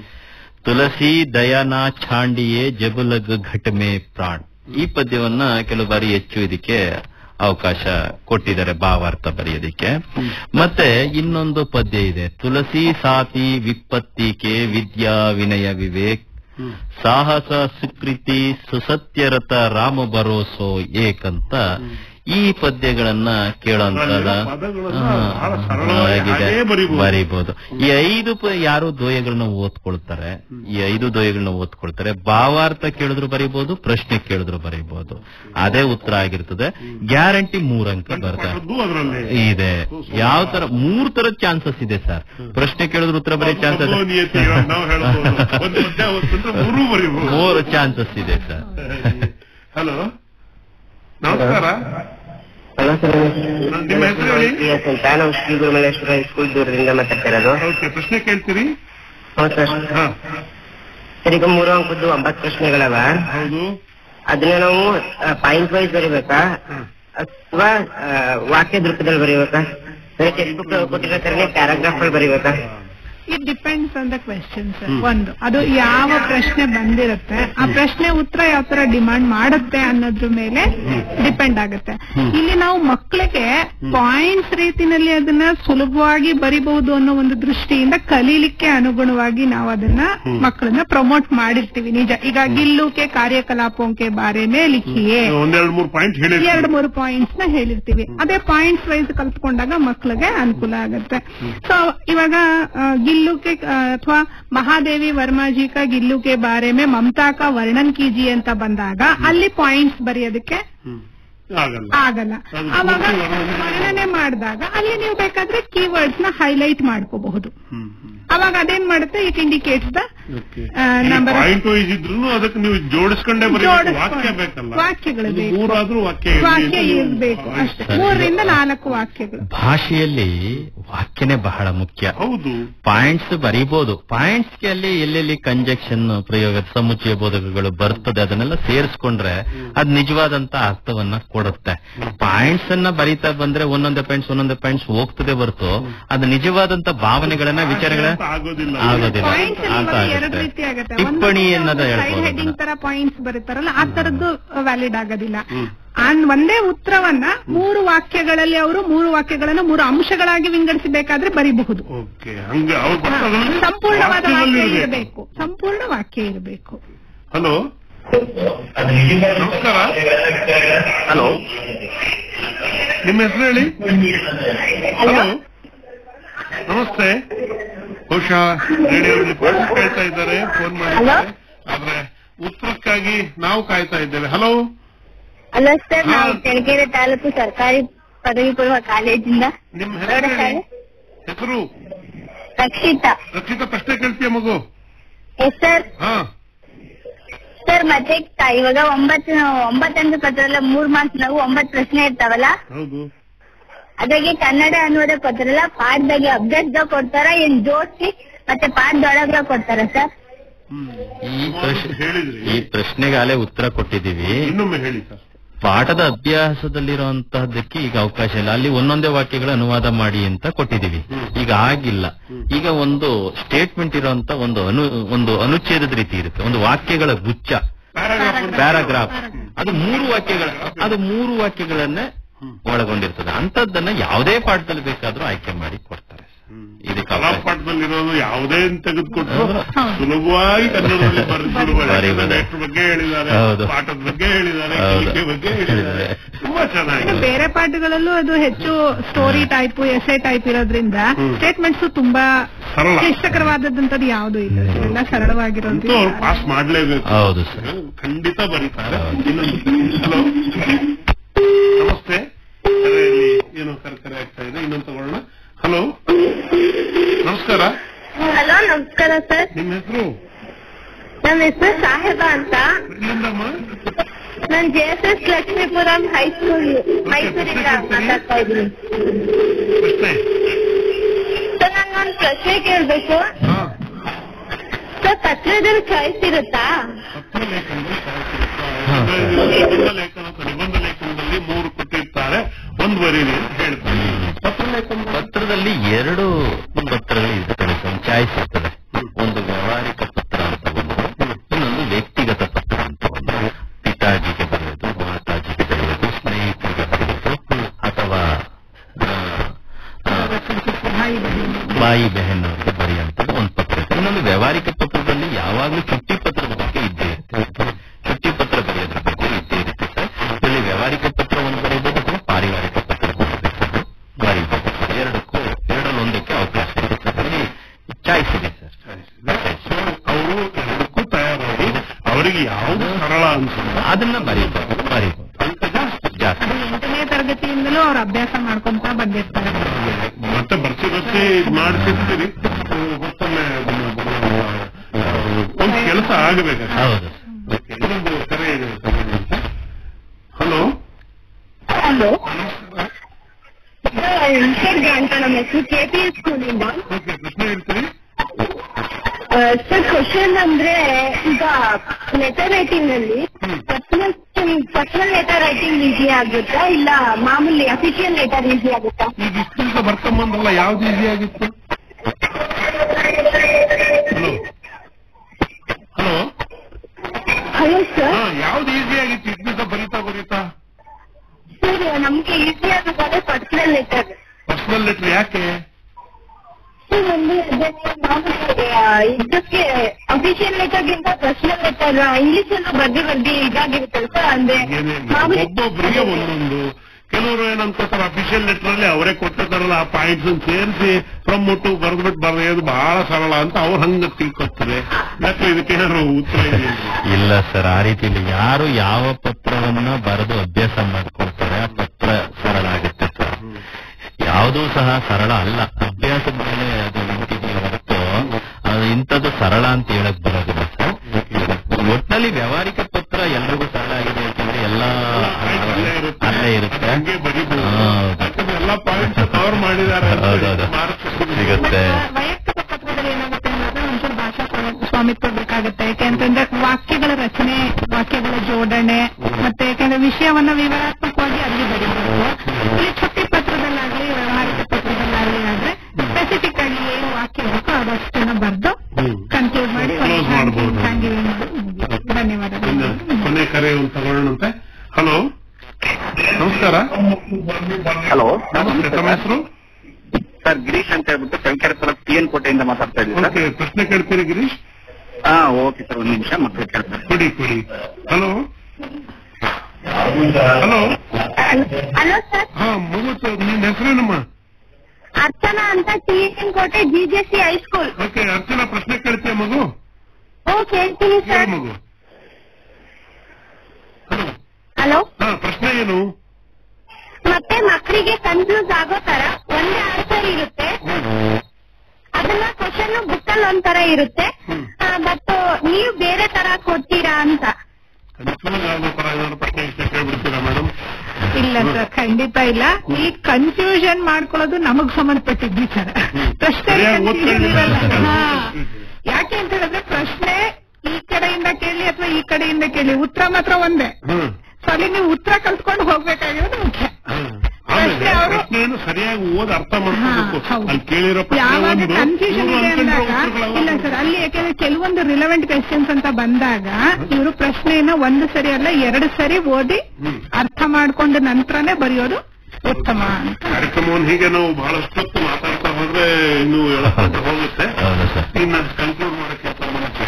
ತುಳಸಿ ದಯಾನಾ ಛಾಂಡಿಯೇ ಜಬುಲಗ್ ಘಟ ಮೇ ಪ್ರಾಣ್ ಈ ಪದ್ಯವನ್ನ ಕೆಲವು ಬಾರಿ ಹೆಚ್ಚು ಇದಕ್ಕೆ ಅವಕಾಶ ಕೊಟ್ಟಿದ್ದಾರೆ ಭಾವಾರ್ಥ ಬರೆಯೋದಿಕ್ಕೆ ಮತ್ತೆ ಇನ್ನೊಂದು ಪದ್ಯ ಇದೆ ತುಳಸಿ ಸಾತಿ ವಿಪತ್ತಿಕೆ ವಿದ್ಯಾ ವಿನಯ ವಿವೇಕ್ ಸಾಹಸ ಸುಕೃತಿ ಸುಸತ್ಯರತ ರಾಮ ಭರೋಸೋ ಏಕಂತ ಈ ಪದ್ಯಗಳನ್ನ ಕೇಳೋಂತದ ಪದಗಳನ್ನ ಬಹಳ ಸರಳವಾಗಿ ಹಾಗೇ ಬರೀಬಹುದು. ಬರೀಬಹುದು ಈ ಐದು ಪ- ಯಾರು ದೋಯಗಳನ್ನ ಓದ್ಕೊಳ್ತಾರೆ ಈ ಐದು ದೋಯಗಳನ್ನ ಓದ್ಕೊಳ್ತಾರೆ ಭಾವಾರ್ಥ ಕೇಳಿದ್ರು ಬರೀಬಹುದು ಪ್ರಶ್ನೆ ಕೇಳಿದ್ರು ಬರೀಬಹುದು ಅದೇ ಉತ್ತರ ಆಗಿರ್ತದೆ ಗ್ಯಾರಂಟಿ ಮೂರ್ ಅಂಕ ಬರ್ತಾರೆ ಅದು ಅದರಲ್ಲಿ ಇದೆ ಯಾವ ತರ ಮೂರ್ ತರ ಚಾನ್ಸಸ್ ಇದೆ ಸರ್ ಪ್ರಶ್ನೆ ಕೇಳಿದ್ರು ಉತ್ತರ ಬರೀ ಚಾನ್ಸಸ್ ಸಂಭವನೀಯತೆ ಇವಾಗ ನಾವು ಹೇಳ್ಬೋದು ಒಂದು ಪದ್ಯ ಓದ್ಕೊಂಡ್ರೆ ಮೂರೂ ಬರೀಬಹುದು ಮೂರು ಚಾನ್ಸಸ್ ಇದೆ ಸರ್ ಹಲೋ ನಮಸ್ಕಾರ ನಿಮ್ಮ ಹೆಸರು ಹೇಳಿ ಅಂತ ನಾವು ಶ್ರೀ ಗುರುಮಲ್ಲೇಶ್ವರ ಸ್ಕೂಲ್ ದೂರದಿಂದ ಮಾತಾಡ್ತಿರೋದು ಓಕೆ ಪ್ರಶ್ನೆ ಕೇಳ್ತೀರಿ ಹೌದು ಸರ್ ಹಾ ಸರ್ ಈಗ ಮೂರು ಅಂಕದ್ದು ಒಂಬತ್ತು ಪ್ರಶ್ನೆಗಳವ ಹೌದು ಅದನ್ನ ನಾವು ಪಾಯಿಂಟ್ ವೈಸ್ ಬರೀಬೇಕಾ ಅಥವಾ ವಾಕ್ಯ ದೃಕ್ಪದಲ್ಲಿ ಬರೀಬೇಕಾ ಟೆಕ್ಸ್ಟ್ ಬುಕ್ ಕೊಟ್ಟಿರೋ ತರನೇ ಪ್ಯಾರಾಗ್ರಾಫ್ ಅಲ್ಲಿ ಬರೀಬೇಕಾ it depends on the question sir ಒಂದು ಅದು ಯಾವ ಪ್ರಶ್ನೆ ಬಂದಿರುತ್ತೆ ಆ ಪ್ರಶ್ನೆ ಉತ್ತರ ಯಾವ ತರ ಡಿಮಾಂಡ್ ಮಾಡುತ್ತೆ ಅನ್ನೋದ್ರ ಮೇಲೆ ಡಿಪೆಂಡ್ ಆಗುತ್ತೆ ಇಲ್ಲಿ ನಾವು ಮಕ್ಕಳಿಗೆ ಪಾಯಿಂಟ್ಸ್ ರೀತಿನಲ್ಲಿ ಅದನ್ನ ಸುಲಭವಾಗಿ ಬರಿಬಹುದು ಅನ್ನೋ ಒಂದು ದೃಷ್ಟಿಯಿಂದ ಕಲೀಲಿಕ್ಕೆ ಅನುಗುಣವಾಗಿ ನಾವು ಅದನ್ನ ಮಕ್ಕಳನ್ನ ಪ್ರಮೋಟ್ ಮಾಡಿರ್ತೀವಿ ನಿಜ ಈಗ ಗಿಲ್ಲುಕೆ ಕಾರ್ಯಕಲಾಪೋಂಕೆ ಬಾರೇನೆ ಲಿಖಿಯೇ ಒಂದೆರಡು ಮೂರು ಪಾಯಿಂಟ್ ಹೇಳಿ ಎರಡು ಮೂರು ಪಾಯಿಂಟ್ಸ್ ನ ಹೇಳಿರ್ತೀವಿ ಅದೇ ಪಾಯಿಂಟ್ಸ್ ವೈಸ್ ಕಲ್ತ್ಕೊಂಡಾಗ ಮಕ್ಕಳಿಗೆ ಅನುಕೂಲ ಆಗುತ್ತೆ ಸೊ ಇವಾಗ ಆ, ಗಿಲ್ಲು के ಅಥವಾ ಮಹಾದೇವಿ ವರ್ಮಾಜಿ ಕಾ ಗಿಲ್ಲು ಕೆ ಬಾರೆ ಮೇ ಮಮತಾ ಕಾ ವರ್ಣನ್ ಕೀಜಿ ಅಂತ ಬಂದಾಗ ಅಲ್ಲಿ ಪಾಯಿಂಟ್ಸ್ ಬರೆಯೋದಕ್ಕೆ ಆಗಲ್ಲ ಆಗಲ್ಲ ಅದು ಅವಾಗ ಪೂರ್ತಿ ವರ್ಣನೆ ವರ್ಣನೆ ಮಾಡಿದಾಗ ಅಲ್ಲಿ ನೀವು ಬೇಕಾದ್ರೆ ಕೀವರ್ಡ್ಸ್ ನ ಹೈಲೈಟ್ ಮಾಡ್ಕೋಬಹುದು ಅವಾಗ ಅದೇನ್ ಮಾಡುತ್ತೆ it indicates the number pointwise ಇದ್ರು ಅದಕ್ಕೆ ನೀವು ಜೋಡಿಸ್ಕೊಂಡೇ ಬರೀಬೇಕು ವಾಕ್ಯ ಬೇಕಲ್ಲ ವಾಕ್ಯಗಳು ಇದು ಬೇಕು ಮೂರಾದ್ರೂ ವಾಕ್ಯ ಇರ್ಲಿ ವಾಕ್ಯ ಅಂತ ನೀವು- ಇರಬೇಕು ಅಷ್ಟೇ ಮೂರರಿಂದ ನಾಲ್ಕು ವಾಕ್ಯಗಳು ಭಾಷೆಯಲ್ಲಿ ವಾಕ್ಯನೇ ಬಹಳ ಮುಖ್ಯ ಹೌದು ಪಾಯಿಂಟ್ಸ್ ಬರೀಬಹುದು ಪಾಯಿಂಟ್ಸ್ ಗೆ ಅಲ್ಲಿ ಎಲ್ಲೆಲ್ಲಿ ಕಂಜಕ್ಷನ್ ಪ್ರಯೋಗ ಸಮುಚ್ಚಯ ಬೋಧಕಗಳು ಬರ್ತದೆ ಅದನ್ನೆಲ್ಲ ಸೇರಿಸ್ಕೊಂಡ್ರೆ ಅದ್ ನಿಜವಾದಂತ ಅರ್ಥವನ್ನ ಕೊಡುತ್ತೆ ಪಾಯಿಂಟ್ಸ್ ಅನ್ನ ಬರೀತಾ ಬಂದ್ರೆ ಒಂದೊಂದೇ ಪಾಯಿಂಟ್ಸ್ ಒಂದೊಂದೇ ಪಾಯಿಂಟ್ಸ್ ಹೋಗ್ತದೆ ಹೊರತು ಅದು ನಿಜವಾದಂತ ಭಾವನೆಗಳನ್ನ ವಿಚಾರಗಳನ್ನ ಆಗೋದಿಲ್ಲ ಆಗೋದಿಲ್ಲ ಪಾಯಿಂಟ್ಸ್ ಅಂತ ಎರಡು ಆಗುತ್ತೆ ರೀತಿ ಆಗುತ್ತೆ ಟಿಪ್ಪಣಿ ಅನ್ನೋದ ಸೈಡ್ ಹೇಳ್ಬೋದು ಹೆಡ್ಡಿಂಗ್ ಅದನ್ನ. ತರ ಪಾಯಿಂಟ್ಸ್ ಬರುತ್ತಾರಲ್ಲ ಆ ತರದ್ದು ವ್ಯಾಲಿಡ್ ಆಗೋದಿಲ್ಲ ಆನ್ ಒಂದೇ ಉತ್ತರವನ್ನ ಮೂರು ವಾಕ್ಯಗಳಲ್ಲಿ ಅವರು ಮೂರು ವಾಕ್ಯಗಳನ್ನು ಮೂರು ಅಂಶಗಳಾಗಿ ವಿಂಗಡಿಸಬೇಕಾದ್ರೆ ಬರೀಬಹುದು ಓಕೆ ಹಂಗ ಅವ್ರು ಬರ್ತದ್ರಲ್ಲಿ ಸಂಪೂರ್ಣವಾದ ವಾಕ್ಯದಲ್ಲಿ ವಾಕ್ಯ ಇರ್ಬೇಕು. ಇರಬೇಕು ಸಂಪೂರ್ಣ ವಾಕ್ಯ ಇರಬೇಕು ಹಲೋ ನಮಸ್ಕಾರ ಹಲೋ ನಿಮ್ಮ ಹೆಸರು ಹೇಳಿ ಹಲೋ ನಮಸ್ತೆ ಬಹುಶಃ ರೇಡಿಯೋದಲ್ಲಿ ಪಾಠ ಕೇಳ್ತಾ ಇದ್ದಾರೆ ಫೋನ್ ಮಾಡಿದ್ದಾರೆ ಆದ್ರೆ ಉತ್ತರಕ್ಕಾಗಿ ನಾವು ಕಾಯ್ತಾ ಇದ್ದೇವೆ ಹಲೋ ಅಲ್ಲ ಸರ್ ನಾವು ಹಾ. ಚಳ್ಳಕೆರೆ ತಾಲೂಕು ಸರ್ಕಾರಿ ಪದವಿ ಪೂರ್ವ ಕಾಲೇಜಿಂದ ನಿಮ್ಮ ಹೆಸರು ಹೇಳಿ ಹೆಸರು ರಕ್ಷಿತಾ ರಕ್ಷಿತ ಪ್ರಶ್ನೆ ಕೇಳ್ತೀಯ ಮಗು ಎಸ್ ಸರ್ ಹಾ ಸರ್ ಮತ್ತೆ ಕ- ಇವಾಗ ಒಂಬತ್ತು ಒಂಬತ್ತಂದು ಕೊಟ್ಟರಲ್ಲ ಮೂರ್ ಮಾರ್ಕ್ಸ್ ನಾವು ಒಂಬತ್ತು ಪ್ರಶ್ನೆ ಇರ್ತಾವಲ್ಲ ಹೌದು ಅದಾಗೆ ಕನ್ನಡ ಅನ್ನೋದ ಕೊಟ್ಟರಲ್ಲ ಪಾಠದಾಗೆ ಅಭ್ಯಾಸದಾಗ ಕೊಡ್ತಾರ ಏನ್ ಜೋಡಿಸಿ ಮತ್ತೆ ಪಾಠದೊಳಗ ಕೊಡ್ತಾರ ಸರ್ ಈ ಪ್ರಶ್ನೆ ಹೇಳಿದ್ರಿ ಈ ಪ್ರಶ್ನೆಗೆ ಅಲ್ಲೇ ಉತ್ತರ ಕೊಟ್ಟಿದ್ದೀವಿ ಇನ್ನೊಮ್ಮೆ ಹೇಳಿ ಸರ್ ಪಾಠದ ಅಭ್ಯಾಸದಲ್ಲಿರುವಂತಹದ್ದಕ್ಕೆ ಈಗ ಅವಕಾಶ ಇಲ್ಲ ಅಲ್ಲಿ ಒಂದೊಂದೇ ವಾಕ್ಯಗಳ ಅನುವಾದ ಮಾಡಿ ಅಂತ ಕೊಟ್ಟಿದ್ದೀವಿ ಈಗ ಆಗಿಲ್ಲ ಈಗ ಒಂದು ಸ್ಟೇಟ್ಮೆಂಟ್ ಇರುವಂತ ಒಂದು ಅನು ಒಂದು ಅನುಚ್ಛೇದದ ರೀತಿ ಇರುತ್ತೆ ಒಂದು ವಾಕ್ಯಗಳ ಗುಚ್ಛ ಪ್ಯಾರಾಗ್ರಾಫ್ ಅದು ಮೂರು ವಾಕ್ಯಗಳ ಅದು ಮೂರು ವಾಕ್ಯಗಳನ್ನೇ ಒಳಗೊಂಡಿರ್ತದೆ ಅಂತದ್ದನ್ನ ಯಾವುದೇ ಪಾಠದಲ್ಲಿ ಬೇಕಾದ್ರೂ ಆಯ್ಕೆ ಮಾಡಿ ಕೊಡ್ತಾರೆ ಇದಕ್ಕೆ ಅವಕಾಶ- ಕಲಾಪಾಠದಲ್ಲಿರೋದು ಯಾವುದೇ ತೆಗೆದುಕೊಟ್ರು ಸುಲಭವಾಗಿ ಕನ್ನಡದಲ್ಲಿ ಬರೆದ್ಬಿಡುವ ಬರೀಬೋದು. ಡಾಕ್ಟರ್ ಬಗ್ಗೆ ಹೇಳಿದ್ದಾರೆ ಹೌದು. ಪಾಠದ ಬಗ್ಗೆ ಹೇಳಿದ್ದಾರೆ ಹೌದು. ಕಲಿಕೆ ಬಗ್ಗೆ ಹೇಳಿದ್ದಾರೆ ತುಂಬಾ ಚೆನ್ನಾಗಿದೆ ಬೇರೆ ಪಾಠಗಳಲ್ಲೂ ಅದು ಹೆಚ್ಚು ಸ್ಟೋರಿ ಟೈಪ್ ಎಸೆ ಟೈಪ್ ಇರೋದ್ರಿಂದ ಹ್ಮ್. ಸ್ಟೇಟ್ಮೆಂಟ್ಸ್ ತುಂಬಾ ಸರಳ. ಕ್ಲಿಷ್ಟಕರವಾದಂತದ್ದು ಯಾವುದು ಇಲ್ಲ ಎಲ್ಲ ಅಂತೂ ಸರಳವಾಗಿರೋದು ಅವ್ರು ಪಾಸ್ ಮಾಡ್ಲೇಬೇಕು ಹೌದು ಸರ್ ಖಂಡಿತ ಬರೀತಾರೆ ಇನ್ನೊಂದು ಹಲೋ ನಮಸ್ತೆ ಕರೆಯಲ್ಲಿ ಏನೋ ಕರೆ ಕರೆ ಆಗ್ತಾ ಇದೆ ಇನ್ನೊಂದು ತಗೊಳ್ಳೋಣ ಹಲೋ ನಮಸ್ಕಾರ ಹಲೋ ನಮಸ್ಕಾರ ಸರ್ ನಿಮ್ಮ ಹೆಸರು ನಮ್ಮ ಹೆಸರು ಸಾಹೇಬ ಅಂತ ಇಲ್ಲಿಂದಮ್ಮ ನಾನ್ J S S Lakshmipuram high school ಮೈಸೂರಿಂದ ಮಾತಾಡ್ತಾ ಇದ್ದೀನಿ ಪ್ರಶ್ನೆ ಸರ್ ನನ್ಗೊಂದು ಪ್ರಶ್ನೆ ಕೇಳ್ಬೇಕು ಹಾ ಸರ್ ಪತ್ರದಲ್ಲಿ ಚಾಯ್ಸ್ ಇರುತ್ತಾ ಪತ್ರ ಲೇಖನದಲ್ಲಿ ನಿಬಂಧ ಲೇಖನ ಅಥವಾ ನಿಬಂಧ ಲೇಖನದಲ್ಲಿ ಮೂರು ಕೊಟ್ಟಿರ್ತಾರೆ ಒಂದು ಬರೀರಿ ಅಂತ ಹೇಳ್ತಾರೆ ಪತ್ರ ಲೇಖನ ಪತ್ರದಲ್ಲಿ ಎರಡು ಪತ್ರಗಳು ಇರ್ತವೆ ಒಂದು ಚಾಯ್ಸ್ ಇರ್ತದೆ ಒಂದು ವ್ಯವಹಾರಿಕ ಪತ್ರ ಅಂತ ಒಂದು ಇನ್ನೊಂದು ವ್ಯಕ್ತಿಗತ ಪತ್ರ ಅಂತ ಒಂದು ಪಿತಾಜಿಗೆ ಬರೆಯೋದು ಮಾತಾಜಿಗೆ ಬರೆಯೋದು ಸ್ನೇಹಿತರಿಗೆ ಬರೆಯೋದು ಅಥವಾ ಆ, ಆ, ಬಾಯಿ ಬೆಹನ್ ಅವರಿಗೆ ಬರೆಯುವಂತ ಒಂದು ಪತ್ರ ಇರ್ತದೆ ಇನ್ನೊಂದು ವ್ಯವಹಾರಿಕ ಪತ್ರದಲ್ಲಿ ಯಾವಾಗಲೂ ಚುಟ್ಟಿ ಪತ್ರದ ಬಗ್ಗೆ ಇದ್ದೇ ಇರುತ್ತೆ ಚುಟ್ಟಿ ಪತ್ರ ಬರೆಯೋದ್ರ ಬಗ್ಗೆ ಇದ್ದೇ ಇರುತ್ತೆ ಸರ್ ಇದರಲ್ಲಿ ವ್ಯವಹಾರಿಕ ಪತ್ರ ಒಂದು ಬರೆಯಬಹುದು ಅಥವಾ ಪಾರಿವಾರಿಕ ಪತ್ರ ಬರೆಯಬೇಕು ಬರೀಬಹುದು ಎರಡಕ್ಕೂ ಎರಡರಲ್ಲಿ ಒಂದಕ್ಕೆ ಅವಕಾಶ ಇದೆ ಸರ್ ಅಲ್ಲಿ ಚಾಯ್ಸ್ ಇದೆ ಸರ್ ಅವರು ಎರಡಕ್ಕೂ ತಯಾರಾಗಿ ಅವರಿಗೆ ಯಾವುದು ಸರಳ ಅನ್ಸುತ್ತೆ ಅದನ್ನ ಬರೀಬಹುದು ಬರೀಬಹುದು ಅಂಕ ಜಾಸ್ತಿ ಜಾಸ್ತಿ ಎಂಟನೇ ತರಗತಿಯಿಂದಲೂ ಅವ್ರು ಅಭ್ಯಾಸ ಮಾಡ್ಕೊಂತ ಬಂದಿರ್ತಾರೆ ಮತ್ತೆ ಬರ್ಸಿ ಬರ್ಸಿ ಮಾಡಿಸಿರ್ತೀರಿ ಮತ್ತೊಮ್ಮೆ ಅದನ್ನ ಒಂದು ಕೆಲಸ ಆಗಬೇಕು ಹೌದು ಇನ್ನೊಂದು ಕರೆ ಇದೆ ಹಲೋ ಹಲೋ ನಿಸರ್ಗ ಅಂತ ನಮ್ಮ ಹೆಸರು ಕೆ ಪಿ ಎಸ್ ಸ್ಕೂಲಿಂದ ಓಕೆ ಪ್ರಶ್ನೆ ಹೇಳ್ತೀರಿ ಸರ್ ಕ್ವಶನ್ ಅಂದ್ರೆ ಈಗ ಲೆಟರ್ ರೈಟಿಂಗ್ ಅಲ್ಲಿ personal personal letter writing easy ಆಗುತ್ತಾ ಇಲ್ಲ ಮಾಮೂಲಿ ಅಫಿಷಿಯಲ್ ಲೆಟರ್ ಈಸಿ ಆಗುತ್ತಾ ಈಗ ಇಷ್ಟು ದಿವಸ ಬರ್ಕೊಂಬಂದ್ರಲ್ಲ ಯಾವ್ದು ಈಸಿ ಆಗಿತ್ತು ಹಲೋ ಹಲೋ ಹಲೋ ಸರ್ ಹಾ ಯಾವ್ದು ಈಸಿ ಆಗಿತ್ತು ಇಷ್ಟು ದಿವಸ ಬರೀತಾ ಬರೀತಾ ಸರ್ ನಮ್ಗೆ ಈಸಿ ಆಗೋದಾದ್ರೆ ಪರ್ಸನಲ್ ಲೆಟರ್ ಪರ್ಸನಲ್ ಲೆಟರ್ ಯಾಕೆ ಸರ್ ಒಂದು ಅದೇ ಮಾಮೂಲಿ ಆ, ಇದಕ್ಕೆ ಅಫಿಷಿಯಲ್ ಲೆಟರ್ಗಿಂತ ಪರ್ಸನಲ್ ಲೆಟರ್ ಇಂಗ್ಲಿಷ್ ಅಲ್ಲೂ ಬರ್ದಿ ಬರ್ದಿ ಇದಾಗಿರುತ್ತಲ್ಲ ಸರ್ ಅಂದ್ರೆ ಏನೇನು ಮಾಮೂಲಿ ಒಬ್ಬೊಬ್ಬರಿಗೆ ಒಂದೊಂದು ಕೆಲವರು ಏನಂತಾರೆ ಅಫಿಷಿಯಲ್ ಲೆಟರ್ ಅಲ್ಲಿ ಅವರೇ ಕೊಟ್ಟಿರ್ತಾರಲ್ಲ ಆ ಪಾಯಿಂಟ್ಸ್ ಸೇರಿಸಿ ಫ್ರಮ್ ಟು ಬರೆದ್ಬಿಟ್ಟು ಬರೆಯೋದು ಬಹಳ ಸರಳ ಅಂತ ಅವ್ರು ಹಂಗ ತಿಳ್ಕೊತಾರೆ ಯಾಕೆ ಇದಕ್ಕೆ ಏನಾದ್ರು ಉತ್ತರ ಇದೆಯಾ ಇಲ್ಲ ಸರ್ ಆ ರೀತಿ ಇಲ್ಲ ಯಾರು ಯಾವ ಪತ್ರವನ್ನ ಬರೆದು ಅಭ್ಯಾಸ ಮಾಡ್ಕೊಳ್ತಾರೆ ಆ ಪತ್ರ ಸರಳ ಆಗುತ್ತೆ ಸರ್ ಯಾವುದೂ ಸಹ ಸರಳ ಅಲ್ಲ ಅಭ್ಯಾಸದ ಮೇಲೆ ಅದು ನಿಂತಿದೆಯೇ ಹೊರತು ಅದು ಇಂಥದ್ದು ಸರಳ ಅಂತ ಹೇಳಕ್ ಬರೋದಿಲ್ಲ ಸರ್ ಒಟ್ಟಿನಲ್ಲಿ ವ್ಯವಹಾರಿಕ ಪತ್ರ ಎಲ್ರಿಗೂ ಸರಳ ಆಗಿದೆ ಅಂತಂದ್ರೆ ಎಲ್ಲ ಅಲ್ಲೇ ಇರುತ್ತೆ ಹಂಗೆ ಬರೀಬಹುದು ಹೌದು. ಯಾಕಂದ್ರೆ ಎಲ್ಲಾ ಪಾಯಿಂಟ್ಸ್ ಕವರ್ ಮಾಡಿದ್ದಾರೆ ಅಂತ ಹೌದೌದು. marks ಸಿಗುತ್ತೆ ವೈಯಕ್ತಿಕ ಪತ್ರದಲ್ಲಿ ಏನಾಗುತ್ತೆ ಅಂದ್ರೆ ಒಂಚೂರು ಭಾಷಾ ಸ್ವಾಮಿ- ಸ್ವಾಮಿತ್ವ ಬೇಕಾಗುತ್ತೆ ಯಾಕೆಂತಂದ್ರೆ ವಾಕ್ಯಗಳ ರಚನೆ ವಾಕ್ಯಗಳ ಜೋಡಣೆ ಮತ್ತೆ ಯಾಕಂದ್ರೆ ವಿಷಯವನ್ನ ವಿವರಾತ್ಮಕವಾಗಿ ಅಲ್ಲಿ ಬರೀಬೇಕು ಇಲ್ಲಿ ಚುಟ್ಟಿ ಪತ್ರದಲ್ಲಾಗ್ಲಿ ವ್ಯವಹಾರಿಕ ಪತ್ರದಲ್ಲಾಗ್ಲಿ ಆದ್ರೆ ಸ್ಪೆಸಿಫಿಕ್ ಆಗಿ ಏನು ವಾಕ್ಯ ಬೇಕೋ ಅದಷ್ಟನ್ನ ಬರೆದು ಹ್ಮ್. ಕನ್ಕ್ಲೂಡ್ ಮಾಡಿ Close ಮಾಡ್ಬೋದು. ಹ್ಯಾಂಗಿಂಗ್ ಮಾಡಿ ಮುಗೀತು. ಧನ್ಯವಾದಗಳು ಇನ್ನು ಕೊನೆ ಕರೆ ಒಂದು ತಗೊಳ್ಳೋಣಂತೆ ಹಲೋ ನಮಸ್ಕಾರ ಹಲೋ ನಮಸ್ತೆ ತಮ್ಮ ಹೆಸರು ಸರ್ ಗಿರೀಶ್ ಅಂತ ಹೇಳ್ಬಿಟ್ಟು ಶಂಕರಪುರ ಪಿ ಎನ್ ಕೋಟೆಯಿಂದ ಮಾತಾಡ್ತಾ ಇದ್ದೀನಿ ಓಕೆ ಪ್ರಶ್ನೆ ಕೇಳ್ತೀರಿ ಗಿರೀಶ್ ಹಾ ಓಕೆ ಸರ್ ಒಂದು ನಿಮಿಷ ಮಕ್ಕಳು ಕೇಳ್ತಾರೆ ಕೊಡಿ ಕೊಡಿ ಹಲೋ ಹಲೋ ಹಲೋ ಸರ್ ಹಾ ಮುಗಿತು ನಿನ್ನ ಹೆಸರೇನಮ್ಮ ಅರ್ಚನಾ ಅಂತ T N Kote G J C high school okay Archana ಪ್ರಶ್ನೆ ಕೇಳ್ತೀಯ ಮಗು ಓ ಕೇಳ್ತೀನಿ ಹೇಳು ಸರ್ ಮಗು ಹಲೋ ಹಲೋ ಹಾ ಪ್ರಶ್ನೆ ಏನು ಮತ್ತೆ ಮಕ್ಕಳಿಗೆ ಕನ್ಫ್ಯೂಸ್ ಆಗೋ ತರ ಒಂದೇ ಆನ್ಸರ್ ಇರುತ್ತೆ ಅದನ್ನ ಕ್ವಶನ್ ಬುಕ್ ಅಲ್ಲಿ ಒಂಥರ ಇರುತ್ತೆ ಬಟ್ ನೀವು ಬೇರೆ ತರ ಕೊಡ್ತೀರಾ ಅಂತ ಕನ್ಫ್ಯೂಸ್ ಆಗೋ ಪರ ಏನಾದ್ರು ಪ್ರಶ್ನೆ ಇಷ್ಟ ಕೇಳ್ಬಿಡ್ತೀರಾ ಮೇಡಮ್ ಇಲ್ಲ ಇಲ್ಲ ಸರ್ ಖಂಡಿತ ಇಲ್ಲ ಈ ಕನ್ಫ್ಯೂಷನ್ ಮಾಡ್ಕೊಳ್ಳೋದು ನಮಗ್ ಸಂಬಂಧಪಟ್ಟಿದ್ ವಿಚಾರ ಪ್ರಶ್ನೆ ಸರಿಯಾಗಿ confusion ಓದ್ಕೊಂಡಿಲ್ಲ. ಇರಲ್ಲ. ಹಾ. ಯಾಕೆ ಅಂತ ಹೇಳಿದ್ರೆ ಪ್ರಶ್ನೆ ಈ ಕಡೆಯಿಂದ ಕೇಳಿ ಅಥವಾ ಈ ಕಡೆಯಿಂದ ಕೇಳಿ ಉತ್ತರ ಮಾತ್ರ ಒಂದೇ ಹ್ಮ್ ಸೊ ಅಲ್ಲಿ ನೀವು ಉತ್ತರ ಕಲ್ತ್ಕೊಂಡು ಹೋಗ್ಬೇಕಾಗಿರೋದು ಮುಖ್ಯ ಆಮೇಲೆ ಪ್ರಶ್ನೆ ಅವರು- ಪ್ರಶ್ನೆಯನ್ನು ಸರಿಯಾಗಿ ಓದಿ ಅರ್ಥ ಮಾಡ್ಕೋಬೇಕು ಹಾ, ಹೌದು. ಅಲ್ಲಿ ಕೇಳಿರೋ ಪ್ರಶ್ನೆ ಯಾವಾಗ ಒಂದು ಕನ್ಫ್ಯೂಷನ್ ಇವ್ರು ಇದೆ ಅನ್ಕೊಂಡಿರೋ ಅಂದಾಗ ಉತ್ತರಗಳು ಇಲ್ಲ ಸರ್ ಅಲ್ಲಿ ಯಾಕೆಂದ್ರೆ ಕೆಲವೊಂದು ರಿಲೆವೆಂಟ್ ಕ್ವೆಶನ್ಸ್ ಅಂತ ಬಂದಾಗ ಇವರು ಪ್ರಶ್ನೆಯನ್ನ ಒಂದು ಸರಿ ಅಲ್ಲ ಎರಡು ಸರಿ ಓದಿ ಹ್ಮ್. ಅರ್ಥ ಮಾಡ್ಕೊಂಡ ನಂತರನೇ ಬರೆಯೋದು ಉತ್ತಮ ಅಂತ ಕಾರ್ಯಕ್ರಮವನ್ನು ಹೀಗೆ ನಾವು ಬಹಳಷ್ಟು ಹೊತ್ತು ಮಾತಾಡ್ತಾ ಹೋದ್ರೆ ಇನ್ನು ಎಳಕೊಂತ ಹೋಗುತ್ತೆ ಹೌದು ಸರ್ ಇನ್ನ ಕನ್ಕ್ಲೂಡ್ ಮಾಡಕ್ಕೆ ಮುಂಚೆ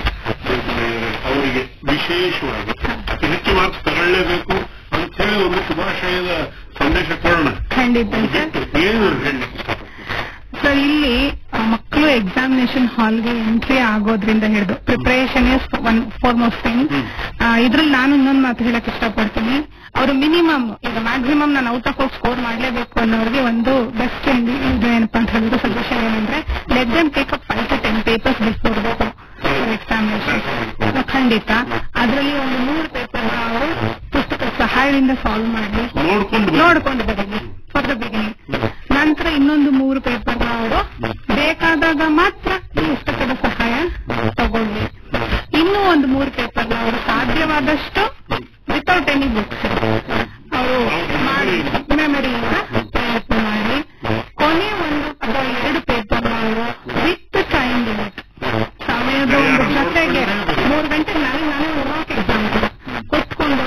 ಅವರಿಗೆ ವಿಶೇಷವಾಗಿ ಅತಿ ಹೆಚ್ಚು ಮಾರ್ಕ್ಸ್ ತಗೊಳ್ಳೇಬೇಕು ಅಂತ ಹೇಳಿ ಒಂದು ಶುಭಾಶಯದ ಸಂದೇಶ ಕೊಡೋಣ ಖಂಡಿತ ಸರ್ ಏನು ಹೇಳಲಿಕ್ಕೆ ಇಷ್ಟಪಡ್ತೀನಿ ಸರ್ ಇಲ್ಲಿ ಮಕ್ಕಳು ಎಕ್ಸಾಮಿನೇಷನ್ ಹಾಲ್ಗೆ ಎಂಟ್ರಿ ಆಗೋದ್ರಿಂದ ಹಿಡಿದು preparation is one foremost thing ಇದ್ರಲ್ಲಿ ನಾನು ಇನ್ನೊಂದು ಮಾತು ಹೇಳಕ್ ಇಷ್ಟಪಡ್ತೀನಿ ಅವರು ಮಿನಿಮಮ್ ಈಗ ಮ್ಯಾಕ್ಸಿಮಮ್ ನಾನು ಔಟ್ ಆಫ್ ಸ್ಕೋರ್ ಮಾಡಲೇಬೇಕು ಅನ್ನೋರಿಗೆ ಒಂದು ಬೆಸ್ಟ್ ಇದು ಏನಪ್ಪಾ ಅಂತ ಹೇಳಿದ್ರೆ ಸಜೆಷನ್ ಏನಂದ್ರೆ let them take up five to ten papers before examination ಖಂಡಿತ ಅದರಲ್ಲಿ ಒಂದು ನೂರು ಪೇಪರ್ ಅವರು ಪುಸ್ತಕದ ಸಹಾಯದಿಂದ ಸಾಲ್ವ್ ಮಾಡಿ ನೋಡ್ಕೊಂಡು ಬನ್ನಿ. ನೋಡ್ಕೊಂಡು ಬರಲಿ ಫಾರ್ ದ ಬಿಗಿನಿಂಗ್ ನಂತರ ಇನ್ನೊಂದು ಮೂರು ಪೇಪರ್ ಅವರು ಬೇಕಾದಾಗ ಮಾತ್ರ ಪುಸ್ತಕದ ಸಹಾಯ ತಗೊಳ್ಳಿ ಇನ್ನೂ ಒಂದು ಮೂರು ಪೇಪರ್ ಅವರು ಸಾಧ್ಯವಾದಷ್ಟು ವಿತೌಟ್ ಎನಿ ಬುಕ್ಸ್ ಅವರು ಮಾಡಿ ಮೆಮರಿಯಿಂದ ಪ್ರಯತ್ನ ಮಾಡಿ ಕೊನೆ ಒಂದು ಅಥವಾ ಎರಡು ಪೇಪರ್ ಅವರು ವಿತ್ ಟೈಮ್ ಲಿಮಿಟ್ ಸಮಯದ ಒಂದು ಜೊತೆಗೆ ಮೂರು ಗಂಟೆ ನಾಳೆ ನಾನೇ ಓದೋಕೆ ಎಕ್ಸಾಮ್ ಕೂತ್ಕೊಂಡು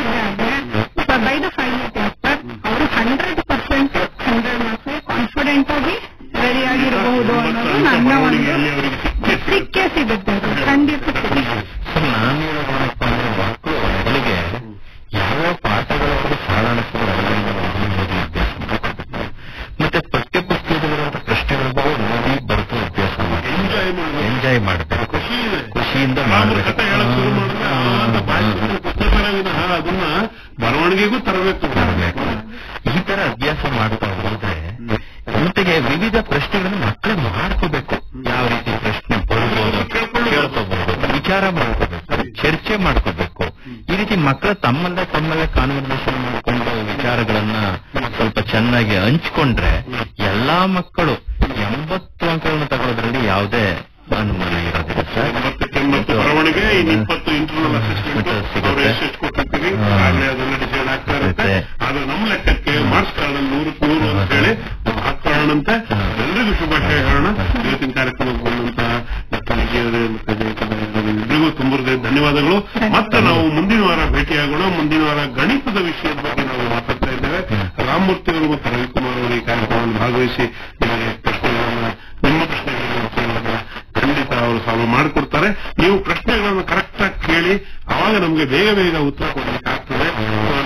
ಮಾಡಿದಾಗ ಬೈ ದ ಫೈನಲ್ ಪೇಪರ್ ಅವರು hundred percent hundred marks confident ಆಗಿ ರೆಡಿ ಆಗಿರಬಹುದು ಅನ್ನೋದು ನನ್ನ ಒಂದು ಅಲ್ಲಿ ಅವರಿಗೆ ಸಿಕ್ಕೇ ಸಿಕ್ಕೇ ಸಿಗುತ್ತೆ ಅದು ಖಂಡಿತ ಸಿಗುತ್ತೆ. ಸರ್ ನಾನು ಹೇಳೋದಪ್ಪ ಅಂದ್ರೆ ಮಕ್ಕಳು ಮೊದಲಿಗೆ ಯಾವ ಪಾಠಗಳವರು ಸಾರಾಂಶಗಳು ಅಲ್ಲಿಂದ ಓದಿ ಓದಿ ಅಭ್ಯಾಸ ಮಾಡ್ಕೊಬೇಕು ಮತ್ತೆ ಪಠ್ಯ ಪುಸ್ತಕದಲ್ಲಿರುವಂತಹ ಪ್ರಶ್ನೆಗಳು ನೋಡಿ ಬರೆದು ಅಭ್ಯಾಸ ಮಾಡಿ ಎಂಜಾಯ್ ಮಾಡಬೇಕು ಎಂಜಾಯ್ ಮಾಡಬೇಕು ಖುಷಿ ಇದೆ ಖುಷಿಯಿಂದ ರಾಮರ ಮಾಡಬೇಕು ಕಥೆ ಹೇಳಕ್ ಶುರು ಮಾಡಿದ್ರೆ ಆ ಅಂತ ಬಾಯಿ ಸುಮ್ಮನೆ ಪುಸ್ತಕನೇ ವಿನಃ ಅದನ್ನ ಬರವಣಿಗೆಗೂ ತರಬೇಕು ತರಬೇಕು ಈ ತರ ಅಭ್ಯಾಸ ಮಾಡ್ತಾ ಹೋದ್ರೆ ಜೊತೆಗೆ ವಿವಿಧ ಪ್ರಶ್ನೆಗಳನ್ನು ಮಕ್ಕಳು ಮಾಡ್ಕೋಬೇಕು ಯಾವ ರೀತಿ ಪ್ರಶ್ನೆ ಬರ್ಬೋದು ಕೇಳ್ಕೋಬಹುದು ವಿಚಾರ ಮಾಡ್ಕೋಬೇಕು ಚರ್ಚೆ ಮಾಡ್ಕೋಬೇಕು ಈ ರೀತಿ ಮಕ್ಕಳು ತಮ್ಮಲ್ಲೇ ತಮ್ಮಲ್ಲೇ ಕಾನ್ವರ್ಸೇಷನ್ ಮಾಡ್ಕೊಂಡು ವಿಚಾರಗಳನ್ನ ಸ್ವಲ್ಪ ಚೆನ್ನಾಗಿ ಹಂಚ್ಕೊಂಡ್ರೆ ಎಲ್ಲಾ ಮಕ್ಕಳು ಎಂಬತ್ತು ಅಂಕಗಳನ್ನು ತಗೊಳ್ಳೋದ್ರಲ್ಲಿ ಯಾವುದೇ ಅನುಮಾನ ಇರೋದಿಲ್ಲ ಸರ್ ಎಂಬತ್ತಕ್ಕೆ ಎಂಬತ್ತು ಬರವಣಿಗೆ ಇನ್ನು ಇಪ್ಪತ್ತು ಇಂಟರ್ನಲ್ ಅಸಿಸ್ಟೆಂಟ್ ಮತ್ತೆ ಸಿಗುತ್ತೆ. ಅವ್ರು ಎಷ್ಟೆಷ್ಟು ಕೊಟ್ಟಿರ್ತೀವಿ ಹಾ. ಆಗ್ಲೇ ಅದನ್ನ ಡಿಸೈಡ್ ಆಗ್ತಾ ಇರುತ್ತೆ ಮತ್ತೆ. ಆದ್ರೆ ನಮ್ಮ ಲೆಕ್ಕಕ್ಕೆ ಮಾರ್ಕ್ಸ್ ಕಾರ್ಡ್ ನೂರಕ್ಕೆ ನೂರು ಅಂತ ಹೇಳಿ ನಾವು ಹಾಕೊಳ್ಳೋಣಂತೆ ಹಾ. ಎಲ್ರಿಗೂ ಶುಭಾಶಯ ಹೇಳೋಣ ಇವತ್ತಿನ ಕಾರ್ಯಕ್ರಮಕ್ಕೆ ಬಂದಂತಹ ಮಕ್ಕಳಿಗೆ ಮತ್ತೆ ಎಲ್ರಿಗೂ ತುಂಬುತ್ತದೆ ಧನ್ಯವಾದಗಳು ಮತ್ತೆ ನಾವು ಮುಂದಿನ ವಾರ ಭೇಟಿಯಾಗೋಣ ಮುಂದಿನ ವಾರ ಗಣಿತದ ವಿಷಯದ ಬಗ್ಗೆ ನಾವು ಮಾತಾಡ್ತಾ ಇದ್ದೇವೆ ರಾಮಮೂರ್ತಿ ಅವರು ಮತ್ತು ರವಿಕುಮಾರ್ ಅವರು ಈ ಕಾರ್ಯಕ್ರಮದಲ್ಲಿ ಭಾಗವಹಿಸಿ ನಿಮಗೆ ಪ್ರಶ್ನೆಗಳನ್ನ ನಿಮ್ಮ ಪ್ರಶ್ನೆಗಳಿಗೆ ಉತ್ತರಗಳನ್ನ ಖಂಡಿತ ಅವರು ಸಾಲ್ವ್ ಮಾಡಿಕೊಡ್ತಾರೆ ನೀವು ಪ್ರಶ್ನೆಗಳನ್ನು ಕರೆಕ್ಟ್ ಆಗಿ ಕೇಳಿ ಅವಾಗ ನಮಗೆ ಬೇಗ ಬೇಗ ಉತ್ತರ ಕೊಡಲಿಕ್ಕೆ ಆಗ್ತದೆ So,